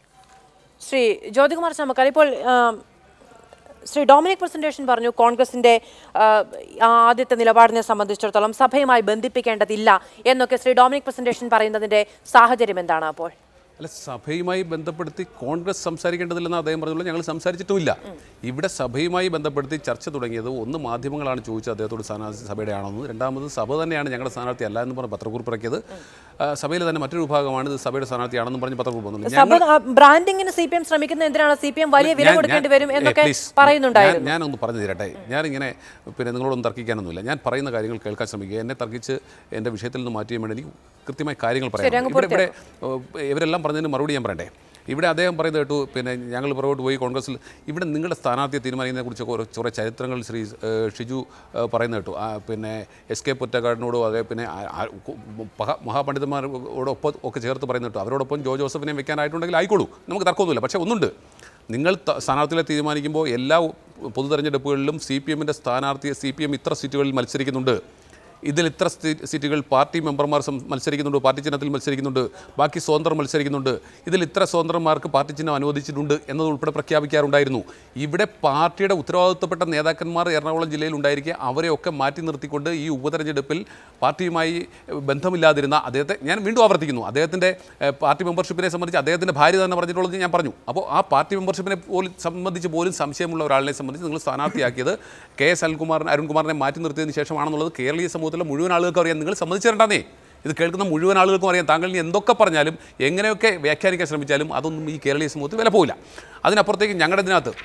ശ്രീ ജ്യോതികുമാർ ചമക്കാല ഇപ്പോൾ ആം, ശ്രീ ഡൊമിനിക് പ്രസന്റേഷൻ പറഞ്ഞു കോൺഗ്രസിന്റെ ആ, ആദ്യത്തെ നിലപാടിനെ സംബന്ധിച്ചിടത്തോളം സഭയുമായി ബന്ധിപ്പിക്കേണ്ടതില്ല എന്നൊക്കെ ശ്രീ ഡൊമിനിക് പ്രസന്റേഷൻ പറയുന്നതിന്റെ സാഹചര്യം എന്താണ് അപ്പോൾ അല്ല സഭയുമായി ബന്ധപ്പെടുത്തി കോൺഗ്രസ് സംസാരിക്കേണ്ടതില്ലെന്ന് അദ്ദേഹം പറഞ്ഞുള്ളൂ ഞങ്ങൾ സംസാരിച്ചിട്ടുമില്ല ഇവിടെ സഭയുമായി ബന്ധപ്പെടുത്തി ചർച്ച തുടങ്ങിയത് ഒന്ന് മാധ്യമങ്ങളാണ് ചോദിച്ചത് അദ്ദേഹത്തോട് സ്ഥാനാർത്ഥി സഭയുടെ ആണെന്ന് രണ്ടാമത് സഭ തന്നെയാണ് ഞങ്ങളുടെ സ്ഥാനാർത്ഥി അല്ല എന്ന് പറഞ്ഞ് പത്രക്കുറിപ്പ് ഇറക്കിയത് ആ, സഭയിൽ തന്നെ മറ്റൊരു വിഭാഗമാണ് ഇത് സഭയുടെ സ്ഥാനാർത്ഥിയാണെന്ന് പറഞ്ഞ് പത്രക്കുറിപ്പ് വന്നു സഭ ആ, ബ്രാൻഡിങ്ങിന് സി പി എം ശ്രമിക്കുന്ന എന്തിനാണ് സി പി എം വലിയ വില ഞാൻ- കൊടുക്കേണ്ടി ഞാൻ- വരും ഏ, എന്നൊക്കെ please. പറയുന്നുണ്ടായിരുന്നു ഞാൻ- ഞാനൊന്ന് പറഞ്ഞു തരട്ടെ ഞാനിങ്ങനെ പിന്നെ നിങ്ങളോടൊന്നും തർക്കിക്കാനൊന്നുമില്ല ഞാൻ പറയുന്ന കാര്യങ്ങൾ കേൾക്കാൻ ശ്രമിക്കുക എന്നെ തർക്കിച്ച് എൻ്റെ വിഷയത്തിൽ നിന്ന് മാറ്റിയാൻ വേണ്ടി എനിക്ക് കൃത്യമായ കാര്യങ്ങൾ പറയാം അങ്ങ് ഇവിടെ ഇവിടെ ഏ, ഇവരെല്ലാം പറഞ്ഞതിന് മറുപടി ഞാൻ പറയണ്ടേ ഇവിടെ അദ്ദേഹം പറയുന്നത് കേട്ടു പിന്നെ ഞങ്ങൾ പുറകോട്ട് പോയി കോൺഗ്രസിൽ ഇവിടെ നിങ്ങളുടെ സ്ഥാനാർത്ഥിയെ തീരുമാനിക്കുന്നതിനെ കുറിച്ച് കുറേ കുറേ ചരിത്രങ്ങൾ ശ്രീ ഏ, ഷിജു ഏ, പറയുന്നത് കേട്ടു ആ, പിന്നെ എസ് കെ പൊറ്റക്കാടിനോടും അതേ പിന്നെ ആ- ആ- കു- മഹാ- മഹാപണ്ഡിതന്മാരോടൊപ്പം ഒക്കെ ചേർത്ത് പറയുന്നത് കേട്ടു അവരോടൊപ്പം ജോ ജോസഫിനെ വെക്കാനായിട്ടുണ്ടെങ്കിൽ ആയിക്കോളൂ നമുക്ക് തർക്കമൊന്നുമില്ല പക്ഷേ ഒന്നുണ്ട് നിങ്ങൾ ത- സ്ഥാനാർത്ഥികളെ തീരുമാനിക്കുമ്പോൾ എല്ലാ പൊതു തെരഞ്ഞെടുപ്പുകളിലും സി പി എമ്മിൻ്റെ സ്ഥാനാർത്ഥിയെ സി പി എം ഇത്ര സീറ്റുകളിൽ മത്സരിക്കുന്നുണ്ട് ഇതിൽ ഇത്ര സീ- സീറ്റുകൾ പാർട്ടി മെമ്പർമാർ സം- മത്സരിക്കുന്നുണ്ട് പാർട്ടി ചിഹ്നത്തിൽ മത്സരിക്കുന്നുണ്ട് ബാക്കി സ്വതന്ത്രം മത്സരിക്കുന്നുണ്ട് ഇതിൽ ഇത്ര സ്വതന്ത്രന്മാർക്ക് പാർട്ടി ചിഹ്നം അനുവദിച്ചിട്ടുണ്ട് എന്നതുൾപ്പെടെ പ്രഖ്യാപിക്കാറുണ്ടായിരുന്നു ഇവിടെ പാർട്ടിയുടെ ഉത്തരവാദിത്തപ്പെട്ട നേതാക്കന്മാർ എറണാകുളം ജില്ലയിൽ ഉണ്ടായിരിക്കെ അവരെയൊക്കെ മാറ്റി നിർത്തിക്കൊണ്ട് ഈ ഉപതെരഞ്ഞെടുപ്പിൽ പാർട്ടിയുമായി ഏഹ്, ബന്ധമില്ലാതിരുന്ന അദ്ദേഹത്തെ ഞാൻ വീണ്ടും ആവർത്തിക്കുന്നു അദ്ദേഹത്തിൻ്റെ ഏഹ്, പാർട്ടി മെമ്പർഷിപ്പിനെ സംബന്ധിച്ച് അദ്ദേഹത്തിൻ്റെ ഭാര്യ തന്നെ പറഞ്ഞിട്ടുള്ളത് ഞാൻ പറഞ്ഞു അപ്പോൾ ആ പാർട്ടി മെമ്പർഷിപ്പിനെ പോലും സംബന്ധിച്ച് പോലും സംശയമുള്ള ഒരാളിനെ സംബന്ധിച്ച് നിങ്ങൾ സ്ഥാനാർത്ഥിയാക്കിയത് കെ എസ് അനിൽകുമാറിനെ അരുൺകുമാറിനെ മാറ്റി നിർത്തിയതിന് ശേഷമാണെന്നുള്ളത് കേരളീയ സമൂഹത്തിലെ മുഴുവൻ ആളുകൾക്കും അറിയാം നിങ്ങൾ സമ്മതിച്ചു തരണ്ടെന്നേ ഇത് കേൾക്കുന്ന മുഴുവൻ ആളുകൾക്കും അറിയാം താങ്കൾ ഇനി എന്തൊക്കെ പറഞ്ഞാലും എങ്ങനെയൊക്കെ വ്യാഖ്യാനിക്കാൻ ശ്രമിച്ചാലും അതൊന്നും ഈ കേരളീയ സമൂഹത്തിൽ വില പോവില്ല അതിനപ്പുറത്തേക്ക് ഞങ്ങളുടെ ഇതിനകത്ത്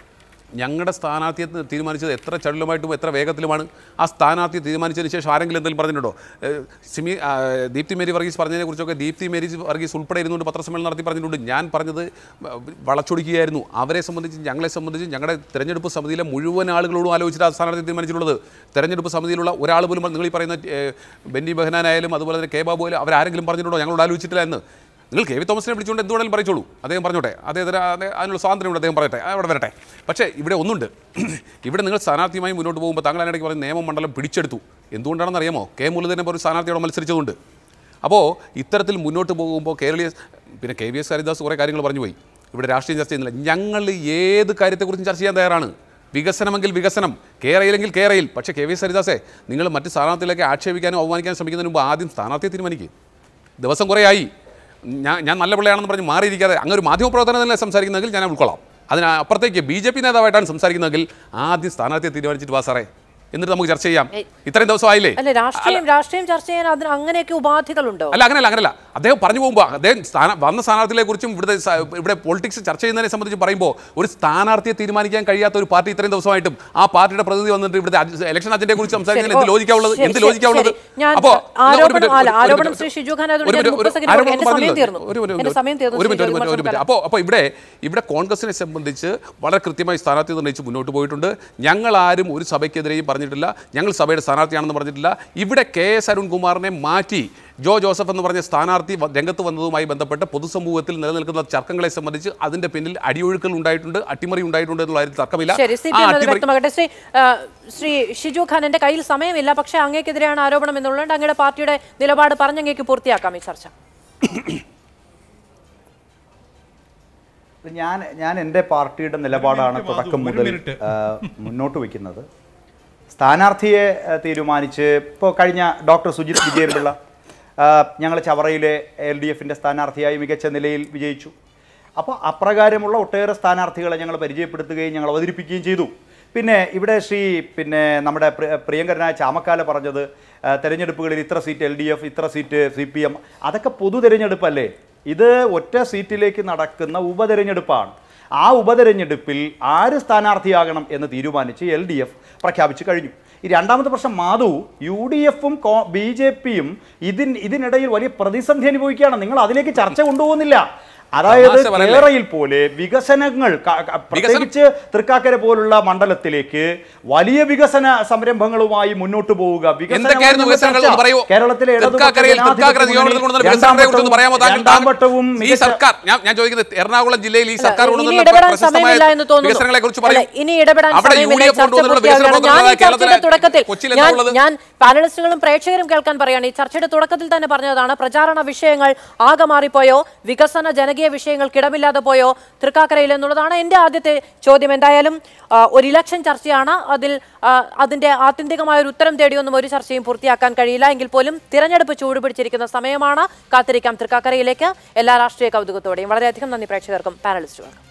ഞങ്ങളുടെ സ്ഥാനാർത്ഥിയെ തീരുമാനിച്ചത് എത്ര ചടുലമായിട്ടും എത്ര വേഗത്തിലുമാണ് ആ സ്ഥാനാർത്ഥിയെ തീരുമാനിച്ചതിന് ശേഷം ആരെങ്കിലും എന്തെങ്കിലും പറഞ്ഞിട്ടുണ്ടോ ഏഹ് സിമി ആ, ദീപ്തി മേരി വർഗീസ് പറഞ്ഞതിനെ കുറിച്ചൊക്കെ ദീപ്തി മേരി വർഗീസ് ഉൾപ്പെടെ ഇരുന്നുകൊണ്ട് പത്രസമ്മേളനം നടത്തി പറഞ്ഞിട്ടുണ്ട് ഞാൻ പറഞ്ഞത് വളച്ചൊടിക്കുകയായിരുന്നു അവരെ സംബന്ധിച്ച് ഞങ്ങളെ സംബന്ധിച്ച് ഞങ്ങളുടെ തെരഞ്ഞെടുപ്പ് സമിതിയിലെ മുഴുവൻ ആളുകളോടും ആലോചിച്ചിട്ട് ആ സ്ഥാനാർത്ഥി തീരുമാനിച്ചിട്ടുള്ളത് തെരഞ്ഞെടുപ്പ് സമിതിയിലുള്ള ഒരാൾ പോലും നിങ്ങൾ ഈ പറയുന്ന ഏഹ്, ബെന്നി ബെഹനാനായാലും അതുപോലെ തന്നെ കെ ബാബു ആയാലും അവരാരെങ്കിലും പറഞ്ഞിട്ടുണ്ടോ ഞങ്ങളോട് ആലോചിച്ചിട്ടില്ല എന്ന് നിങ്ങൾ കെ വി തോമസിനെ വിളിച്ചുകൊണ്ട് എന്തുകൊണ്ടാലും പറയിച്ചോളൂ അദ്ദേഹം പറഞ്ഞോട്ടെ അദ്ദേഹത്തിന് അതെ- അതിനുള്ള സ്വാതന്ത്ര്യമുണ്ട് അദ്ദേഹം പറയട്ടെ അവിടെ വരട്ടെ പക്ഷേ ഇവിടെ ഒന്നുണ്ട് ഇവിടെ നിങ്ങൾ സ്ഥാനാർത്ഥിയുമായി മുന്നോട്ട് പോകുമ്പോൾ താങ്കൾ അതിനിടയ്ക്ക് പറഞ്ഞ നിയമമണ്ഡലം പിടിച്ചെടുത്തു എന്തുകൊണ്ടാണെന്ന് അറിയാമോ കെ മുരളീധരനെ ഒരു സ്ഥാനാർത്ഥിയോട് മത്സരിച്ചതുകൊണ്ട് അപ്പോൾ ഇത്തരത്തിൽ മുന്നോട്ട് പോകുമ്പോൾ കേരളീയ പിന്നെ കെ വി എസ് ഹരിദാസ് കുറേ കാര്യങ്ങൾ പറഞ്ഞു പോയി ഇവിടെ രാഷ്ട്രീയം ചർച്ച ചെയ്യുന്നില്ല ഞങ്ങൾ ഏത് കാര്യത്തെക്കുറിച്ചും ചർച്ച ചെയ്യാൻ തയ്യാറാണ് വികസനമെങ്കിൽ വികസനം കേരളയിലെങ്കിൽ കേരളയിൽ പക്ഷേ കെ വി എസ് ഹരിദാസേ നിങ്ങൾ മറ്റ് സ്ഥാനാർത്ഥികളൊക്കെ ആക്ഷേപിക്കാനും അവമാനിക്കാനും ശ്രമിക്കുന്നതിന് മുമ്പ് ആദ്യം സ്ഥാനാർത്ഥിയെ തീരുമാനിക്കുക ദിവസം കുറേ ആയി ഞാൻ ഞാൻ നല്ല പിള്ളയാണെന്ന് പറഞ്ഞ് മാറിയിരിക്കാതെ അങ്ങനെ ഒരു മാധ്യമപ്രവർത്തനം തന്നെ സംസാരിക്കുന്നതെങ്കിൽ ഞാൻ ഉൾക്കൊള്ളാം അതിന് അപ്പുറത്തേക്ക് ബി ജെ പി നേതാവായിട്ടാണ് സംസാരിക്കുന്നതെങ്കിൽ ആദ്യം സ്ഥാനാർത്ഥിയെ തീരുമാനിച്ചിട്ട് വാ സാറേ എന്നിട്ട് നമുക്ക് ചർച്ച ചെയ്യാം ഇത്രയും ദിവസം ആയില്ലേ അല്ല രാഷ്ട്രീയം രാഷ്ട്രീയം ചർച്ച ചെയ്യാൻ അതിന് അങ്ങനെയൊക്കെ ഉപാധികളുണ്ടോ അല്ല അങ്ങനെയല്ല അങ്ങനെയല്ല അദ്ദേഹം പറഞ്ഞു പോകുമ്പോൾ അദ്ദേഹം സ്ഥാന വന്ന സ്ഥാനാർത്ഥികളെ കുറിച്ചും ഇവിടുത്തെ സ- ഇവിടെ പൊളിറ്റിക്സ് ചർച്ച ചെയ്യുന്നതിനെ സംബന്ധിച്ച് പറയുമ്പോൾ ഒരു സ്ഥാനാർത്ഥിയെ തീരുമാനിക്കാൻ കഴിയാത്ത ഒരു പാർട്ടി ഇത്രയും ദിവസമായിട്ടും ആ പാർട്ടിയുടെ പ്രതിനിധി വന്നിട്ട് ഇവിടുത്തെ അജ- ഇലക്ഷൻ അജണ്ടയെ കുറിച്ച് സംസാരിക്കുന്നതിൽ എന്ത് ശരി, ഓ, ലോജിക്കാവുള്ളത് ശരി, എന്ത് ശരി, ലോജിക്കാവുള്ളത് ശരി. ഞാൻ അപ്പോൾ ആരോപണം- അല്ല, ആരോപണം ശ്രീ ഷിജു ഖാൻ ആയതുകൊണ്ട് ഞാൻ മുപ്പത് സെക്കൻഡ് ആരോപണം എന്റെ സമയം പറഞ്ഞില്ല. തീർന്നു. ഒരു മിനിറ്റ്, എന്റെ സമയം തീർന്നു, ഒരു ശ്രീ മിനിറ്റ് ഒരു ജോർജ് മിനിറ്റ് ഒരു മിനിറ്റ് മാസ്റ്റർ അപ്പോൾ അപ്പോൾ ഇവിടെ ഇവിടെ കോൺഗ്രസിനെ സംബന്ധിച്ച് വളരെ കൃത്യമായി സ്ഥാനാർത്ഥി നിർണ്ണയിച്ച് മുന്നോട്ട് പോയിട്ടുണ്ട് ഞങ്ങൾ ആരും ഒരു സഭയ്ക്കെതിരെയും പറഞ്ഞിട്ടില്ല ഞങ്ങൾ സഭയുടെ സ്ഥാനാർത്ഥിയാണെന്ന് പറഞ്ഞിട്ടില്ല ഇവിടെ കെ എസ് അരുൺകുമാറിനെ മാറ്റി ജോ ജോസഫ് എന്ന് പറഞ്ഞ സ്ഥാനാർത്ഥി വ- രംഗത്ത് വന്നതുമായി ബന്ധപ്പെട്ട് പൊതുസമൂഹത്തിൽ നിലനിൽക്കുന്ന തർക്കങ്ങളെ സംബന്ധിച്ച് അതിന്റെ പിന്നിൽ അടിയൊഴുക്കൽ ഉണ്ടായിട്ടുണ്ട് അട്ടിമറി ഉണ്ടായിട്ടുണ്ട് എന്നുള്ള കാര്യത്തിൽ തർക്കമില്ല ശരി സി ആ പി എം അട്ടിമറി വ്യക്തമാകട്ടെ ശ്രീ ആ, ശ്രീ ഷിജു ഖാൻ എന്റെ കയ്യിൽ സമയമില്ല പക്ഷേ അങ്ങേക്കെതിരെയാണ് ആരോപണം എന്നുള്ളത് അങ്ങയുടെ പാർട്ടിയുടെ നിലപാട് പറഞ്ഞങ്ങേക്ക് പൂർത്തിയാക്കാം ഈ ചർച്ച ഞാൻ ഞാൻ എൻ്റെ പാർട്ടിയുടെ നിലപാടാണ് മിനിറ്റ് തുടക്കം മാധു, ഒരു മുതൽ മിനിറ്റ്. ആ, മുന്നോട്ട് വയ്ക്കുന്നത് സ്ഥാനാർത്ഥിയെ ആ, തീരുമാനിച്ച് ഇപ്പോൾ കഴിഞ്ഞ ഡോക്ടർ സുജിത് വിജയൻപിള്ള ഞങ്ങൾ ചവറയിലെ എൽ ഡി എഫിൻ്റെ സ്ഥാനാർത്ഥിയായി മികച്ച നിലയിൽ വിജയിച്ചു അപ്പോൾ അപ്രകാരമുള്ള ഒട്ടേറെ സ്ഥാനാർത്ഥികളെ ഞങ്ങൾ പരിചയപ്പെടുത്തുകയും ഞങ്ങൾ അവതരിപ്പിക്കുകയും ചെയ്തു പിന്നെ ഇവിടെ ശ്രീ പിന്നെ നമ്മുടെ പ്രിയ- പ്രിയങ്കരനായ ചാമക്കാല പറഞ്ഞത് ആ, തെരഞ്ഞെടുപ്പുകളിൽ ഇത്ര സീറ്റ് എൽ ഡി എഫ് ഇത്ര സീറ്റ് സി പി എം അതൊക്കെ പൊതു തെരഞ്ഞെടുപ്പല്ലേ ഇത് ഒറ്റ സീറ്റിലേക്ക് നടക്കുന്ന ഉപതെരഞ്ഞെടുപ്പാണ് ആ ഉപതെരഞ്ഞെടുപ്പിൽ ആര് സ്ഥാനാർത്ഥിയാകണം എന്ന് തീരുമാനിച്ച് എൽ ഡി എഫ് പ്രഖ്യാപിച്ചു കഴിഞ്ഞു ഈ രണ്ടാമത്തെ പ്രശ്നം മാധു യു ഡി എഫും ബി ജെ പിയും ഇതിൻ ഇതിനിടയിൽ വലിയ പ്രതിസന്ധി അനുഭവിക്കുകയാണ് നിങ്ങൾ അതിലേക്ക് ചർച്ച കൊണ്ടുപോകുന്നില്ല അതായത് തമാശ പറയല്ലേ? കേരളയിൽ പോലെ വികസനങ്ങൾ ക- ക- പ്രത്യേകിച്ച് തൃക്കാക്കര പോലുള്ള മണ്ഡലത്തിലേക്ക് വലിയ വികസന സംരംഭങ്ങളുമായി മുന്നോട്ട് പോവുക വികസനം എന്തൊക്കെയായിരുന്നു എന്നുള്ള വികസനങ്ങൾ ചർച്ച എന്ന് പറയൂ കേരളത്തിലെ ഇടതുപക്ഷ തൃക്കാക്കരയിൽ ജനാധിപത്യ തൃക്കാക്കര മുന്നണി നിയമനത്തിൽ കൊണ്ടുവന്ന രണ്ടാം വികസനത്തെ കുറിച്ച് വട്ടവും- പറയാമോ താങ്കൾ രണ്ടാം വട്ടവും ഈ മികച്ച- സർക്കാർ ഞാൻ ഞാൻ ചോദിക്കുന്നത് എറണാകുളം ജില്ലയിൽ ഈ സർക്കാർ ഇനി കൊണ്ടുവന്ന ഇടപെടാൻ പ്രശസ്തമായ സമയമില്ല എന്ന് തോന്നുന്നു വികസനങ്ങളെ കുറിച്ച് അല്ല, പറയും ഇനി ഇടപെടാൻ അവിടെ യു സമയമില്ല ഡി ഈ എഫ് ചർച്ച കൊണ്ടുവന്നുള്ള പൂർത്തിയാകുകയാണ്. വികസന ഞാൻ ഈ പ്രവർത്തനങ്ങളാണ് ചർച്ചയുടെ കേരളത്തിലെ തുടക്കത്തിൽ കൊച്ചിയിൽ ഞാൻ എന്താ ഉള്ളത് ഞാൻ പാനലിസ്റ്റുകളും പ്രേക്ഷകരും കേൾക്കാൻ പറയാണ് ഈ ചർച്ചയുടെ തുടക്കത്തിൽ തന്നെ പറഞ്ഞതാണ് പ്രചാരണ വിഷയങ്ങൾ ആകെ മാറിപ്പോയോ വികസന ജനകീയ വിഷയങ്ങൾക്കിടമില്ലാതെ പോയോ തൃക്കാക്കരയിൽ എന്നുള്ളതാണ് എൻ്റെ ആദ്യത്തെ ചോദ്യം എന്തായാലും ആ, ഒരു ഇലക്ഷൻ ചർച്ചയാണ് അതിൽ ആ, അതിന്റെ ആത്യന്തികമായ ഒരു ഉത്തരം തേടിയൊന്നും ഒരു ചർച്ചയും പൂർത്തിയാക്കാൻ കഴിയില്ല എങ്കിൽ പോലും തിരഞ്ഞെടുപ്പ് ചൂടുപിടിച്ചിരിക്കുന്ന സമയമാണ് കാത്തിരിക്കാം തൃക്കാക്കരയിലേക്ക് എല്ലാ രാഷ്ട്രീയ കൗതുകത്തോടെയും വളരെയധികം നന്ദി പ്രേക്ഷകർക്കും പാനലിസ്റ്റുകൾക്കും